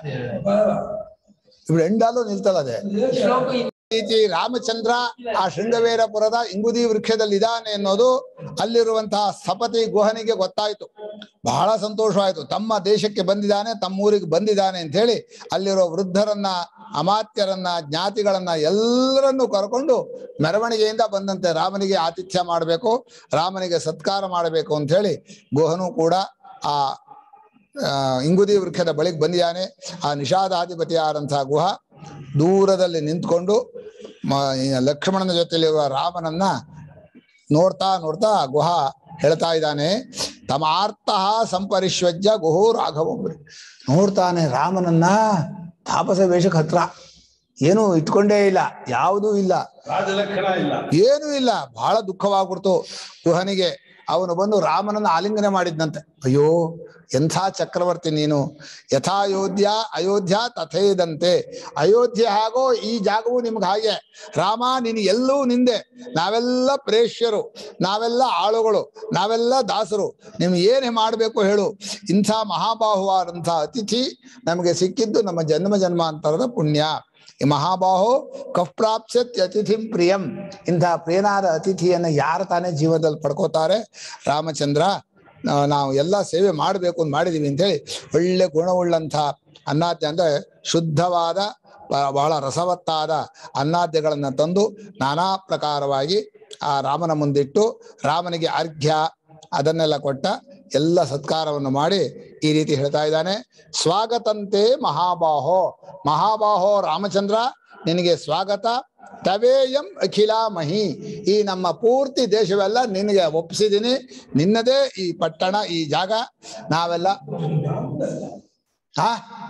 S1: ಇವ್ ಹೆಂಡಾಲು ನಿಲ್ತದೆ
S4: ಶ್ಲೋಕ
S1: ಈ ರೀತಿ ರಾಮಚಂದ್ರ ಆ ಶೃಂಗವೇರಪುರದ ಇಂಗುದಿ ವೃಕ್ಷದಲ್ಲಿ ಇದ್ದಾನೆ ಅನ್ನೋದು ಅಲ್ಲಿರುವಂತಹ ಸ್ಥಪತಿ ಗುಹನಿಗೆ ಗೊತ್ತಾಯ್ತು ಬಹಳ ಸಂತೋಷವಾಯ್ತು ತಮ್ಮ ದೇಶಕ್ಕೆ ಬಂದಿದ್ದಾನೆ ತಮ್ಮ ಊರಿಗೆ ಬಂದಿದ್ದಾನೆ ಅಂತ ಹೇಳಿ ಅಲ್ಲಿರೋ ವೃದ್ಧರನ್ನ ಅಮಾತ್ಯರನ್ನ ಜ್ಞಾತಿಗಳನ್ನ ಎಲ್ಲರನ್ನೂ ಕರ್ಕೊಂಡು ಮೆರವಣಿಗೆಯಿಂದ ಬಂದಂತೆ ರಾಮನಿಗೆ ಆತಿಥ್ಯ ಮಾಡಬೇಕು ರಾಮನಿಗೆ ಸತ್ಕಾರ ಮಾಡಬೇಕು ಅಂತ ಹೇಳಿ ಗುಹನು ಕೂಡ ಆ ಆ, ಇಂಗುದಿ ವೃಕ್ಷದ ಬಳಿಗೆ ಬಂದಿದ್ದಾನೆ ಆ ನಿಷಾದಾಧಿಪತಿಯಾದಂತಹ ಗುಹ ದೂರದಲ್ಲಿ ನಿಂತ್ಕೊಂಡು ಮ- ಈ ಲಕ್ಷ್ಮಣನ ಜೊತೆಲಿರುವ ರಾಮನನ್ನ ನೋಡ್ತಾ ನೋಡ್ತಾ ಗುಹ ಹೇಳ್ತಾ ಇದ್ದಾನೆ ತಮಾರ್ಥ ಸಂಪರಿಶ್ವಜ್ಯ ಗುಹು ರಾಘವೊಬ್ಬರು ನೋಡ್ತಾನೆ ರಾಮನನ್ನ ತಾಪಸ ವೇಷಕ್ಕೆ ಹತ್ರ ಏನೂ ಇಟ್ಕೊಂಡೇ ಇಲ್ಲ ಯಾವುದೂ ಇಲ್ಲ
S2: ರಾಜಲಕ್ಷಣ ಇಲ್ಲ
S1: ಏನೂ ಇಲ್ಲ ಬಹಳ ದುಃಖವಾಗ್ಬಿಡ್ತು ಗುಹನಿಗೆ ಅವನು ಬಂದು ರಾಮನನ್ನ ಆಲಿಂಗನೆ ಮಾಡಿದ್ನಂತೆ ಅಯ್ಯೋ ಎಂಥ ಚಕ್ರವರ್ತಿ ನೀನು ಯಥಾಯೋಧ್ಯ ಅಯೋಧ್ಯ ತಥೇದಂತೆ ಅಯೋಧ್ಯೆ ಹಾಗೋ ಈ ಜಾಗವು ನಿಮ್ಗೆ ಹಾಗೆ ರಾಮ ನೀನು ಎಲ್ಲೂ ನಿಂದೆ ನಾವೆಲ್ಲ ಪ್ರೇಷ್ಯರು ನಾವೆಲ್ಲ ಆಳುಗಳು ನಾವೆಲ್ಲ ದಾಸರು ನಿಮ್ಗೆ ಏನೇ ಮಾಡಬೇಕು ಹೇಳು ಇಂಥ ಮಹಾಬಾಹುವಾದಂಥ ಅತಿಥಿ ನಮಗೆ ಸಿಕ್ಕಿದ್ದು ನಮ್ಮ ಜನ್ಮ ಜನ್ಮಾಂತರದ ಪುಣ್ಯ ಈ ಮಹಾಬಾಹು ಕಫ್ಪ್ರಾಪ್ಸ್ಯತ್ ಅತಿಥಿಂ ಪ್ರಿಯಂ ಇಂತಹ ಪ್ರಿಯನಾದ ಅತಿಥಿಯನ್ನು ಯಾರು ತಾನೇ ಜೀವನದಲ್ಲಿ ಪಡ್ಕೋತಾರೆ ರಾಮಚಂದ್ರ ನಾ- ನಾವು ಎಲ್ಲ ಸೇವೆ ಮಾಡಬೇಕು ಅಂತ ಮಾಡಿದೀವಿ ಅಂತೇಳಿ ಒಳ್ಳೆ ಗುಣವುಳ್ಳಂಥ ಅನ್ನಾದ್ಯ ಅಂದ್ರೆ ಶುದ್ಧವಾದ ಬ- ಬಹಳ ರಸವತ್ತಾದ ಅನ್ನಾದ್ಯಗಳನ್ನ ತಂದು ನಾನಾ ಪ್ರಕಾರವಾಗಿ ಆ ರಾಮನ ಮುಂದಿಟ್ಟು ರಾಮನಿಗೆ ಅರ್ಘ್ಯ ಅದನ್ನೆಲ್ಲ ಕೊಟ್ಟ ಎಲ್ಲ ಸತ್ಕಾರವನ್ನು ಮಾಡಿ ಈ ರೀತಿ ಹೇಳ್ತಾ ಇದ್ದಾನೆ ಸ್ವಾಗತಂತೆ ಮಹಾಬಾಹೋ ಮಹಾಬಾಹೋ ರಾಮಚಂದ್ರ ನಿನಗೆ ಸ್ವಾಗತ ತವೇಯಂ ಅಖಿಲ ಮಹಿ ಈ ನಮ್ಮ ಪೂರ್ತಿ ದೇಶವೆಲ್ಲ ನಿನಗೆ ಒಪ್ಪಿಸಿದ್ದೀನಿ ನಿನ್ನದೇ ಈ ಪಟ್ಟಣ ಈ ಜಾಗ ನಾವೆಲ್ಲ ಹಾ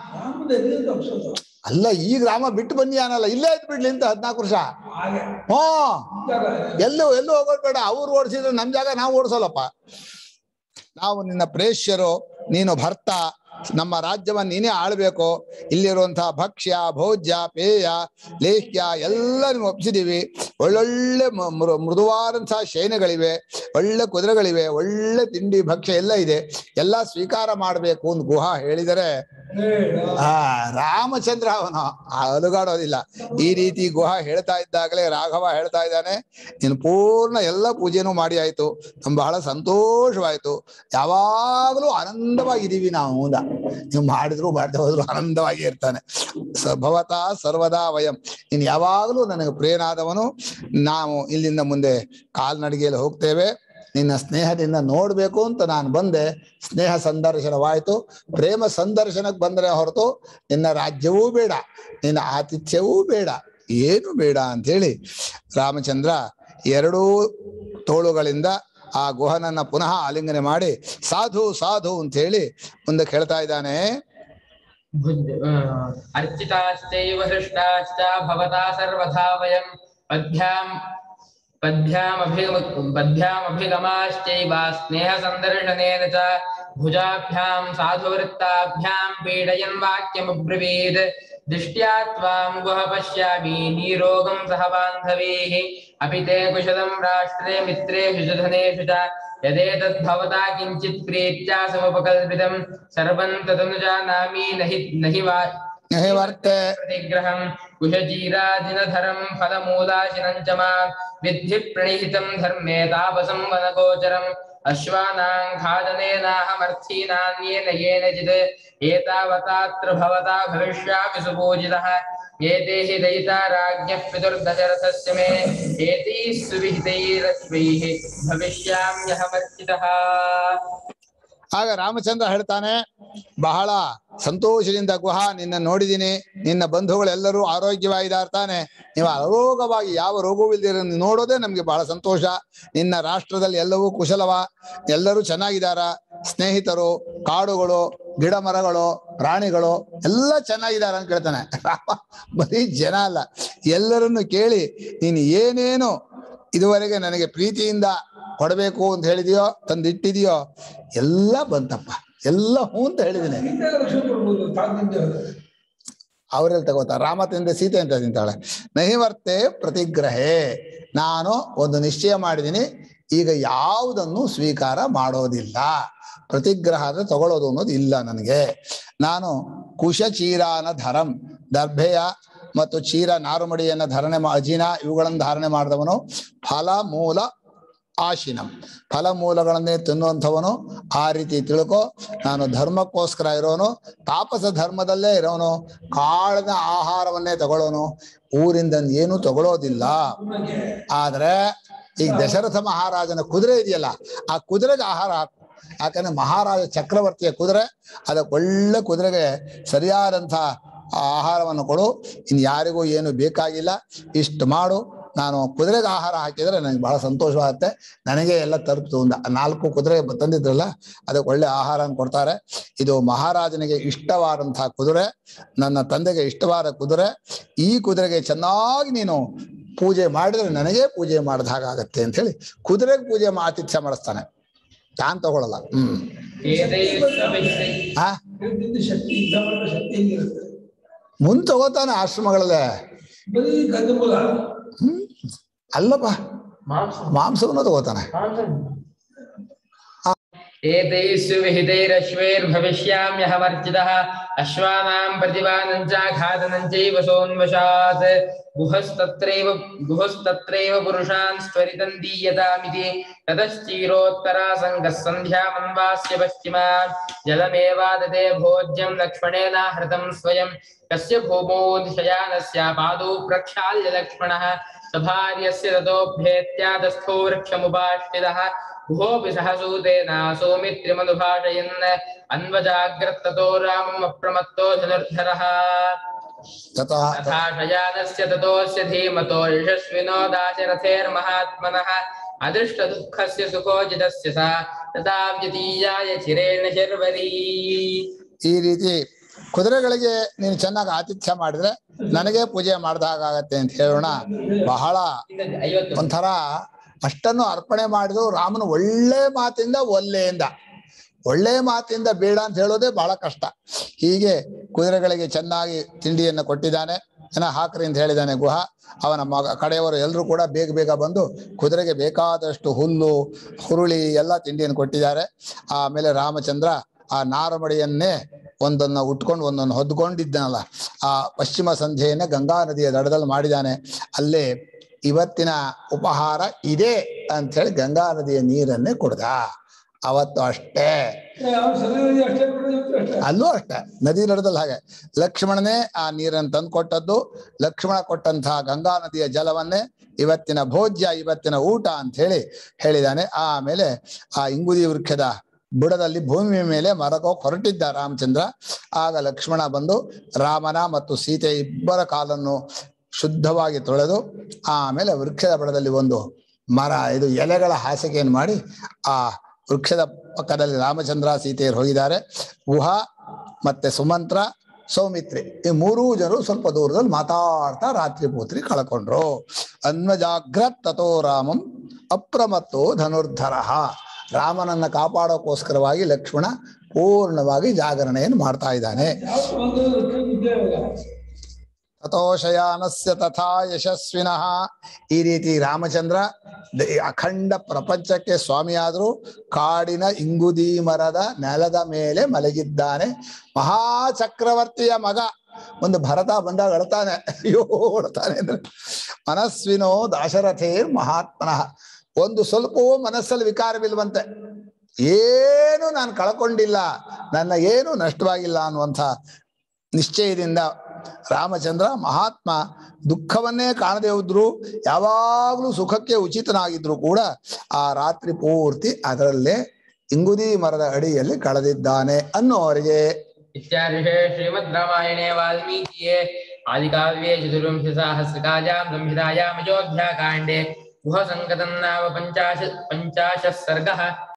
S1: ಅಲ್ಲ ಈಗ ರಾಮ ಬಿಟ್ಟು ಬನ್ನಿ ಅನ್ನಲ್ಲ ಇಲ್ಲೇ ಇದ್ ಬಿಡ್ಲಿ ಅಂತ ಹದ್ನಾಲ್ಕು ವರ್ಷ ಹ್ಞೂ ಎಲ್ಲೂ ಎಲ್ಲೂ ಹೋಗೋದು ಬೇಡ ಅವ್ರು ಓಡಿಸಿದ್ರೆ ನಮ್ ಜಾಗ ನಾವು ಓಡಿಸೋಲ್ಲಪ್ಪ ನಾವು ನಿನ್ನ ಪ್ರೇಷ್ಯರು ನೀನು ಭರ್ತ ನಮ್ಮ ರಾಜ್ಯವನ್ನ ನೀನೇ ಆಳ್ಬೇಕು ಇಲ್ಲಿರುವಂತಹ ಭಕ್ಷ್ಯ ಭೋಜ್ಯ ಪೇಯ ಲೇಹ್ಯ ಎಲ್ಲ ನೀವು ಒಪ್ಪಿಸಿದೀವಿ ಒಳ್ಳೊಳ್ಳೆ ಮ- ಮೃ- ಮೃದುವಾದಂತಹ ಶಯನಗಳಿವೆ ಒಳ್ಳೆ ಕುದುರೆಗಳಿವೆ ಒಳ್ಳೆ ತಿಂಡಿ ಭಕ್ಷ್ಯ ಎಲ್ಲ ಇದೆ ಎಲ್ಲ ಸ್ವೀಕಾರ ಮಾಡಬೇಕು ಅಂತ ಗುಹಾ ಹೇಳಿದರೆ ಆ ರಾಮಚಂದ್ರ ಅವನು ಅಲುಗಾಡೋದಿಲ್ಲ ಈ ರೀತಿ ಗುಹ ಹೇಳ್ತಾ ಇದ್ದಾಗಲೇ ರಾಘವ ಹೇಳ್ತಾ ಇದ್ದಾನೆ ನೀನು ಪೂರ್ಣ ಎಲ್ಲ ಪೂಜೆನೂ ಮಾಡಿ ಆಯ್ತು ನಮ್ಗೆ ಬಹಳ ಸಂತೋಷವಾಯ್ತು ಯಾವಾಗಲೂ ಆನಂದವಾಗಿದ್ದೀವಿ ನಾವು ಅಂದ ನೀವು ಮಾಡಿದ್ರು ಮಾಡದೆ ಹೋದ್ರು ಆನಂದವಾಗಿ ಇರ್ತಾನೆ ಸ ಭವತಾ ಸರ್ವದಾ ವಯಂ ನೀನು ಯಾವಾಗಲೂ ನನಗೆ ಪ್ರಿಯನಾದವನು ನಾವು ಇಲ್ಲಿಂದ ಮುಂದೆ ಕಾಲ್ನಡಿಗೆಯಲ್ಲಿ ಹೋಗ್ತೇವೆ ನಿನ್ನ ಸ್ನೇಹದಿಂದ ನೋಡ್ಬೇಕು ಅಂತ ನಾನು ಬಂದೆ ಸ್ನೇಹ ಸಂದರ್ಶನವಾಯ್ತು ಪ್ರೇಮ ಸಂದರ್ಶನಕ್ಕೆ ಬಂದರೆ ಹೊರತು ನಿನ್ನ ರಾಜ್ಯವೂ ಬೇಡ ನಿನ್ನ ಆತಿಥ್ಯವೂ ಬೇಡ ಏನು ಬೇಡ ಅಂತೇಳಿ ರಾಮಚಂದ್ರ ಎರಡೂ ತೋಳುಗಳಿಂದ ಆ ಗುಹನನ್ನ ಪುನಃ ಆಲಿಂಗನೆ ಮಾಡಿ ಸಾಧು ಸಾಧು ಅಂತ ಹೇಳಿ ಮುಂದಕ್ಕೆ ಹೇಳ್ತಾ ಇದ್ದಾನೆ
S4: भुज अर्चिताश्चैव हृष्टाश्च भवता सर्वथा वयं पद्भ्यां पद्भ्यामभि पद्भ्यामभिगमाश्चैव स्नेहसन्दर्शनेन च भुजाभ्यां साधुवृत्ताभ्यां पीडयन् वाक्यमब्रवीत् दृष्ट्या त्वां गुह पश्यामि नीरोगं सह बान्धवीः अपि ते कुशलं राष्ट्रे मित्रेषु च धनेषु च यदेतद्भवता किञ्चित् प्रीत्या समुपकल्पितं सर्वं तदनुजानामि न हि न हि वा
S1: ಹೇ ವರ್ತೆ
S4: प्रतिग्रहं कुशजीराजिनधरं फलमूलाशिनं च मा विद्धि प्रणिहितं धर्मे तापसं वनगोचरम् अश्वानां खादनेनाहमर्थीनान्येन येनचित् एतावतात्र भवता भविष्यामि सुपूजितः एते हि दयिता राज्ञः पितुर्दशरथस्य मे एतैः सुविहितैरश्वैः भविष्याम्यहमर्चितः
S1: ಆಗ ರಾಮಚಂದ್ರ ಹೇಳ್ತಾನೆ ಬಹಳ ಸಂತೋಷದಿಂದ ಗುಹ ನಿನ್ನ ನೋಡಿದೀನಿ ನಿನ್ನ ಬಂಧುಗಳೆಲ್ಲರೂ ಆರೋಗ್ಯವಾಗಿದ್ದಾರೆ ತಾನೆ ನೀವು ಅರೋಗವಾಗಿ ಯಾವ ರೋಗವೂ ಇಲ್ದಿರ ನೋಡೋದೇ ನಮ್ಗೆ ಬಹಳ ಸಂತೋಷ ನಿನ್ನ ರಾಷ್ಟ್ರದಲ್ಲಿ ಎಲ್ಲವೂ ಕುಶಲವ ಎಲ್ಲರೂ ಚೆನ್ನಾಗಿದಾರ ಸ್ನೇಹಿತರು ಕಾಡುಗಳು ಗಿಡ ಮರಗಳು ಪ್ರಾಣಿಗಳು ಎಲ್ಲ ಚೆನ್ನಾಗಿದ್ದಾರೆ ಅಂತ ಕೇಳ್ತಾನೆ ರಾಮ ಬರೀ ಜನ ಅಲ್ಲ ಎಲ್ಲರನ್ನು ಕೇಳಿ ನೀನು ಏನೇನು ಇದುವರೆಗೆ ನನಗೆ ಪ್ರೀತಿಯಿಂದ ಕೊಡಬೇಕು ಅಂತ ಹೇಳಿದೆಯೋ ತಂದಿಟ್ಟಿದೆಯೋ ಎಲ್ಲ ಬಂತಪ್ಪ ಎಲ್ಲ ಹ್ಞೂ ಅಂತ ಹೇಳಿದ್ದೀನಿ ಅವರೆಲ್ಲಿ ತಗೋತಾರೆ ರಾಮ ತಿಂದ ಸೀತೆ ಅಂತ ತಿಂತಾಳೆ ನಹಿವರ್ತೆ ಪ್ರತಿಗ್ರಹೇ ನಾನು ಒಂದು ನಿಶ್ಚಯ ಮಾಡಿದ್ದೀನಿ ಈಗ ಯಾವುದನ್ನು ಸ್ವೀಕಾರ ಮಾಡೋದಿಲ್ಲ ಪ್ರತಿಗ್ರಹ ಅಂದ್ರೆ ತಗೊಳ್ಳೋದು ಅನ್ನೋದು ಇಲ್ಲ ನನಗೆ ನಾನು ಕುಶ ಚೀರಾನ ಧರಂ ದರ್ಭೆಯ ಮತ್ತು ಚೀರ ನಾರುಮಡಿಯನ್ನ ಧಾರಣೆ ಮಾ ಅಜಿನ ಇವುಗಳನ್ನು ಧಾರಣೆ ಮಾಡಿದವನು ಫಲ ಮೂಲ ಆಶಿನಂ ಫಲಮೂಲಗಳನ್ನೇ ತಿನ್ನುವಂಥವನು ಆ ರೀತಿ ತಿಳ್ಕೊ ನಾನು ಧರ್ಮಕ್ಕೋಸ್ಕರ ಇರೋನು ತಾಪಸ ಧರ್ಮದಲ್ಲೇ ಇರೋನು ಕಾಳಿನ ಆಹಾರವನ್ನೇ ತಗೊಳ್ಳೋನು ಊರಿಂದ ಏನು ತಗೊಳ್ಳೋದಿಲ್ಲ ಆದ್ರೆ ಈಗ ದಶರಥ ಮಹಾರಾಜನ ಕುದುರೆ ಇದೆಯಲ್ಲ ಆ ಕುದುರೆಗೆ ಆಹಾರ ಹಾಕು ಯಾಕಂದ್ರೆ ಮಹಾರಾಜ ಚಕ್ರವರ್ತಿಯ ಕುದುರೆ ಅದಕ್ಕೆ ಒಳ್ಳೆ ಕುದುರೆಗೆ ಸರಿಯಾದಂಥ ಆಹಾರವನ್ನು ಕೊಡು ಇನ್ ಯಾರಿಗೂ ಏನು ಬೇಕಾಗಿಲ್ಲ ಇಷ್ಟು ಮಾಡು ನಾನು ಕುದುರೆಗೆ ಆಹಾರ ಹಾಕಿದ್ರೆ ನನಗೆ ಬಹಳ ಸಂತೋಷವಾಗುತ್ತೆ ನನಗೆ ಎಲ್ಲ ತಲುಪ್ತು ಅಂದ ಆ ನಾಲ್ಕು ಕುದುರೆ ಬ- ತಂದಿದ್ರಲ್ಲ ಅದಕ್ಕೆ ಒಳ್ಳೆ ಆಹಾರ ಕೊಡ್ತಾರೆ ಇದು ಮಹಾರಾಜನಿಗೆ ಇಷ್ಟವಾದಂತಹ ಕುದುರೆ ನನ್ನ ತಂದೆಗೆ ಇಷ್ಟವಾದ ಕುದುರೆ ಈ ಕುದುರೆಗೆ ಚೆನ್ನಾಗಿ ನೀನು ಪೂಜೆ ಮಾಡಿದ್ರೆ ನನಗೆ ಪೂಜೆ ಮಾಡಿದ ಹಾಗಾಗತ್ತೆ ಅಂತ ಹೇಳಿ ಕುದುರೆಗೆ ಪೂಜೆ ಮಾ- ಆತಿಥ್ಯ ಮಾಡಿಸ್ತಾನೆ ತಾನ್ ತಗೊಳಲ್ಲ ಹ್ಮ್
S4: एतैस्तभिः
S1: ಆ
S2: ಹೇಳ್ತಿದ್ದ ಶಕ್ತಿ ಯುದ್ಧ ಮಾಡೋ ಶಕ್ತಿ ಹೆಂಗಿರುತ್ತೆ
S1: ಮುಂದ್ ತಗೋತಾನೆ ಆಶ್ರಮಗಳಲ್ಲೇ
S2: ಬರೀ ಕಂದಮೂಲ
S1: ಹ್ಮ್ ಅಲ್ಲಪ್ಪ
S4: मांस
S1: ಮಾಂಸವನ್ನು ತಗೋತಾನೆ
S4: एतैस्तु विहितैरश्वैर्भविष्याम्यहमर्चितः अश्वानां प्रतिपादनं च खादनं चैव सोन्वशात् गुहस्तत्रैव गुहस्तत्रैव पुरुषान् स्त्वरितं दीयतामिति ततश्चीरोत्तरासङ्गः सन्ध्यामन्वास्य पश्चिमा जलमेवादते भोज्यं लक्ष्मणेनाहृतं स्वयं कस्य भूमौ शयानस्य पादौ प्रक्षाल्य लक्ष्मणः सभार्यस्य ततोऽभ्येत्यादस्थो वृक्षमुपाश्रितः गुहोऽपि सहसूतेन सौमित्रिमनुभाषयन् अन्वजाग्रत्ततो रामम् अप्रमत्तो धनुर्धरः
S1: ततः
S4: तथा शयानस्य ततोऽस्य धीमतो यशस्विनो दाशरथेर्महात्मनः अदृष्टदुःखस्य सुखोजितस्य सा तथा व्यतीयाय चिरेण शर्वरी
S1: ಈ ರೀತಿ ಕುದುರೆಗಳಿಗೆ ನೀನು ಚೆನ್ನಾಗಿ ಆತಿಥ್ಯ ಮಾಡಿದ್ರೆ ನನಗೆ ಪೂಜೆ ಮಾಡ್ದಾಗತ್ತೆ ಅಂತ ಹೇಳೋಣ ಬಹಳ
S4: ಐವತ್ತು
S1: ಒಂಥರ ಅಷ್ಟನ್ನು ಅರ್ಪಣೆ ಮಾಡಿದ್ರು ರಾಮನ ಒಳ್ಳೆ ಮಾತಿಂದ ಒಲ್ಲೆಯಿಂದ ಒಳ್ಳೆ ಮಾತಿಂದ ಬೇಡ ಅಂತ ಹೇಳೋದೇ ಬಹಳ ಕಷ್ಟ ಹೀಗೆ ಕುದುರೆಗಳಿಗೆ ಚೆನ್ನಾಗಿ ತಿಂಡಿಯನ್ನು ಕೊಟ್ಟಿದ್ದಾನೆ ಜನ ಹಾಕ್ರಿ ಅಂತ ಹೇಳಿದ್ದಾನೆ ಗುಹ ಅವನ ಮಗ ಕಡೆಯವರು ಎಲ್ಲರೂ ಕೂಡ ಬೇಗ ಬೇಗ ಬಂದು ಕುದುರೆಗೆ ಬೇಕಾದಷ್ಟು ಹುಲ್ಲು ಹುರುಳಿ ಎಲ್ಲ ತಿಂಡಿಯನ್ನು ಕೊಟ್ಟಿದ್ದಾರೆ ಆಮೇಲೆ ರಾಮಚಂದ್ರ ಆ ನಾರಮಡಿಯನ್ನೇ ಒಂದನ್ನು ಉಟ್ಕೊಂಡು ಒಂದನ್ನು ಹೊದ್ಕೊಂಡಿದ್ದಾನಲ್ಲ ಆ ಪಶ್ಚಿಮ ಸಂಧ್ಯೆಯನ್ನ ಗಂಗಾ ನದಿಯ ದಡದಲ್ಲಿ ಮಾಡಿದ್ದಾನೆ ಅಲ್ಲೇ ಇವತ್ತಿನ ಉಪಹಾರ ಇದೆ ಅಂತ ಹೇಳಿ ಗಂಗಾ ನದಿಯ ನೀರನ್ನೇ ಕುಡ್ದ ಅವತ್ತು ಅಷ್ಟೇ
S2: ಯಾವ ಸರಿ ಅಷ್ಟೇ ಕೊಡೋದು ಇವತ್ತು ಅಷ್ಟೇ
S1: ಅಲ್ಲೂ ಅಷ್ಟೇ ನದಿ ದಡದಲ್ಲಿ ಹಾಗೆ ಲಕ್ಷ್ಮಣನೇ ಆ ನೀರನ್ನು ತಂದು ಕೊಟ್ಟದ್ದು ಲಕ್ಷ್ಮಣ ಕೊಟ್ಟಂತಹ ಗಂಗಾ ನದಿಯ ಜಲವನ್ನೇ ಇವತ್ತಿನ ಭೋಜ್ಯ ಇವತ್ತಿನ ಊಟ ಅಂತ ಹೇಳಿ ಹೇಳಿದಾನೆ ಆಮೇಲೆ ಆ ಇಂಗುದಿ ವೃಕ್ಷದ ಬುಡದಲ್ಲಿ ಭೂಮಿಯ ಮೇಲೆ ಮರಕೋಕ್ ಹೊರಟಿದ್ದ ರಾಮಚಂದ್ರ ಆಗ ಲಕ್ಷ್ಮಣ ಬಂದು ರಾಮನ ಮತ್ತು ಸೀತೆ ಇಬ್ಬರ ಕಾಲನ್ನು ಶುದ್ಧವಾಗಿ ತೊಳೆದು ಆಮೇಲೆ ವೃಕ್ಷದ ಬುಡದಲ್ಲಿ ಒಂದು ಮರ ಇದು ಎಲೆಗಳ ಹಾಸಿಗೆಯನ್ನು ಮಾಡಿ ಆ ವೃಕ್ಷದ ಪಕ್ಕದಲ್ಲಿ ರಾಮಚಂದ್ರ ಸೀತೆಯರು ಹೋಗಿದ್ದಾರೆ ಗುಹ ಮತ್ತೆ ಸುಮಂತ್ರ ಸೌಮಿತ್ರಿ ಈ ಮೂರೂ ಜನರು ಸ್ವಲ್ಪ ದೂರದಲ್ಲಿ ಮಾತಾಡ್ತಾ ರಾತ್ರಿ ಪೂತ್ರಿ ಕಳ್ಕೊಂಡ್ರು ಅನ್ವಜಾಗ್ರತ್ ತಥೋ ರಾಮಂ ಅಪ್ರಮತ್ತೋ ಧನುರ್ಧರ ರಾಮನನ್ನ ಕಾಪಾಡೋಕ್ಕೋಸ್ಕರವಾಗಿ ಲಕ್ಷ್ಮಣ ಪೂರ್ಣವಾಗಿ ಜಾಗರಣೆಯನ್ನು ಮಾಡ್ತಾ ಇದ್ದಾನೆ
S2: ಯಾವ ಒಂದು ಇದ್ದೇ ಇವಾಗ
S1: ತಥೋಶಯಾನಸ್ಯ ತಥಾ ಯಶಸ್ವಿನಃ ಈ ರೀತಿ ರಾಮಚಂದ್ರ ದ- ಅಖಂಡ ಪ್ರಪಂಚಕ್ಕೆ ಸ್ವಾಮಿಯಾದರೂ ಕಾಡಿನ ಇಂಗುದಿ ಮರದ ನೆಲದ ಮೇಲೆ ಮಲಗಿದ್ದಾನೆ ಮಹಾಚಕ್ರವರ್ತಿಯ ಮಗ ಒಂದು ಭರತ ಬಂದಾಗ ಅಳ್ತಾನೆ ಅಯ್ಯೋ ಅಳ್ತಾನೆ ಅಂದ್ರೆ ಮನಸ್ವಿನೋ ದಾಶರಥೇರ್ ಮಹಾತ್ಮನಃ ಒಂದು ಸ್ವಲ್ಪವೂ ಮನಸ್ಸಲ್ಲಿ ವಿಕಾರವಿಲ್ವಂತೆ ಏನು ನಾನು ಕಳ್ಕೊಂಡಿಲ್ಲ ನನ್ನ ಏನು ನಷ್ಟವಾಗಿಲ್ಲ ಅನ್ನುವಂಥ ನಿಶ್ಚಯದಿಂದ ರಾಮಚಂದ್ರ ಮಹಾತ್ಮ ದುಃಖವನ್ನೇ ಕಾಣದೇ ಹೋದ್ರು ಯಾವಾಗಲೂ ಸುಖಕ್ಕೆ ಉಚಿತನಾಗಿದ್ರು ಕೂಡ ಆ ರಾತ್ರಿ ಪೂರ್ತಿ ಅದರಲ್ಲೇ ಇಂಗುದಿ ಮರದ ಅಡಿಯಲ್ಲಿ ಕಳೆದಿದ್ದಾನೆ ಅನ್ನೋವರಿಗೆ
S4: इत्यार्षे श्रीमद्रामायणे वाल्मीकिये आदिकाव्ये चतुर्विंशतिसहस्रकाजां संहितायाम् अयोध्याकाण्डे गुहसङ्गतं नाम पञ्चाश पञ्चाशः सर्गः